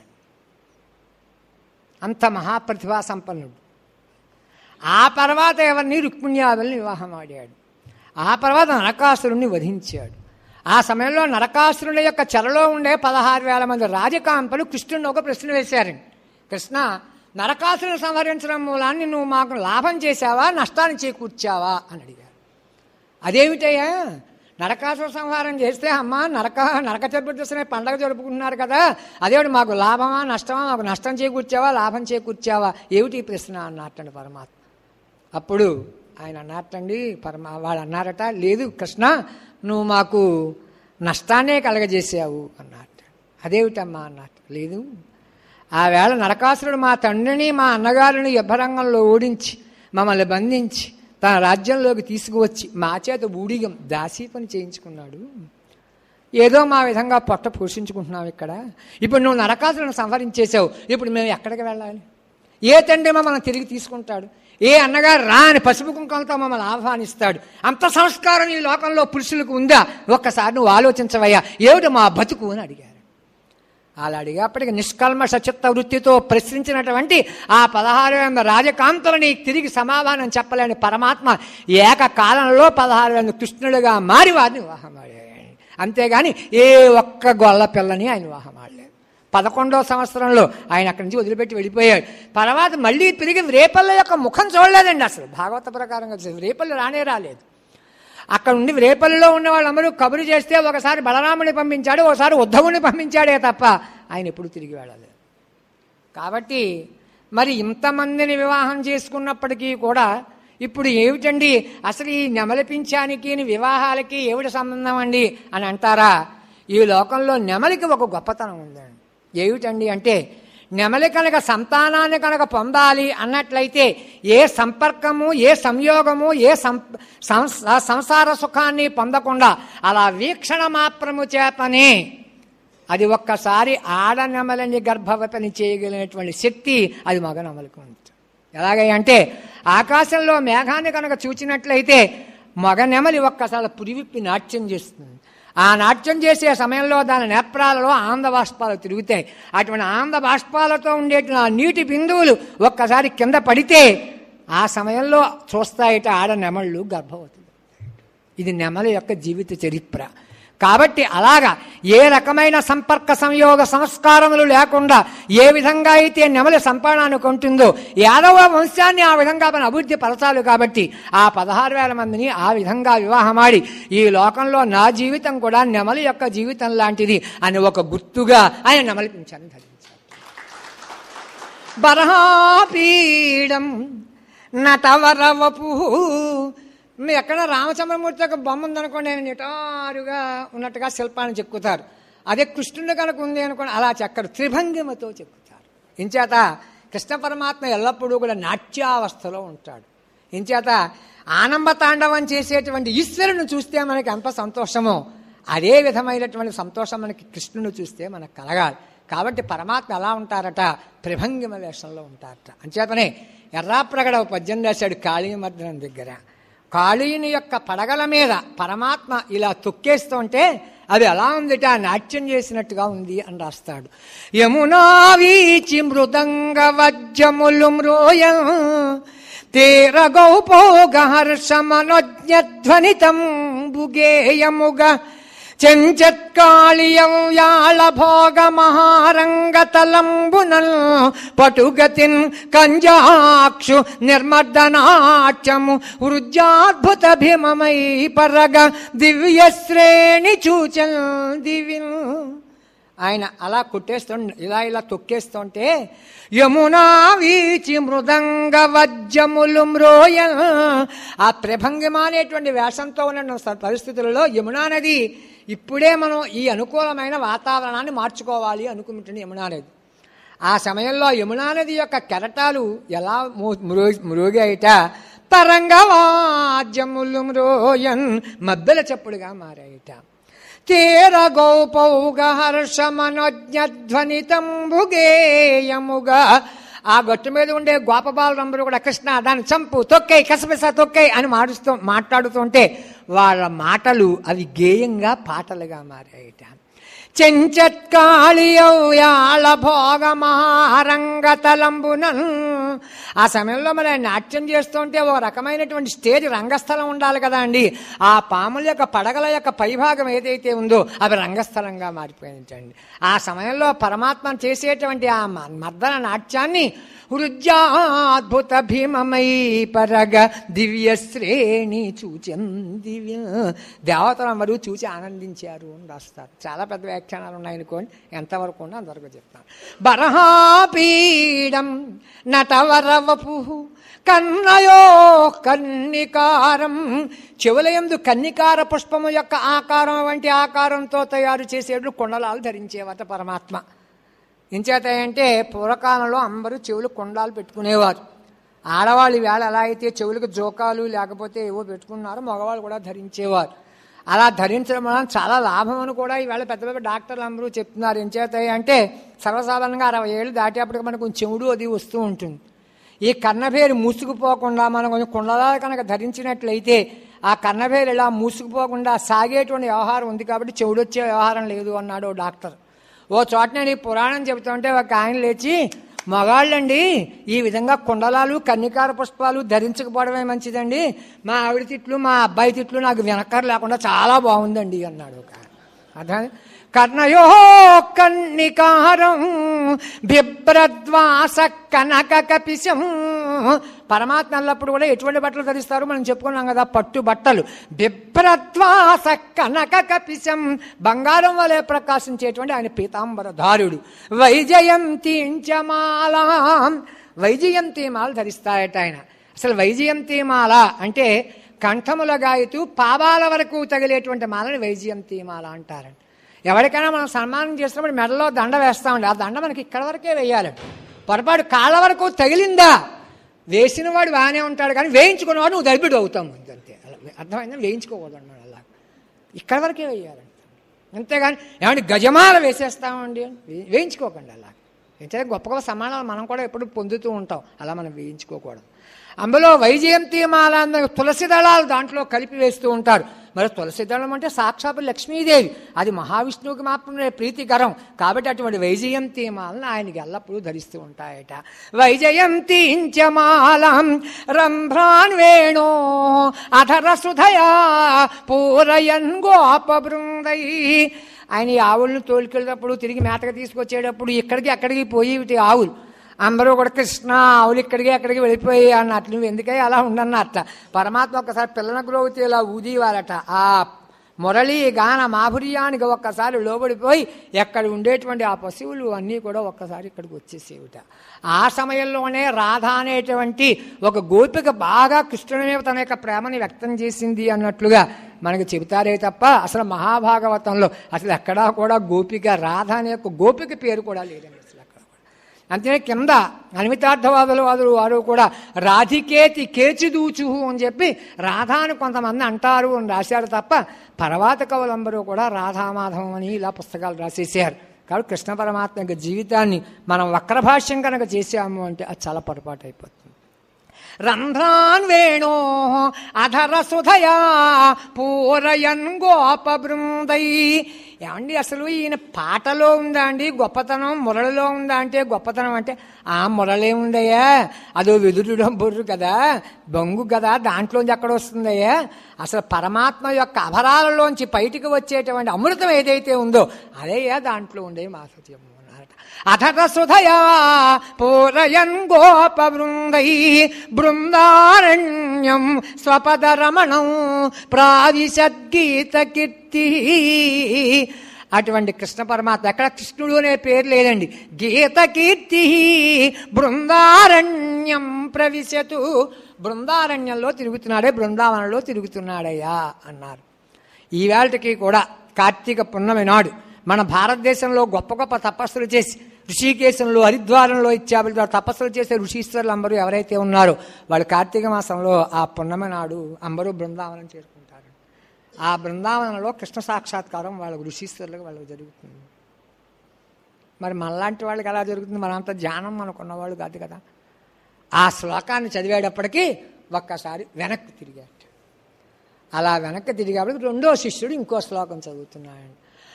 అంత మహాప్రతిభా సంపన్నుడు ఆ తర్వాత ఎవరిని రుక్మిణ్యాదుల్ని వివాహం ఆడాడు ఆ తర్వాత నరకాసురుణ్ణి వధించాడు ఆ సమయంలో నరకాసురుని యొక్క చెరలో ఉండే పదహారు వేల మంది రాజకాంపలు కృష్ణుని ఒక ప్రశ్న వేశారండి కృష్ణ నరకాసురుని సంహరించడం మూలాన్ని నువ్వు మాకు లాభం చేశావా నష్టాన్ని చేకూర్చావా అని అడిగారు అదేమిటయ్యా నరకాసుర సంహారం చేస్తే అమ్మ నరక నరక చతుర్దశిని పండగ జరుపుకుంటున్నారు కదా అదేమిటి మాకు లాభమా నష్టమా మాకు నష్టం చేకూర్చావా లాభం చేకూర్చావా ఏమిటి ఈ ప్రశ్న అన్నట్టండి పరమాత్మ అప్పుడు ఆయన అన్నట్టండి పరమా వాడు అన్నారట లేదు కృష్ణ నువ్వు మాకు నష్టాన్నే కలగజేసావు అన్నట్టు అదేమిటమ్మా అన్నట్టు లేదు ఆ వేళ నరకాసురుడు మా తండ్రిని మా అన్నగారిని యుద్ధరంగంలో ఓడించి మమ్మల్ని బంధించి తన రాజ్యంలోకి తీసుకువచ్చి మా చేత ఊడిగం దాసీ పని చేయించుకున్నాడు ఏదో మా విధంగా పొట్ట పోషించుకుంటున్నాం ఇక్కడ ఇప్పుడు నువ్వు నరకాసులను సంహరించేసావు ఇప్పుడు మేము ఎక్కడికి వెళ్ళాలి ఏ తండ్రి మమ్మల్ని తిరిగి తీసుకుంటాడు ఏ అన్నగారు రా అని పసుపు కుంకంతో మమ్మల్ని ఆహ్వానిస్తాడు అంత సంస్కారం ఈ లోకంలో పురుషులకు ఉందా ఒక్కసారి నువ్వు ఆలోచించవయ్యా ఏమిటి మా బతుకు అని అడిగారు అలా అడిగేప్పటికి నిష్కల్మష చిత్త వృత్తితో ప్రశ్నించినటువంటి ఆ పదహారు వేల రాజకాంతులని తిరిగి సమాధానం చెప్పలేని పరమాత్మ ఏకకాలంలో పదహారు వేల కృష్ణుడిగా మారి వారిని వివాహమాడాడు అంతేగాని ఏ ఒక్క గొల్ల పిల్లని ఆయన వివాహమాడలేదు పదకొండవ సంవత్సరంలో ఆయన అక్కడి నుంచి వదిలిపెట్టి వెళ్ళిపోయాడు తర్వాత మళ్ళీ తిరిగి రేపల్ల యొక్క ముఖం చూడలేదండి అసలు భాగవత ప్రకారంగా రేపల్లి రానే రాలేదు అక్కడ ఉండి రేపల్లిలో ఉన్న వాళ్ళందరూ కబురు చేస్తే ఒకసారి బలరాముని పంపించాడు ఒకసారి ఉద్ధవుని పంపించాడే తప్ప ఆయన ఎప్పుడు తిరిగి వెళ్ళలేదు కాబట్టి మరి ఇంతమందిని వివాహం చేసుకున్నప్పటికీ కూడా ఇప్పుడు ఏమిటండి అసలు ఈ నెమలిపించానికి వివాహాలకి ఏమిటి సంబంధం అండి అని అంటారా ఈ లోకంలో నెమలికి ఒక గొప్పతనం ఉందండి ఏమిటండి అంటే నెమలి కనుక సంతానాన్ని కనుక పొందాలి అన్నట్లయితే ఏ సంపర్కము ఏ సంయోగము ఏ సం సంస- సంసార సుఖాన్ని పొందకుండా అలా వీక్షణ మాత్రము చేతనే అది ఒక్కసారి ఆడ నెమలని గర్భవతిని చేయగలిగినటువంటి శక్తి అది మగ నెమలికి ఉంది ఎలాగంటే ఆకాశంలో మేఘాన్ని కనుక చూచినట్లయితే మగ నెమలి ఒక్కసారి పురివిప్పి నాట్యం చేస్తుంది ఆ నాట్యం చేసే సమయంలో దాని నేత్రాలలో ఆనంద బాష్పాలు తిరుగుతాయి అటువంటి ఆనంద బాష్పాలతో ఉండేటువంటి ఆ నీటి బిందువులు ఒక్కసారి కింద పడితే ఆ సమయంలో చూస్తాయిట ఆడ నెమళ్ళు గర్భవతులు ఇది నెమలి యొక్క జీవిత చరిత్ర కాబట్టి అలాగా ఏ రకమైన సంపర్క సంయోగ సంస్కారములు లేకుండా ఏ విధంగా అయితే నెమలి సంపాదనకు ఉంటుందో యాదవ వంశాన్ని ఆ విధంగా మనం అభివృద్ధి పరచాలి కాబట్టి ఆ పదహారు వేల మందిని ఆ విధంగా వివాహమాడి ఈ లోకంలో నా జీవితం కూడా నెమలి యొక్క జీవితం లాంటిది అని ఒక గుర్తుగా ఆయన నెమలి పింఛాన్ని ధరించారు బరహాపీడం నటవరవపు మీ ఎక్కడ రామచంద్రమూర్తి యొక్క బొమ్మ ఉందనుకోండి ఆయన నిటారుగా ఉన్నట్టుగా శిల్పాన్ని చెక్కుతారు అదే కృష్ణుడు కనుక ఉంది అనుకోండి అలా చెక్కరు త్రిభంగిమతో చెక్కుతారు ఇంచేత కృష్ణ పరమాత్మ ఎల్లప్పుడూ కూడా నాట్యావస్థలో ఉంటాడు ఇంచేత ఆనంద తాండవం చేసేటువంటి ఈశ్వరుని చూస్తే మనకి ఎంత సంతోషమో అదే విధమైనటువంటి సంతోషం మనకి కృష్ణుని చూస్తే మనకు కలగాలి కాబట్టి పరమాత్మ ఎలా ఉంటారట త్రిభంగిమ వేషంలో ఉంటారట అంచేతనే ఎర్రాప్రగడ పద్యం రాశాడు కాళీమర్దనం దగ్గర కాళీని యొక్క పడగల మీద పరమాత్మ ఇలా తొక్కేస్తుంటే అది ఎలా ఉందిట నాట్యం చేసినట్టుగా ఉంది అని రాస్తాడు యమునా వీచి మృదంగ వజ్రములు మ్రోయ తీర గౌపోగ హర్షమనోజ్ఞధ్వనితం బుగేయముగా చెంచత్కాళియౌయాళ భోగ మహారంగతలంబునల్ పటుగతిన్ కంజాక్షు నిర్మర్దనాట్యము వృద్ధ్యాద్భుత భీమమై పరగ దివ్య శ్రేణి చూచల్ దివిన్ ఆయన అలా కొట్టేస్తూ ఇలా ఇలా తొక్కేస్తుంటే యమునా వీచి మృదంగ వజ్రములు మ్రోయ ఆ త్రిభంగిమ అనేటువంటి వేషంతో ఉన్న స- పరిస్థితులలో యమునా నది ఇప్పుడే మనం ఈ అనుకూలమైన వాతావరణాన్ని మార్చుకోవాలి అనుకుంటుంది యమునా నది ఆ సమయంలో యమునా నది యొక్క కెరటాలు ఎలా మో- మ్రో- మ్రోగాయిట తరంగవాద్యములు మ్రోయన్ మబ్బెల చెప్పుడుగా మారాయిట తీర గౌపౌగ హర్షమనోజ్ఞధ్వనితంబుగేయముగా ఆ గట్టు మీద ఉండే గోపబాలందరూ కూడా కృష్ణ దాన్ని చంపు తొక్కై కసపిస తొక్కై అని మాడుస్తూ మాట్లాడుతుంటే వాళ్ళ మాటలు అవి గేయంగా పాటలుగా మారాయిట చెంచత్కాళియౌయాళ భోగ మహారంగతలంబునన్ ఆ సమయంలో మరి ఆయన నాట్యం చేస్తుంటే ఓ రకమైనటువంటి స్టేజ్ రంగస్థలం ఉండాలి కదా అండి ఆ పాముల యొక్క పడగల యొక్క పైభాగం ఏదైతే ఉందో అవి రంగస్థలంగా మారిపోయిందండి ఆ సమయంలో పరమాత్మ చేసేటువంటి ఆ మ- మర్దన నాట్యాన్ని హృద్యాద్భుత భీమమై పరగ దివ్య శ్రేణి చూచన్ దివ్య దేవతలందరూ చూచి ఆనందించారు అని రాస్తారు చాలా పెద్ద వ్యాఖ్యానాలు ఉన్నాయనుకోండి ఎంతవరకు ఉన్నా అంతవరకు చెప్తాను బరహాపీడం నటవరవపు కన్నయో కన్నికారం చెవులయందు కన్నికార పుష్పము యొక్క ఆకారం వంటి ఆకారంతో తయారు చేసేట్లు కుండలాలు ధరించేవట పరమాత్మ ఇంచేత అంటే పూర్వకాలంలో అందరూ చెవులు కుండాలు పెట్టుకునేవారు ఆడవాళ్ళు వేళ ఎలా అయితే చెవులకు జోకాలు లేకపోతే ఏవో పెట్టుకున్నారో మగవాళ్ళు కూడా ధరించేవారు అలా ధరించడం వలన చాలా లాభం అని కూడా ఈవేళ పెద్ద పెద్ద డాక్టర్లు అందరూ చెప్తున్నారు ఏం చేత అంటే సర్వసాధారణంగా అరవై ఏళ్ళు దాటేపటికి మనకు కొంచెం చెవుడు అది వస్తూ ఉంటుంది ఈ కన్నభేరు మూసుకుపోకుండా మనం కొంచెం కుండలా కనుక ధరించినట్లయితే ఆ కన్నభేరు ఇలా మూసుకుపోకుండా సాగేటువంటి వ్యవహారం ఉంది కాబట్టి చెవుడొచ్చే వ్యవహారం లేదు అన్నాడు ఓ డాక్టర్ ఓ చోట నేను ఈ పురాణం చెబుతుంటే ఒక ఆయన లేచి మగాళ్ళండి ఈ విధంగా కుండలాలు కన్నికార పుష్పాలు ధరించకపోవడమే మంచిదండి మా ఆవిడ తిట్లు మా అబ్బాయి తిట్లు నాకు వెనక్కర లేకుండా చాలా బాగుందండి అన్నాడు ఒక ఆయన. అర్థం కర్ణయో కన్నికారం బిభ్రద్వాస కనక కపిశం పరమాత్మ అన్నప్పుడు కూడా ఎటువంటి బట్టలు ధరిస్తారు మనం చెప్పుకున్నాం కదా పట్టు బట్టలు బిభ్రద్వాస కనక కపిశం బంగారం వలె ప్రకాశించేటువంటి ఆయన పీతాంబరధారుడు వైజయంతించమాల వైజయంతి మాల ధరిస్తాయట ఆయన అసలు వైజయంతి మాల అంటే కంఠముల గాయతూ పాదాల వరకు తగిలేటువంటి మాలని వైజయంతి మాల అంటారండి ఎవరికైనా మనం సన్మానం చేసినప్పుడు మెడలో దండ వేస్తామండి ఆ దండ మనకి ఇక్కడ వరకే వేయాలి పొరపాటు కాళ్ళ వరకు తగిలిందా వేసిన వాడు బాగానే ఉంటాడు కానీ వేయించుకున్నవాడు నువ్వు దరిపిడు అవుతావు అంతే అలా అర్థమైందా వేయించుకోకూడదు అన్నాడు అలా ఇక్కడ వరకే వేయాలండి అంతేగాని ఏమంటే గజమాల వేసేస్తామండి వే- వేయించుకోకండి అలా అయితే గొప్ప గొప్ప సమానాలు మనం కూడా ఎప్పుడు పొందుతూ ఉంటాం అలా మనం వేయించుకోకూడదు అందులో వైజయంతి మాల అన్న తులసి దళాలు దాంట్లో కలిపి వేస్తూ ఉంటారు మరి తులసి దళం అంటే సాక్షాత్ లక్ష్మీదేవి అది మహావిష్ణువుకి మాత్రమే ప్రీతికరం కాబట్టి అటువంటి వైజయంతి మాలను ఆయనకి ఎల్లప్పుడూ ధరిస్తూ ఉంటాయట వైజయంతి మాలం రంభ్రాన్ వేణో అధర సుధయా పూరయన్ గోప బృందై ఆయన ఈ ఆవులను తోలుకెళ్ళేటప్పుడు తిరిగి మేతకు తీసుకొచ్చేటప్పుడు ఇక్కడికి అక్కడికి పోయి ఇటు ఆవులు అందరూ కూడా కృష్ణ ఆవులు ఇక్కడికి అక్కడికి వెళ్ళిపోయి అన్నట్లు నువ్వు ఎందుకై అలా ఉండన్నట్ట పరమాత్మ ఒక్కసారి పిల్లల గ్రోవితే ఇలా ఊదివారట ఆ మురళీ గాన మాధుర్యానికి ఒక్కసారి లోబడిపోయి ఎక్కడ ఉండేటువంటి ఆ పశువులు అన్నీ కూడా ఒక్కసారి ఇక్కడికి వచ్చేసేవిట ఆ సమయంలోనే రాధ అనేటువంటి ఒక గోపిక బాగా కృష్ణుని మీద తన యొక్క ప్రేమని వ్యక్తం చేసింది అన్నట్లుగా మనకు చెబుతారే తప్ప అసలు మహాభాగవతంలో అసలు ఎక్కడా కూడా గోపిక రాధ అనే ఒక గోపిక పేరు కూడా లేదండి అసలు అక్కడ అంతే కింద అనిమితార్థవాదుల వాదులు వారు కూడా రాధికేతి కేచిదూచు అని చెప్పి రాధా అని కొంతమంది అంటారు అని రాశారు తప్ప పర్వాత కవులందరూ కూడా రాధామాధవం అని ఇలా పుస్తకాలు రాసేసారు కాబట్టి కృష్ణ పరమాత్మ యొక్క జీవితాన్ని మనం వక్రభాష్యం కనుక చేసాము అంటే అది చాలా పొరపాటు అయిపోతుంది రంధ్రాన్ వేణో అధర సుధయా పూరయన్ గోప బృందై ఏమండి అసలు ఈయన పాటలో ఉందా అండి గొప్పతనం మురళిలో ఉందా అంటే గొప్పతనం అంటే ఆ మురళే ఉందయ్యా అదో వెదురుడం బొర్రు కదా బొంగు కదా దాంట్లోంచి ఎక్కడ వస్తుందయ్యా అసలు పరమాత్మ యొక్క అభరాలలోంచి బయటికి వచ్చేటువంటి అమృతం ఏదైతే ఉందో అదేయా దాంట్లో ఉండే మాధుర్యం అన్నారట అథత సుధయా పూరయన్ గోప బృందై బృందారణ్యం స్వపద రమణం ప్రావిశద్గీత కీర్తి అటువంటి కృష్ణ పరమాత్మ ఎక్కడ కృష్ణుడు అనే పేరు లేదండి గీత కీర్తి బృందారణ్యం ప్రవిశతు బృందారణ్యంలో తిరుగుతున్నాడే బృందావనంలో తిరుగుతున్నాడయ్యా అన్నారు ఈవేళకి కూడా కార్తీక పున్నమి నాడు మన భారతదేశంలో గొప్ప గొప్ప తపస్సులు చేసి ఋషికేశంలో హరిద్వారంలో ఇత్యాదుల తపస్సులు చేసే ఋషీశ్వరులు అందరూ ఎవరైతే ఉన్నారో వాళ్ళు కార్తీక మాసంలో ఆ పున్నమి నాడు అందరూ బృందావనం చేరుకుంటారు ఆ బృందావనంలో కృష్ణ సాక్షాత్కారం వాళ్ళ ఋషీశ్వరులకు వాళ్ళకి జరుగుతుంది మరి మనలాంటి వాళ్ళకి ఎలా జరుగుతుంది మనంత ధ్యానం మనకున్నవాళ్ళు కాదు కదా ఆ శ్లోకాన్ని చదివేటప్పటికీ ఒక్కసారి వెనక్కి తిరిగాడు అలా వెనక్కి తిరిగేప్పటికి రెండో శిష్యుడు ఇంకో శ్లోకం చదువుతున్నాడు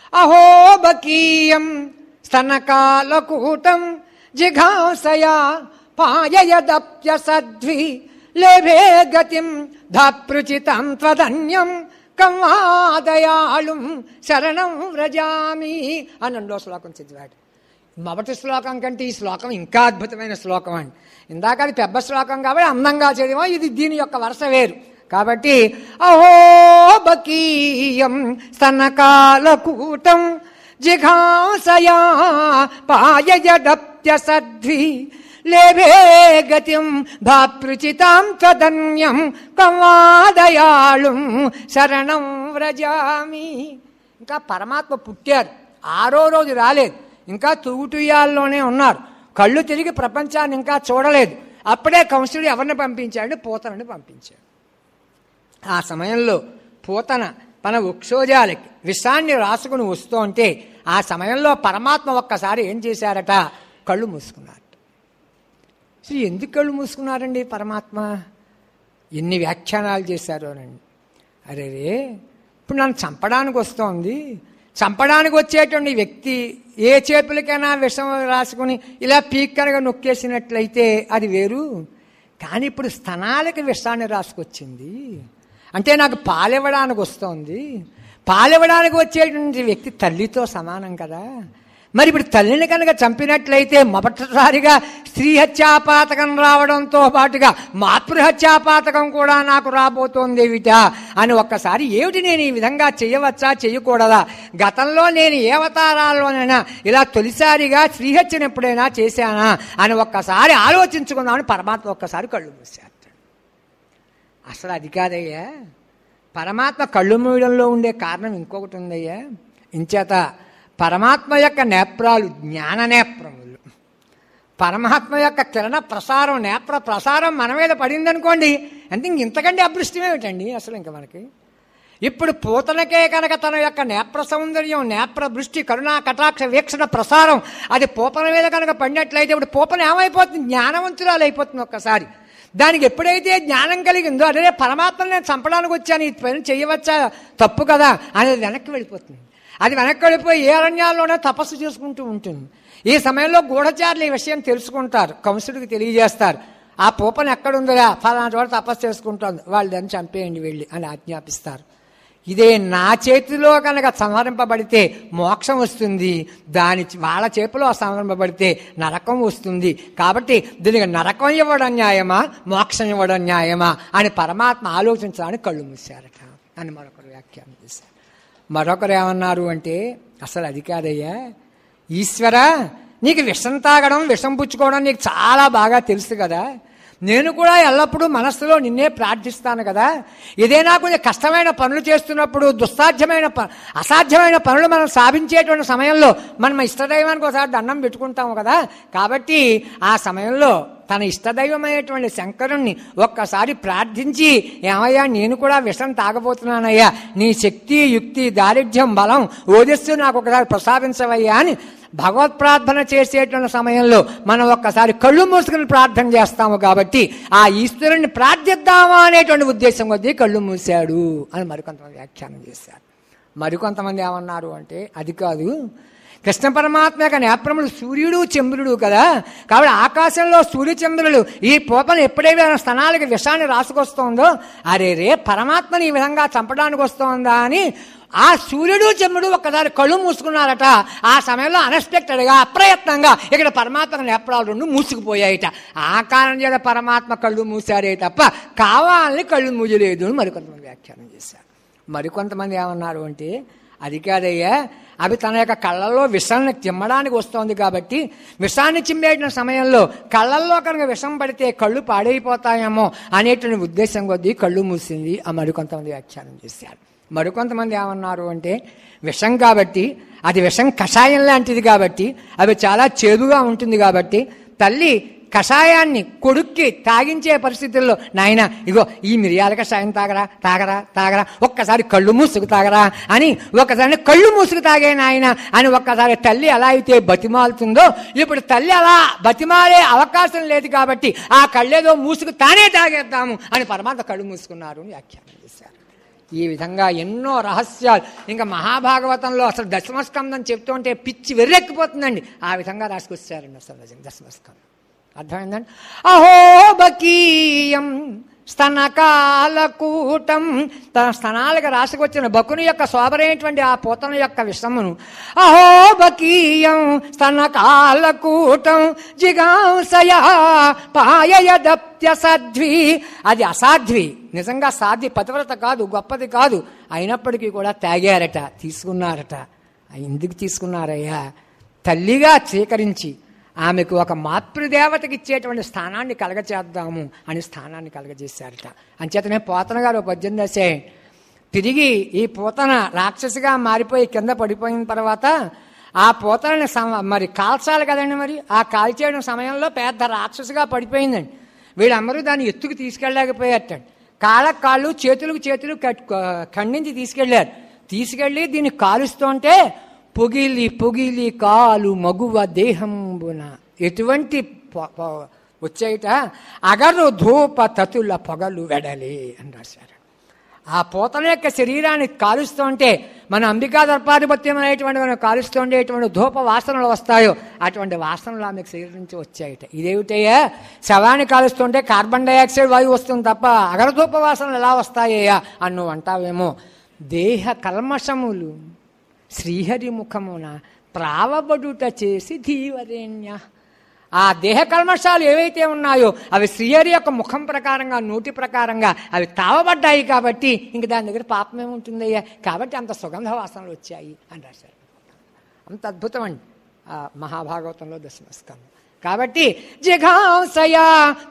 అహోబకీయం స్తనకాలకూటం జిఘాసయా పాయయదప్యసద్వి లేభే గతిం ధాపృచితం త్వదన్యం కమ్మాదయాళుం శరణం వ్రజామి అని రెండో శ్లోకం చదివాడు మొదటి శ్లోకం కంటే ఈ శ్లోకం ఇంకా అద్భుతమైన శ్లోకం అండి ఇందాక అది పెద్ద శ్లోకం కాబట్టి అందంగా చదివాం ఇది దీని యొక్క వరుస వేరు కాబట్టి అహోబకీయం స్తనకాలకూటం జిఘాసయా పాయజడప్యసద్వి లేభే గతిం భాపృచితాం త్వదన్యం కమాదయాళుం శరణం వ్రజామి ఇంకా పరమాత్మ పుట్టారు ఆరో రోజు రాలేదు ఇంకా తూగుటుయాల్లోనే ఉన్నారు కళ్ళు తిరిగి ప్రపంచాన్ని ఇంకా చూడలేదు అప్పుడే కంసుడు ఎవరిని పంపించాడు పూతనని పంపించాడు ఆ సమయంలో పూతన తన వృక్షోజాలకి విషాన్ని రాసుకుని వస్తూ ఉంటే ఆ సమయంలో పరమాత్మ ఒక్కసారి ఏం చేశారట కళ్ళు మూసుకున్నారు అసలు ఎందుకు కళ్ళు మూసుకున్నారండి పరమాత్మ ఎన్ని వ్యాఖ్యానాలు చేశారు అనండి అరే రే ఇప్పుడు నన్ను చంపడానికి వస్తోంది చంపడానికి వచ్చేటువంటి వ్యక్తి ఏ చేతులకైనా విషం రాసుకుని ఇలా పీక్కరగా నొక్కేసినట్లయితే అది వేరు కానీ ఇప్పుడు స్తనాలకి విషాన్ని రాసుకొచ్చింది అంటే నాకు పాలివ్వడానికి వస్తోంది పాలివ్వడానికి వచ్చేటువంటి వ్యక్తి తల్లితో సమానం కదా మరి ఇప్పుడు తల్లిని కనుక చంపినట్లయితే మొదటిసారిగా స్త్రీ హత్యాపాతకం రావడంతో పాటుగా మాతృహత్యాపాతకం కూడా నాకు రాబోతోంది ఏమిటా అని ఒక్కసారి ఏమిటి నేను ఈ విధంగా చేయవచ్చా చేయకూడదా గతంలో నేను ఏ అవతారాల్లోనైనా ఇలా తొలిసారిగా స్త్రీహత్యను ఎప్పుడైనా చేశానా అని ఒక్కసారి ఆలోచించుకుందామని పరమాత్మ ఒక్కసారి కళ్ళు మూశారు అసలు అది కాదయ్యా పరమాత్మ కళ్ళు మూయడంలో ఉండే కారణం ఇంకొకటి ఉందయ్యా ఇంచేత పరమాత్మ యొక్క నేత్రాలు జ్ఞాన నేత్రములు పరమాత్మ యొక్క కిరణ ప్రసారం నేత్ర ప్రసారం మన మీద పడిందనుకోండి అంటే ఇంక ఇంతకంటే అదృష్టం ఏమిటండి అసలు ఇంకా మనకి ఇప్పుడు పూతనకే కనుక తన యొక్క నేత్ర సౌందర్యం నేత్ర దృష్టి కరుణా కటాక్ష వీక్షణ ప్రసారం అది పూపన మీద కనుక పడినట్లయితే ఇప్పుడు పూపన ఏమైపోతుంది జ్ఞానవంతురాలు అయిపోతుంది ఒక్కసారి దానికి ఎప్పుడైతే జ్ఞానం కలిగిందో అదే పరమాత్మను నేను చంపడానికి వచ్చాను ఈ పని చేయవచ్చా తప్పు కదా అనేది వెనక్కి వెళ్ళిపోతుంది అది వెనక్కి వెళ్ళిపోయి ఏ అరణ్యాల్లోనే తపస్సు చేసుకుంటూ ఉంటుంది ఈ సమయంలో గూఢచారులు ఈ విషయం తెలుసుకుంటారు కంసుడికి తెలియజేస్తారు ఆ పూపన ఎక్కడుందిరా ఫలానా చోట తపస్సు చేసుకుంటోంది వాళ్ళు దాన్ని చంపేయండి వెళ్ళి అని ఆజ్ఞాపిస్తారు ఇదే నా చేతిలో కనుక సంహరింపబడితే మోక్షం వస్తుంది దాని వాళ్ళ చేతిలో సంహరింపబడితే నరకం వస్తుంది కాబట్టి దీనికి నరకం ఇవ్వడం న్యాయమా మోక్షం ఇవ్వడం న్యాయమా అని పరమాత్మ ఆలోచించడానికి కళ్ళు మూసారట అని మరొకరు వ్యాఖ్యానం చేశారు మరొకరు ఏమన్నారు అంటే అసలు అది కాదయ్యా ఈశ్వర నీకు విషం తాగడం విషం పుచ్చుకోవడం నీకు చాలా బాగా తెలుసు కదా నేను కూడా ఎల్లప్పుడూ మనస్సులో నిన్నే ప్రార్థిస్తాను కదా ఏదైనా కొంచెం కష్టమైన పనులు చేస్తున్నప్పుడు దుస్సాధ్యమైన ప అసాధ్యమైన పనులు మనం సాధించేటువంటి సమయంలో మనం ఇష్టదైవానికి ఒకసారి దండం పెట్టుకుంటాము కదా కాబట్టి ఆ సమయంలో తన ఇష్టదైవమైనటువంటి శంకరుణ్ణి ఒక్కసారి ప్రార్థించి ఏమయ్యా నేను కూడా విషం తాగబోతున్నానయ్యా నీ శక్తి యుక్తి దారిద్ర్యం బలం ఓజస్సు నాకు ఒకసారి ప్రసాదించవయ్యా అని భగవత్ ప్రార్థన చేసేటువంటి సమయంలో మనం ఒక్కసారి కళ్ళు మూసుకుని ప్రార్థన చేస్తాము కాబట్టి ఆ ఈశ్వరుని ప్రార్థిద్దామా అనేటువంటి ఉద్దేశం కొద్దీ కళ్ళు మూసాడు అని మరికొంతమంది వ్యాఖ్యానం చేశారు మరికొంతమంది ఏమన్నారు అంటే అది కాదు కృష్ణ పరమాత్మ యొక్క నేత్రములు సూర్యుడు చంద్రుడు కదా కాబట్టి ఆకాశంలో సూర్యచంద్రులు ఈ పోపను ఎప్పుడైతే తన స్థనాలకి విషాన్ని రాసుకొస్తోందో అరే రే పరమాత్మని ఈ విధంగా చంపడానికి వస్తోందా అని ఆ సూర్యుడు చంద్రుడు ఒక్కసారి కళ్ళు మూసుకున్నారట ఆ సమయంలో అన్ఎక్స్పెక్టెడ్గా అప్రయత్నంగా ఇక్కడ పరమాత్మ నేత్రాలు రెండు మూసుకుపోయాయిట ఆ కారణం చేత పరమాత్మ కళ్ళు మూసారే తప్ప కావాలని కళ్ళు మూయలేదు అని మరికొంతమంది వ్యాఖ్యానం చేశారు మరికొంతమంది ఏమన్నారు అంటే అది కాదయ్యా అవి తన యొక్క కళ్ళల్లో విషాన్ని చిమ్మడానికి వస్తోంది కాబట్టి విషాన్ని చిమ్మేసిన సమయంలో కళ్ళల్లో కనుక విషం పడితే కళ్ళు పాడైపోతాయేమో అనేటువంటి ఉద్దేశం కొద్దీ కళ్ళు మూసింది ఆ మరికొంతమంది వ్యాఖ్యానం చేశారు మరికొంతమంది ఏమన్నారు అంటే విషం కాబట్టి అది విషం కషాయం లాంటిది కాబట్టి అవి చాలా చేదుగా ఉంటుంది కాబట్టి తల్లి కషాయాన్ని కొడుక్కి తాగించే పరిస్థితుల్లో నాయన ఇగో ఈ మిరియాల కషాయం తాగరా తాగరా తాగరా ఒక్కసారి కళ్ళు మూసుకు తాగరా అని ఒక్కసారి కళ్ళు మూసుకు తాగే నాయన అని ఒక్కసారి తల్లి ఎలా అయితే బతిమాలుతుందో ఇప్పుడు తల్లి అలా బతిమాలే అవకాశం లేదు కాబట్టి ఆ కళ్ళేదో మూసుకు తానే తాగేద్దాము అని పరమాత్మ కళ్ళు మూసుకున్నారు అని వ్యాఖ్యానం చేశారు ఈ విధంగా ఎన్నో రహస్యాలు ఇంకా మహాభాగవతంలో అసలు దశమస్కందం చెప్తుంటే పిచ్చి వెర్రెక్కిపోతుందండి ఆ విధంగా రాసుకొచ్చారండి అసలు నిజంగా దశమస్కందం అర్థమైందండి అహోబకీయం స్తనకాలకూటం తన స్తనాలకు రాసుకొచ్చిన బకుని యొక్క శోభరైనటువంటి ఆ పూతన యొక్క విషమును అహోబకీయం స్తనకాలకూటం జిగాంసయ పాయయదప్య సద్వి అది అసాధ్వి నిజంగా సాధ్వి పతివ్రత కాదు గొప్పది కాదు అయినప్పటికీ కూడా తాగారట తీసుకున్నారట ఎందుకు తీసుకున్నారయ్యా తల్లిగా స్వీకరించి ఆమెకు ఒక మాతృదేవతకి ఇచ్చేటువంటి స్థానాన్ని కలగచేద్దాము అని స్థానాన్ని కలగజేశారట అంచేతనే పోతన గారు ఒక పద్యం రాసే తిరిగి ఈ పూతన రాక్షసిగా మారిపోయి కింద పడిపోయిన తర్వాత ఆ పూతనని సమ మరి కాల్చాలి కదండి మరి ఆ కాల్చేయడం సమయంలో పెద్ద రాక్షసిగా పడిపోయిందండి వీళ్ళందరూ దాన్ని ఎత్తుకు తీసుకెళ్ళలేకపోయారటండి కాళ్ళకు కాళ్ళు చేతులకు చేతులు కట్ ఖండించి తీసుకెళ్ళారు తీసుకెళ్ళి దీన్ని కాలుస్తుంటే పొగిలి పొగిలి కాలు మగువ దేహంబున ఎటువంటి పొ- పొ- వచ్చేయట అగరు ధూప తతుల పొగలు వెడలి అని రాశారు ఆ పూతన యొక్క శరీరాన్ని కాలుస్తుంటే మన అంబికా దర్పాధిపత్యం అనేటువంటి మనం కాలుస్తుంటే ఎటువంటి ధూప వాసనలు వస్తాయో అటువంటి వాసనలు ఆమెకు శరీరం నుంచి వచ్చాయట ఇదేమిటయ్యా శవాన్ని కాలుస్తుంటే కార్బన్ డైఆక్సైడ్ వాయువు వస్తుంది తప్ప అగరధూప వాసనలు ఎలా వస్తాయ్యా అని నువ్వు అంటావేమో దేహ కల్మషములు శ్రీహరి ముఖమున ప్రావబడుట చేసి ధీవరేణ్య ఆ దేహ కల్మషాలు ఏవైతే ఉన్నాయో అవి శ్రీహరి యొక్క ముఖం ప్రకారంగా నోటి ప్రకారంగా అవి తావబడ్డాయి కాబట్టి ఇంక దాని దగ్గర పాపం ఏముంటుందయ్యా కాబట్టి అంత సుగంధ వాసనలు వచ్చాయి అని రాశారు అంత అద్భుతం అండి ఆ మహాభాగవతంలో దశమస్కందం కాబట్టి జిఘాంసయా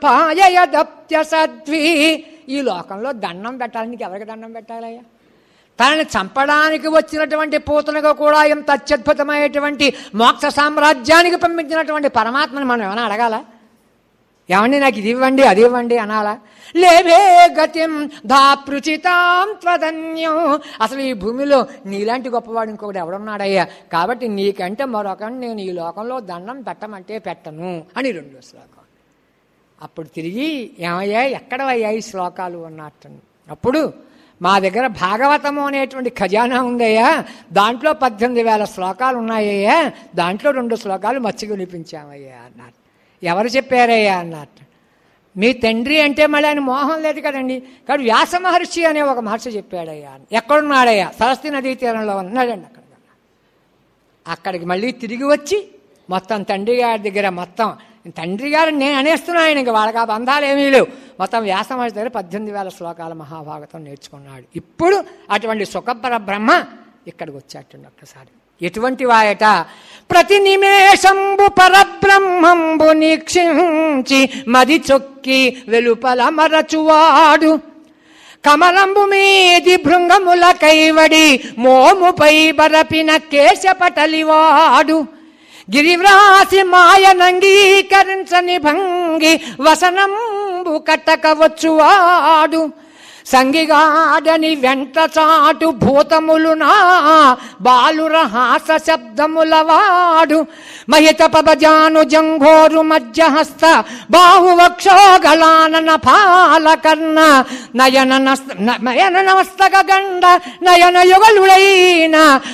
పాయయదప్య సద్వి ఈ లోకంలో దండం పెట్టాలి నీకు ఎవరికి దండం పెట్టాలయ్యా తనని చంపడానికి వచ్చినటువంటి పూతనగా కూడా ఎంత అత్యద్భుతమైనటువంటి మోక్ష సామ్రాజ్యానికి పంపించినటువంటి పరమాత్మని మనం ఏమైనా అడగాల ఏమండి నాకు ఇది ఇవ్వండి అది ఇవ్వండి అనాలా లేవే గతిం ధాపృచితాం త్వధన్యం అసలు ఈ భూమిలో నీలాంటి గొప్పవాడు ఇంకొకటి ఎవడున్నాడయ్యా కాబట్టి నీకంటే మరొకని నేను ఈ లోకంలో దండం పెట్టమంటే పెట్టను అని రెండో శ్లోకం అప్పుడు తిరిగి ఏమయ్యా ఎక్కడవయ్యా ఈ శ్లోకాలు అన్నట్టు అప్పుడు మా దగ్గర భాగవతము అనేటువంటి ఖజానా ఉందయ్యా దాంట్లో పద్దెనిమిది వేల శ్లోకాలు ఉన్నాయ్యా దాంట్లో రెండు శ్లోకాలు మచ్చి వినిపించామయ్యా అన్నారు ఎవరు చెప్పారయ్యా అన్నట్టు మీ తండ్రి అంటే మళ్ళీ ఆయన మోహం లేదు కదండి కాబట్టి వ్యాస మహర్షి అనే ఒక మహర్షి చెప్పాడయ్యా ఎక్కడున్నాడయ్యా సరస్వతి నదీ తీరంలో ఉన్నాడండి అక్కడ అక్కడికి మళ్ళీ తిరిగి వచ్చి మొత్తం తండ్రి గారి దగ్గర మొత్తం తండ్రి గారు నేను అనేస్తున్నా ఆయన ఇంక వాళ్ళకి ఆ బంధాలు ఏమీ లేవు మొత్తం వ్యాసమహర్షి దగ్గర పద్దెనిమిది వేల శ్లోకాల మహాభాగతం నేర్చుకున్నాడు ఇప్పుడు అటువంటి సుఖపర బ్రహ్మ ఇక్కడికి వచ్చాటండి ఒక్కసారి ఎటువంటి వాయట ప్రతి నిమేషంబు పరబ్రహ్మంబు నీక్షించి మది చొక్కి వెలుపల మరచువాడు కమలంబు మీది భృంగముల కైవడి మోముపై బరపిన కేశపటలివాడు గిరివ్రాసి మాయనంగీకరించని భంగి వసనంబు కట్టకవచ్చువాడు సంగిగాడని వెంట చాటు భూతములునా బాలుర హాస శబ్దములవాడు మహిత పబజాను జంఘోరు మధ్యహస్త బాహువక్షోగళానన పాలకర్ణ నయన నస్త- న- నయన నమస్తక గండ నయన యుగలుడైన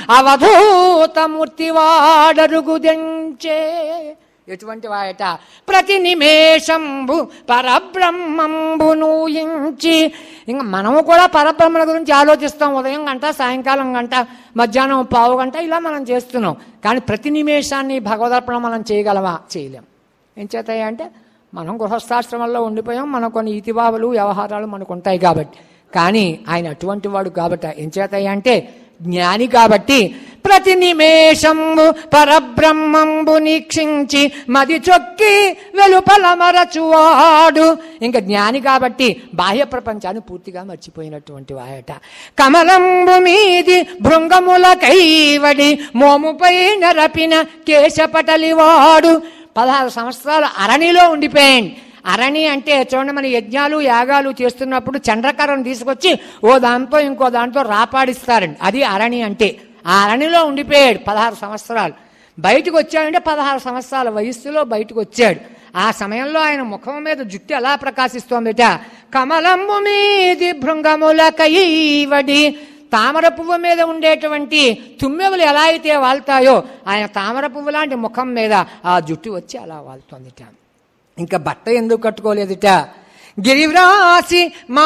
అవధూతమూర్తి వాడరుగుదెంచే ఎటువంటి వాయట ప్రతి నిమేషంబు పరబ్రహ్మంబు నూయించి ఇంకా మనము కూడా పరబ్రహ్మల గురించి ఆలోచిస్తాం ఉదయం గంట సాయంకాలం గంట మధ్యాహ్నం పావు గంట ఇలా మనం చేస్తున్నాం కానీ ప్రతి నిమేషాన్ని భగవదర్పణ మనం చేయగలమా చేయలేం ఏం చేతాయి అంటే మనం గృహస్థాశ్రమంలో ఉండిపోయాం మన కొన్ని ఇతిబావులు వ్యవహారాలు మనకు ఉంటాయి కాబట్టి కానీ ఆయన అటువంటి వాడు కాబట్టి ఏం చేతాయి అంటే జ్ఞాని కాబట్టి ప్రతి నిమేషంబు పరబ్రహ్మంబు నీక్షించి మది చొక్కి వెలుపల మరచువాడు ఇంకా జ్ఞాని కాబట్టి బాహ్య ప్రపంచాన్ని పూర్తిగా మర్చిపోయినటువంటి వాయట కమలంబు మీది భృంగముల కైవడి మోముపై నరపిన కేశపటలివాడు పదహారు సంవత్సరాలు అరణిలో ఉండిపోయాడు అరణి అంటే చూడండి మన యజ్ఞాలు యాగాలు చేస్తున్నప్పుడు చంద్రకరం తీసుకొచ్చి ఓ దాంతో ఇంకో దాంతో రాపాడిస్తారండి అది అరణి అంటే ఆ అరణిలో ఉండిపోయాడు పదహారు సంవత్సరాలు బయటకు వచ్చాడంటే పదహారు సంవత్సరాల వయస్సులో బయటకు వచ్చాడు ఆ సమయంలో ఆయన ముఖం మీద జుట్టు ఎలా ప్రకాశిస్తోందిట కమలంబు మీది భృంగముల కైవడి తామర పువ్వు మీద ఉండేటువంటి తుమ్మెవులు ఎలా అయితే వాళ్తాయో ఆయన తామర పువ్వు లాంటి ముఖం మీద ఆ జుట్టు వచ్చి అలా వాళ్తోందిట ఇంకా బట్ట ఎందుకు కట్టుకోలేదుట గిరివ్రాసి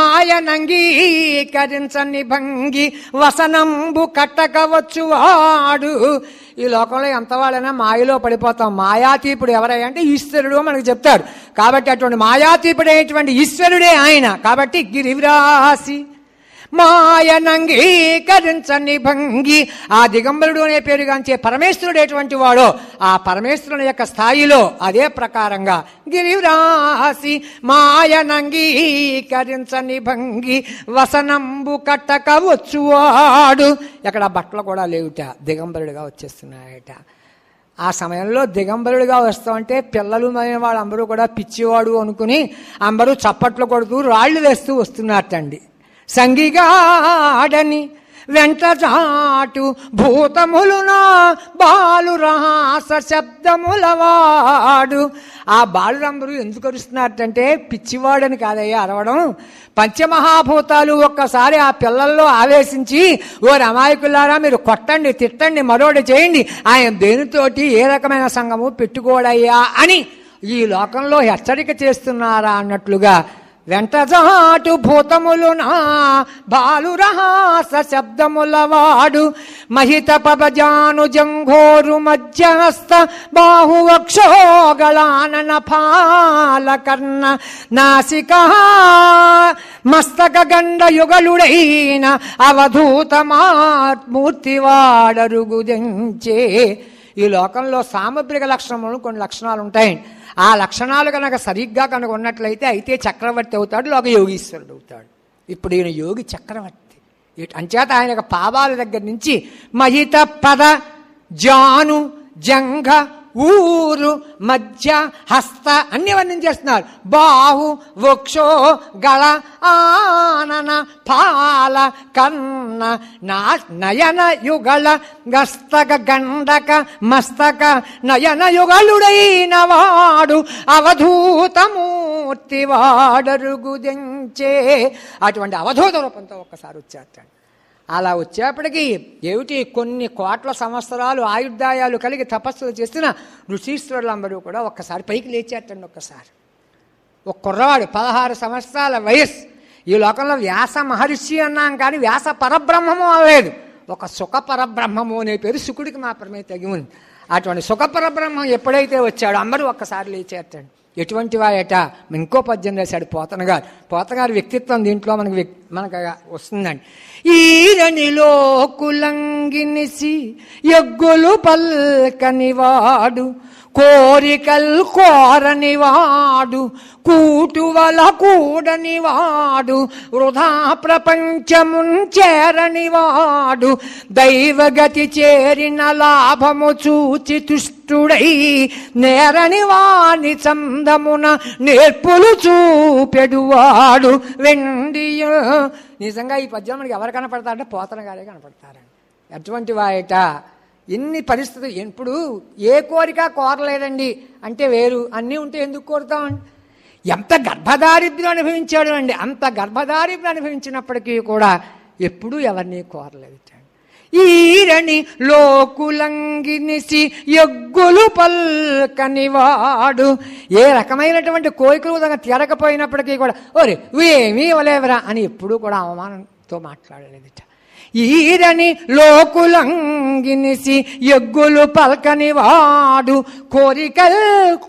మాయనంగీకరించని భంగి వసనంబు కట్టకవచ్చు వాడు ఈ లోకంలో ఎంత వాళ్ళైనా మాయలో పడిపోతాం మాయాతీపుడు ఎవరై అంటే ఈశ్వరుడు అని మనకు చెప్తాడు కాబట్టి అటువంటి మాయాతీపుడైనటువంటి ఈశ్వరుడే ఆయన కాబట్టి గిరివ్రాసి మాయనంగీకరించని భంగి ఆ దిగంబరుడు అనే పేరుగాంచే పరమేశ్వరుడు ఎటువంటి వాడో ఆ పరమేశ్వరుని యొక్క స్థాయిలో అదే ప్రకారంగా గిరిరాసి మాయనంగీకరించని భంగి వసనంబు కట్టక వచ్చువాడు ఎక్కడ బట్టలు కూడా లేవుట దిగంబరుడిగా వచ్చేస్తున్నాయట ఆ సమయంలో దిగంబరుడిగా వస్తామంటే పిల్లలు అయిన వాళ్ళందరూ కూడా పిచ్చివాడు అనుకుని అందరూ చప్పట్లు కొడుతూ రాళ్లు వేస్తూ వస్తున్నారటండి సంగిగాడని వెంట చాటు భూతములునా బాలు రహాస శబ్దములవాడు ఆ బాలురందరూ ఎందుకు అరుస్తున్నారంటే పిచ్చివాడని కాదయ్యా అరవడం పంచమహాభూతాలు ఒక్కసారి ఆ పిల్లల్లో ఆవేశించి ఓ అమాయకులారా మీరు కొట్టండి తిట్టండి మరోటి చేయండి ఆయన దేనితోటి ఏ రకమైన సంఘము పెట్టుకోడయ్యా అని ఈ లోకంలో హెచ్చరిక చేస్తున్నారా అన్నట్లుగా వెంటజాటు భూతములునా బాలురహాస శబ్దములవాడు మహిత పబజాను జంఘోరు మధ్యహస్త బాహువక్షోగళానన పాలకర్ణ నాసిక మస్తక గండ యుగలుడైన అవధూతమాత్మూర్తివాడరుగుదెంచే ఈ లోకంలో సాముద్రిక లక్షణములు కొన్ని లక్షణాలు ఉంటాయి ఆ లక్షణాలు కనుక సరిగ్గా కనుక ఉన్నట్లయితే అయితే చక్రవర్తి అవుతాడు లోక యోగీశ్వరుడు అవుతాడు ఇప్పుడు ఈయన యోగి చక్రవర్తి ఇట్- అంచేత ఆయన యొక్క పాదాల దగ్గర నుంచి మహిత పద జాను జంఘ ఊరు మధ్య హస్త అన్ని వర్ణించేస్తున్నారు బాహు వృక్షో గళ ఆనన పాల కన్న నా నయన యుగళ గస్తక గండక మస్తక నయన యుగళుడైన వాడు అవధూతమూర్తి వాడరుగుదించే అటువంటి అవధూత రూపంతో ఒక్కసారి వచ్చేస్తాడు అలా వచ్చేప్పటికి ఏమిటి కొన్ని కోట్ల సంవత్సరాలు ఆయుర్దాయాలు కలిగి తపస్సులు చేస్తున్న ఋషీశ్వరులందరూ కూడా ఒక్కసారి పైకి లేచేటండి ఒక్కసారి ఒక కుర్రవాడు పదహారు సంవత్సరాల వయస్సు ఈ లోకంలో వ్యాస మహర్షి అన్నాం కానీ వ్యాస పరబ్రహ్మము అనలేదు ఒక సుఖ పరబ్రహ్మము అనే పేరు శుకుడికి మాత్రమే తగి ఉంది అటువంటి సుఖ పరబ్రహ్మం ఎప్పుడైతే వచ్చాడో అందరూ ఒక్కసారి లేచేటండి ఎటువంటి వాయట ఇంకో పద్యం రాశాడు పోతన గారు పోతన గారి వ్యక్తిత్వం దీంట్లో మనకి వ్యక్- మనకు వస్తుందండి ఈరనిలో కులంగినిసి ఎగ్గులు పల్కనివాడు కోరికల్ కోరనివాడు కూటువల కూడనివాడు వృధా ప్రపంచమున్ చేరనివాడు దైవగతి చేరిన లాభము చూచి తుష్టుడై నేరని వాని చందమున నేర్పులు చూపెడువాడు వెండియ నిజంగా ఈ పద్యం మనకి ఎవరు కనపడతారంటే పోతన గారే కనపడతారండి అటువంటి వాయట ఎన్ని పరిస్థితులు ఇప్పుడు ఏ కోరిక కోరలేదండి అంటే వేరు అన్నీ ఉంటే ఎందుకు కోరుతామండి ఎంత గర్భదారిద్ర్యం అనుభవించాడు అండి అంత గర్భదారిద్ర్యం అనుభవించినప్పటికీ కూడా ఎప్పుడూ ఎవరిని కోరలేదు ఈరని లోకులంగినిసి ఎగ్గులు పల్కనివాడు ఏ రకమైనటువంటి కోరికలు ఉదగా తీరకపోయినప్పటికీ కూడా ఓరే ఏమీ ఇవ్వలేవరా అని ఎప్పుడూ కూడా అవమానంతో మాట్లాడలేదుట ఈరని లోకులంగినిసి ఎగ్గులు పల్కనివాడు కోరికలు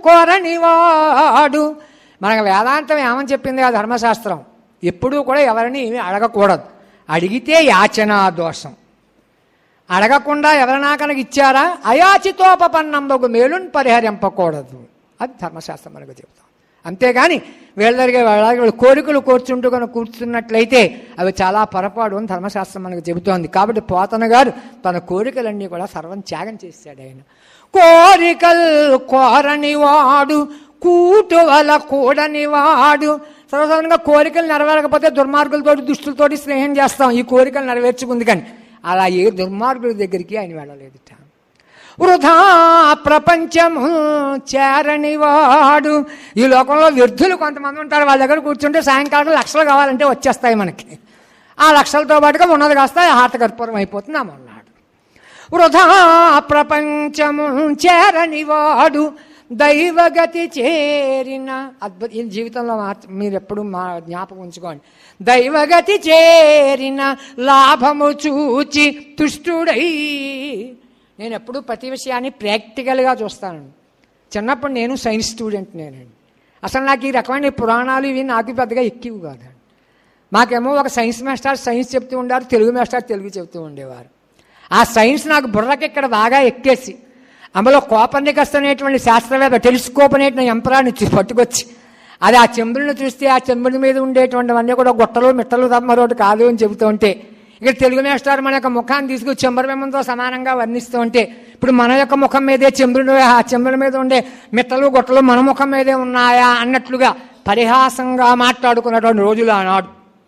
కోరనివాడు మనకు వేదాంతం ఏమని చెప్పింది ఆ ధర్మశాస్త్రం ఎప్పుడూ కూడా ఎవరిని ఏమీ అడగకూడదు అడిగితే యాచనా దోషం అడగకుండా ఎవరైనా కనుక ఇచ్చారా అయాచితోపపన్నంబకు మేలుని పరిహరింపకూడదు అది ధర్మశాస్త్రం మనకు చెప్తాం అంతేగాని వీళ్ళ దగ్గర వాళ్ళ దగ్గర కోరికలు కూర్చుంటూ కనుక కూర్చున్నట్లయితే అవి చాలా పొరపాటు అని ధర్మశాస్త్రం మనకు చెబుతోంది కాబట్టి పోతన గారు తన కోరికలన్నీ కూడా సర్వం త్యాగం చేశాడు ఆయన కోరికలు కోరని వాడు కూటువల కూడని వాడు సర్వసాధారణంగా కోరికలు నెరవేరకపోతే దుర్మార్గులతోటి దుష్టులతోటి స్నేహం చేస్తాం ఈ కోరికలు నెరవేర్చుకుంది కానీ అలా ఏ దుర్మార్గుల దగ్గరికి ఆయన వెళ్ళలేదుట వృధా ప్రపంచము చేరని వాడు ఈ లోకంలో వ్యర్థులు కొంతమంది ఉంటారు వాళ్ళ దగ్గర కూర్చుంటే సాయంకాలం లక్షలు కావాలంటే వచ్చేస్తాయి మనకి ఆ లక్షలతో పాటుగా ఉన్నది కాస్త హాతకర్పూరం అయిపోతుంది అన్నాడు వృధా ప్రపంచము చేరని వాడు దైవగతి చేరిన అద్భుత ఈ జీవితంలో మార్చ మీరు ఎప్పుడు మా జ్ఞాపకం ఉంచుకోండి దైవగతి చేరిన లాభము చూచి తుష్టుడై నేను ఎప్పుడు ప్రతి విషయాన్ని ప్రాక్టికల్గా చూస్తాను చిన్నప్పుడు నేను సైన్స్ స్టూడెంట్ నేనండి అసలు నాకు ఈ రకమైన పురాణాలు ఇవి నాకు పెద్దగా ఎక్కివి కాదండి మాకేమో ఒక సైన్స్ మాస్టర్ సైన్స్ చెప్తూ ఉండారు తెలుగు మాస్టర్ తెలుగు చెప్తూ ఉండేవారు ఆ సైన్స్ నాకు బుర్రకి ఇక్కడ బాగా ఎక్కేసి అందులో కోపర్నికస్ అనేటువంటి శాస్త్రవేత్త టెలిస్కోప్ అనేటువంటి యంత్రాన్ని చూ- పట్టుకొచ్చి అది ఆ చెంబులను చూస్తే ఆ చెంబుల మీద ఉండేటువంటివన్నీ కూడా గుట్టలు మిట్టలు తప్ప మరొకటి కాదు అని చెబుతూ ఉంటే ఇక్కడ తెలుగు మాస్టర్ మన యొక్క ముఖాన్ని తీసుకుని చెంబరబింబంతో సమానంగా వర్ణిస్తూ ఉంటే ఇప్పుడు మన యొక్క ముఖం మీదే చెంబులు ఆ చెంబుల మీద ఉండే మిట్టలు గుట్టలు మన ముఖం మీదే ఉన్నాయా అన్నట్లుగా పరిహాసంగా మాట్లాడుకున్నటువంటి రోజులు ఆనాడు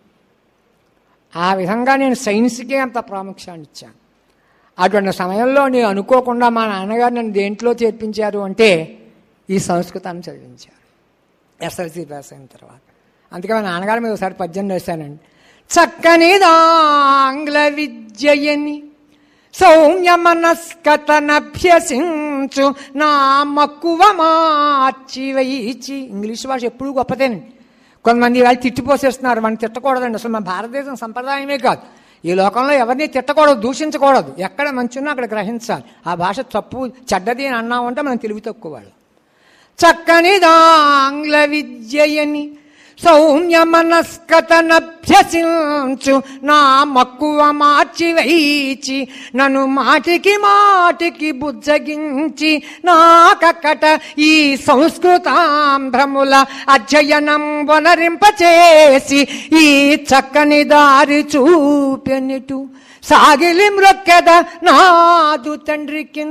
ఆ విధంగా నేను సైన్స్కే అంత ప్రాముఖ్యాన్ని ఇచ్చాను అటువంటి సమయంలో నేను అనుకోకుండా మా నాన్నగారు నన్ను దేంట్లో చేర్పించారు అంటే ఈ సంస్కృతాన్ని చదివించారు ఎస్ఎల్సి పాస్ అయిన తర్వాత అందుకే మా నాన్నగారి మీద ఒకసారి పద్యం రాశానండి చక్కని ఆంగ్ల విద్యయని సౌమ్య మనస్కతనభ్యసించు నా మక్కువ మార్చి వైచి ఇంగ్లీష్ భాష ఎప్పుడూ గొప్పదేనండి కొంతమంది వాళ్ళు తిట్టిపోసేస్తున్నారు మనం తిట్టకూడదండి అసలు మన భారతదేశం సంప్రదాయమే కాదు ఈ లోకంలో ఎవరిని తిట్టకూడదు దూషించకూడదు ఎక్కడ మంచి ఉన్నా అక్కడ గ్రహించాలి ఆ భాష తప్పు చెడ్డది అని అన్నామంటే మనం తెలివి తక్కువ వాళ్ళు చక్కని ఆంగ్ల విద్యయని సౌమ్య మనస్కతనభ్యసించు నా మక్కువ మార్చి వైచి నన్ను మాటికి మాటికి బుజ్జగించి నాకక్కట ఈ సంస్కృతాంధ్రముల అధ్యయనం వనరింపచేసి ఈ చక్కని దారి చూపెనిటు సాగిలి మ్రొక్కెద నాదు తండ్రికి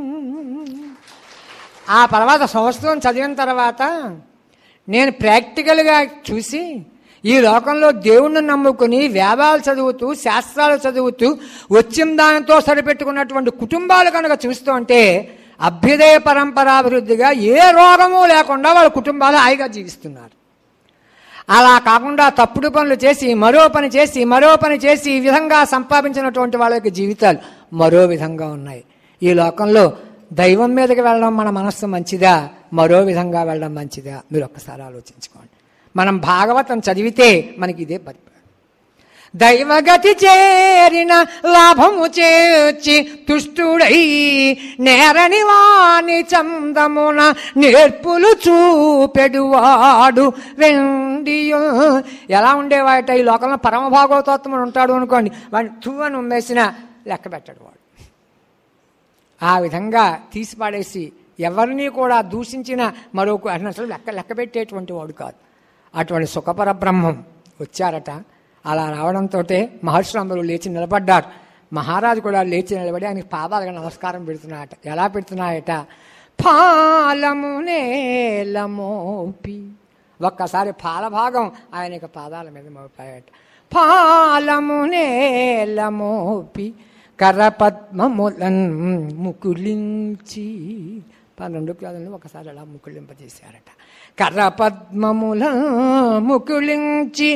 ఆ తర్వాత సంవత్సరం చదివిన తర్వాత నేను ప్రాక్టికల్గా చూసి ఈ లోకంలో దేవుణ్ణి నమ్ముకుని వేదాలు చదువుతూ శాస్త్రాలు చదువుతూ వచ్చిన దానితో సరిపెట్టుకున్నటువంటి కుటుంబాలు కనుక చూస్తూ ఉంటే అభ్యుదయ పరంపరాభివృద్ధిగా ఏ రోగము లేకుండా వాళ్ళ కుటుంబాలు హాయిగా జీవిస్తున్నారు అలా కాకుండా తప్పుడు పనులు చేసి మరో పని చేసి మరో పని చేసి ఈ విధంగా సంపాదించినటువంటి వాళ్ళ యొక్క జీవితాలు మరో విధంగా ఉన్నాయి ఈ లోకంలో దైవం మీదకి వెళ్ళడం మన మనస్సు మంచిదా మరో విధంగా వెళ్ళడం మంచిదా మీరు ఒక్కసారి ఆలోచించుకోండి మనం భాగవతం చదివితే మనకి ఇదే పరి దైవగతి చేరిన లాభము చేర్చి తుష్టుడై నేరని వాణి చందమున నేర్పులు చూపెడువాడు వెండియో ఎలా ఉండేవాట ఈ లోకంలో పరమ భాగవతోత్తముడు ఉంటాడు అనుకోండి వాడిని తువ్వను ఉమ్మేసిన లెక్క పెట్టడు వాడు ఆ విధంగా తీసి పాడేసి ఎవరిని కూడా దూషించిన మరొక అసలు లెక్క లెక్క పెట్టేటువంటి వాడు కాదు అటువంటి సుఖపర బ్రహ్మం వచ్చారట అలా రావడంతో మహర్షులందరూ లేచి నిలబడ్డారు మహారాజు కూడా లేచి నిలబడి ఆయనకి పాదాలుగా నమస్కారం పెడుతున్నాయట ఎలా పెడుతున్నాయట పాలము నేలమోపి ఒక్కసారి పాలభాగం ఆయన యొక్క పాదాల మీద మోపాయట పాలము నేలమోపి కరపద్మములన్ ముకులించి పన్నెండు క్లాసులను ఒకసారి అలా ముకులింపజేశారట కర్రపద్మముల ముకులించి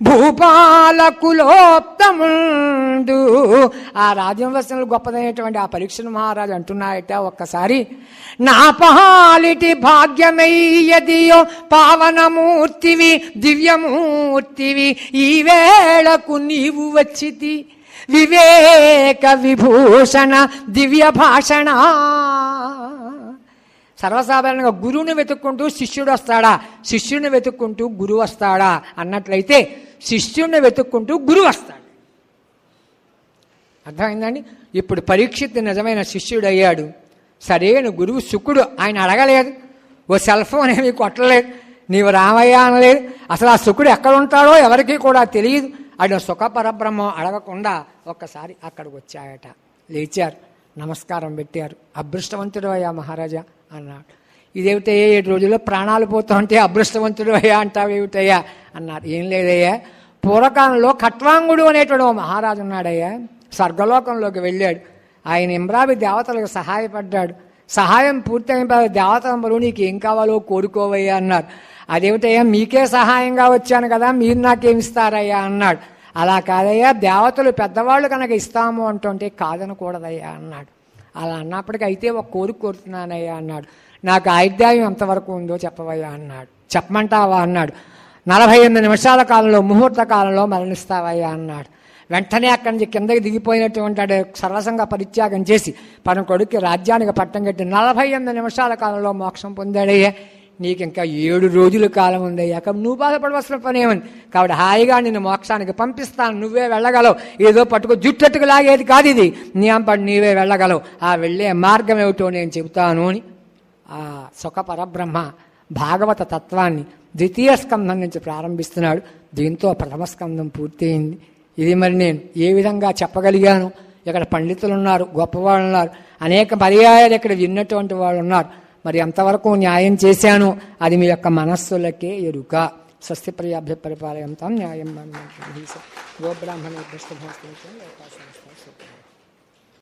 భూపాలకులోప్తముండు ఆ రాజ్యంవసనలు గొప్పదైనటువంటి ఆ పరీక్షను మహారాజు అంటున్నాయట ఒక్కసారి నా పాలిటి భాగ్యమయ్యదియో పావనమూర్తివి దివ్యమూర్తివి ఈ వేళకు నీవు వచ్చితి వివేక విభూషణ దివ్య భాషణ సర్వసాధారణంగా గురువుని వెతుక్కుంటూ శిష్యుడు వస్తాడా శిష్యుడిని వెతుక్కుంటూ గురువు వస్తాడా అన్నట్లయితే శిష్యుడిని వెతుక్కుంటూ గురువు వస్తాడు అర్థమైందండి ఇప్పుడు పరీక్షిత్ నిజమైన శిష్యుడు అయ్యాడు సరైన గురువు శుకుడు ఆయన అడగలేదు ఓ సెల్ ఫోన్ ఏమీ కొట్టలేదు నీవు రామయ్య అనలేదు అసలు ఆ శుకుడు ఎక్కడ ఉంటాడో ఎవరికీ కూడా తెలియదు ఆయన సుఖ పరబ్రహ్మం అడగకుండా ఒక్కసారి అక్కడికి వచ్చాయట లేచారు నమస్కారం పెట్టారు అదృష్టవంతుడు అయ్యా మహారాజా అన్నాడు ఇదేమిటయ్యా ఏడు రోజుల్లో ప్రాణాలు పోతా ఉంటే అదృష్టవంతుడు అయ్యా అంటావు ఏమిటయ్యా అన్నారు ఏం లేదయ్యా పూర్వకాలంలో ఖట్వాంగుడు అనేటువంటి ఓ మహారాజు ఉన్నాడయ్యా స్వర్గలోకంలోకి వెళ్ళాడు ఆయన ఇంబ్రావి దేవతలకు సహాయపడ్డాడు సహాయం పూర్తయిన తర్వాత దేవతలంబరు నీకు ఏం కావాలో కోరుకోవయ్యా అన్నారు అదేమిటయ్యా మీకే సహాయంగా వచ్చాను కదా మీరు నాకేమిస్తారయ్యా అన్నాడు అలా కాదయ్యా దేవతలు పెద్దవాళ్ళు కనుక ఇస్తాము అంటుంటే కాదనకూడదయ్యా అన్నాడు అలా అన్నప్పటికీ అయితే ఒక కోరిక కోరుతున్నానయ్యా అన్నాడు నాకు ఆయుర్దాయం ఎంతవరకు ఉందో చెప్పవయ్యా అన్నాడు చెప్పమంటావా అన్నాడు నలభై ఎనిమిది నిమిషాల కాలంలో ముహూర్త కాలంలో మరణిస్తావయ్యా అన్నాడు వెంటనే అక్కడి నుంచి కిందకి దిగిపోయినటువంటి వాడు సర్వసంగా పరిత్యాగం చేసి తన కొడుక్కి రాజ్యానికి పట్టం కట్టి నలభై ఎనిమిది నిమిషాల కాలంలో మోక్షం పొందాడయ్యా నీకు ఇంకా ఏడు రోజుల కాలం ఉందయ్యా కాబట్టి నువ్వు బాధపడవలసిన పని ఏముంది కాబట్టి హాయిగా నిన్ను మోక్షానికి పంపిస్తాను నువ్వే వెళ్ళగలవు ఏదో పట్టుకో జుట్టట్టుకు లాగేది కాదు ఇది నీ అంపడి నీవే వెళ్ళగలవు ఆ వెళ్ళే మార్గం ఏమిటో నేను చెబుతాను అని ఆ సుఖ పరబ్రహ్మ భాగవత తత్వాన్ని ద్వితీయ స్కంధం నుంచి ప్రారంభిస్తున్నాడు దీంతో ప్రథమ స్కంధం పూర్తయింది ఇది మరి నేను ఏ విధంగా చెప్పగలిగాను ఇక్కడ పండితులు ఉన్నారు గొప్పవాళ్ళు ఉన్నారు అనేక పర్యాయాలు ఇక్కడ విన్నటువంటి వాళ్ళు ఉన్నారు మరి ఎంతవరకు న్యాయం చేశాను అది మీ యొక్క మనస్సులకే ఎరుక స్వస్తి ప్రియాభ్య పరిపాలయంతాం న్యాయం గోబ్రాహ్మణ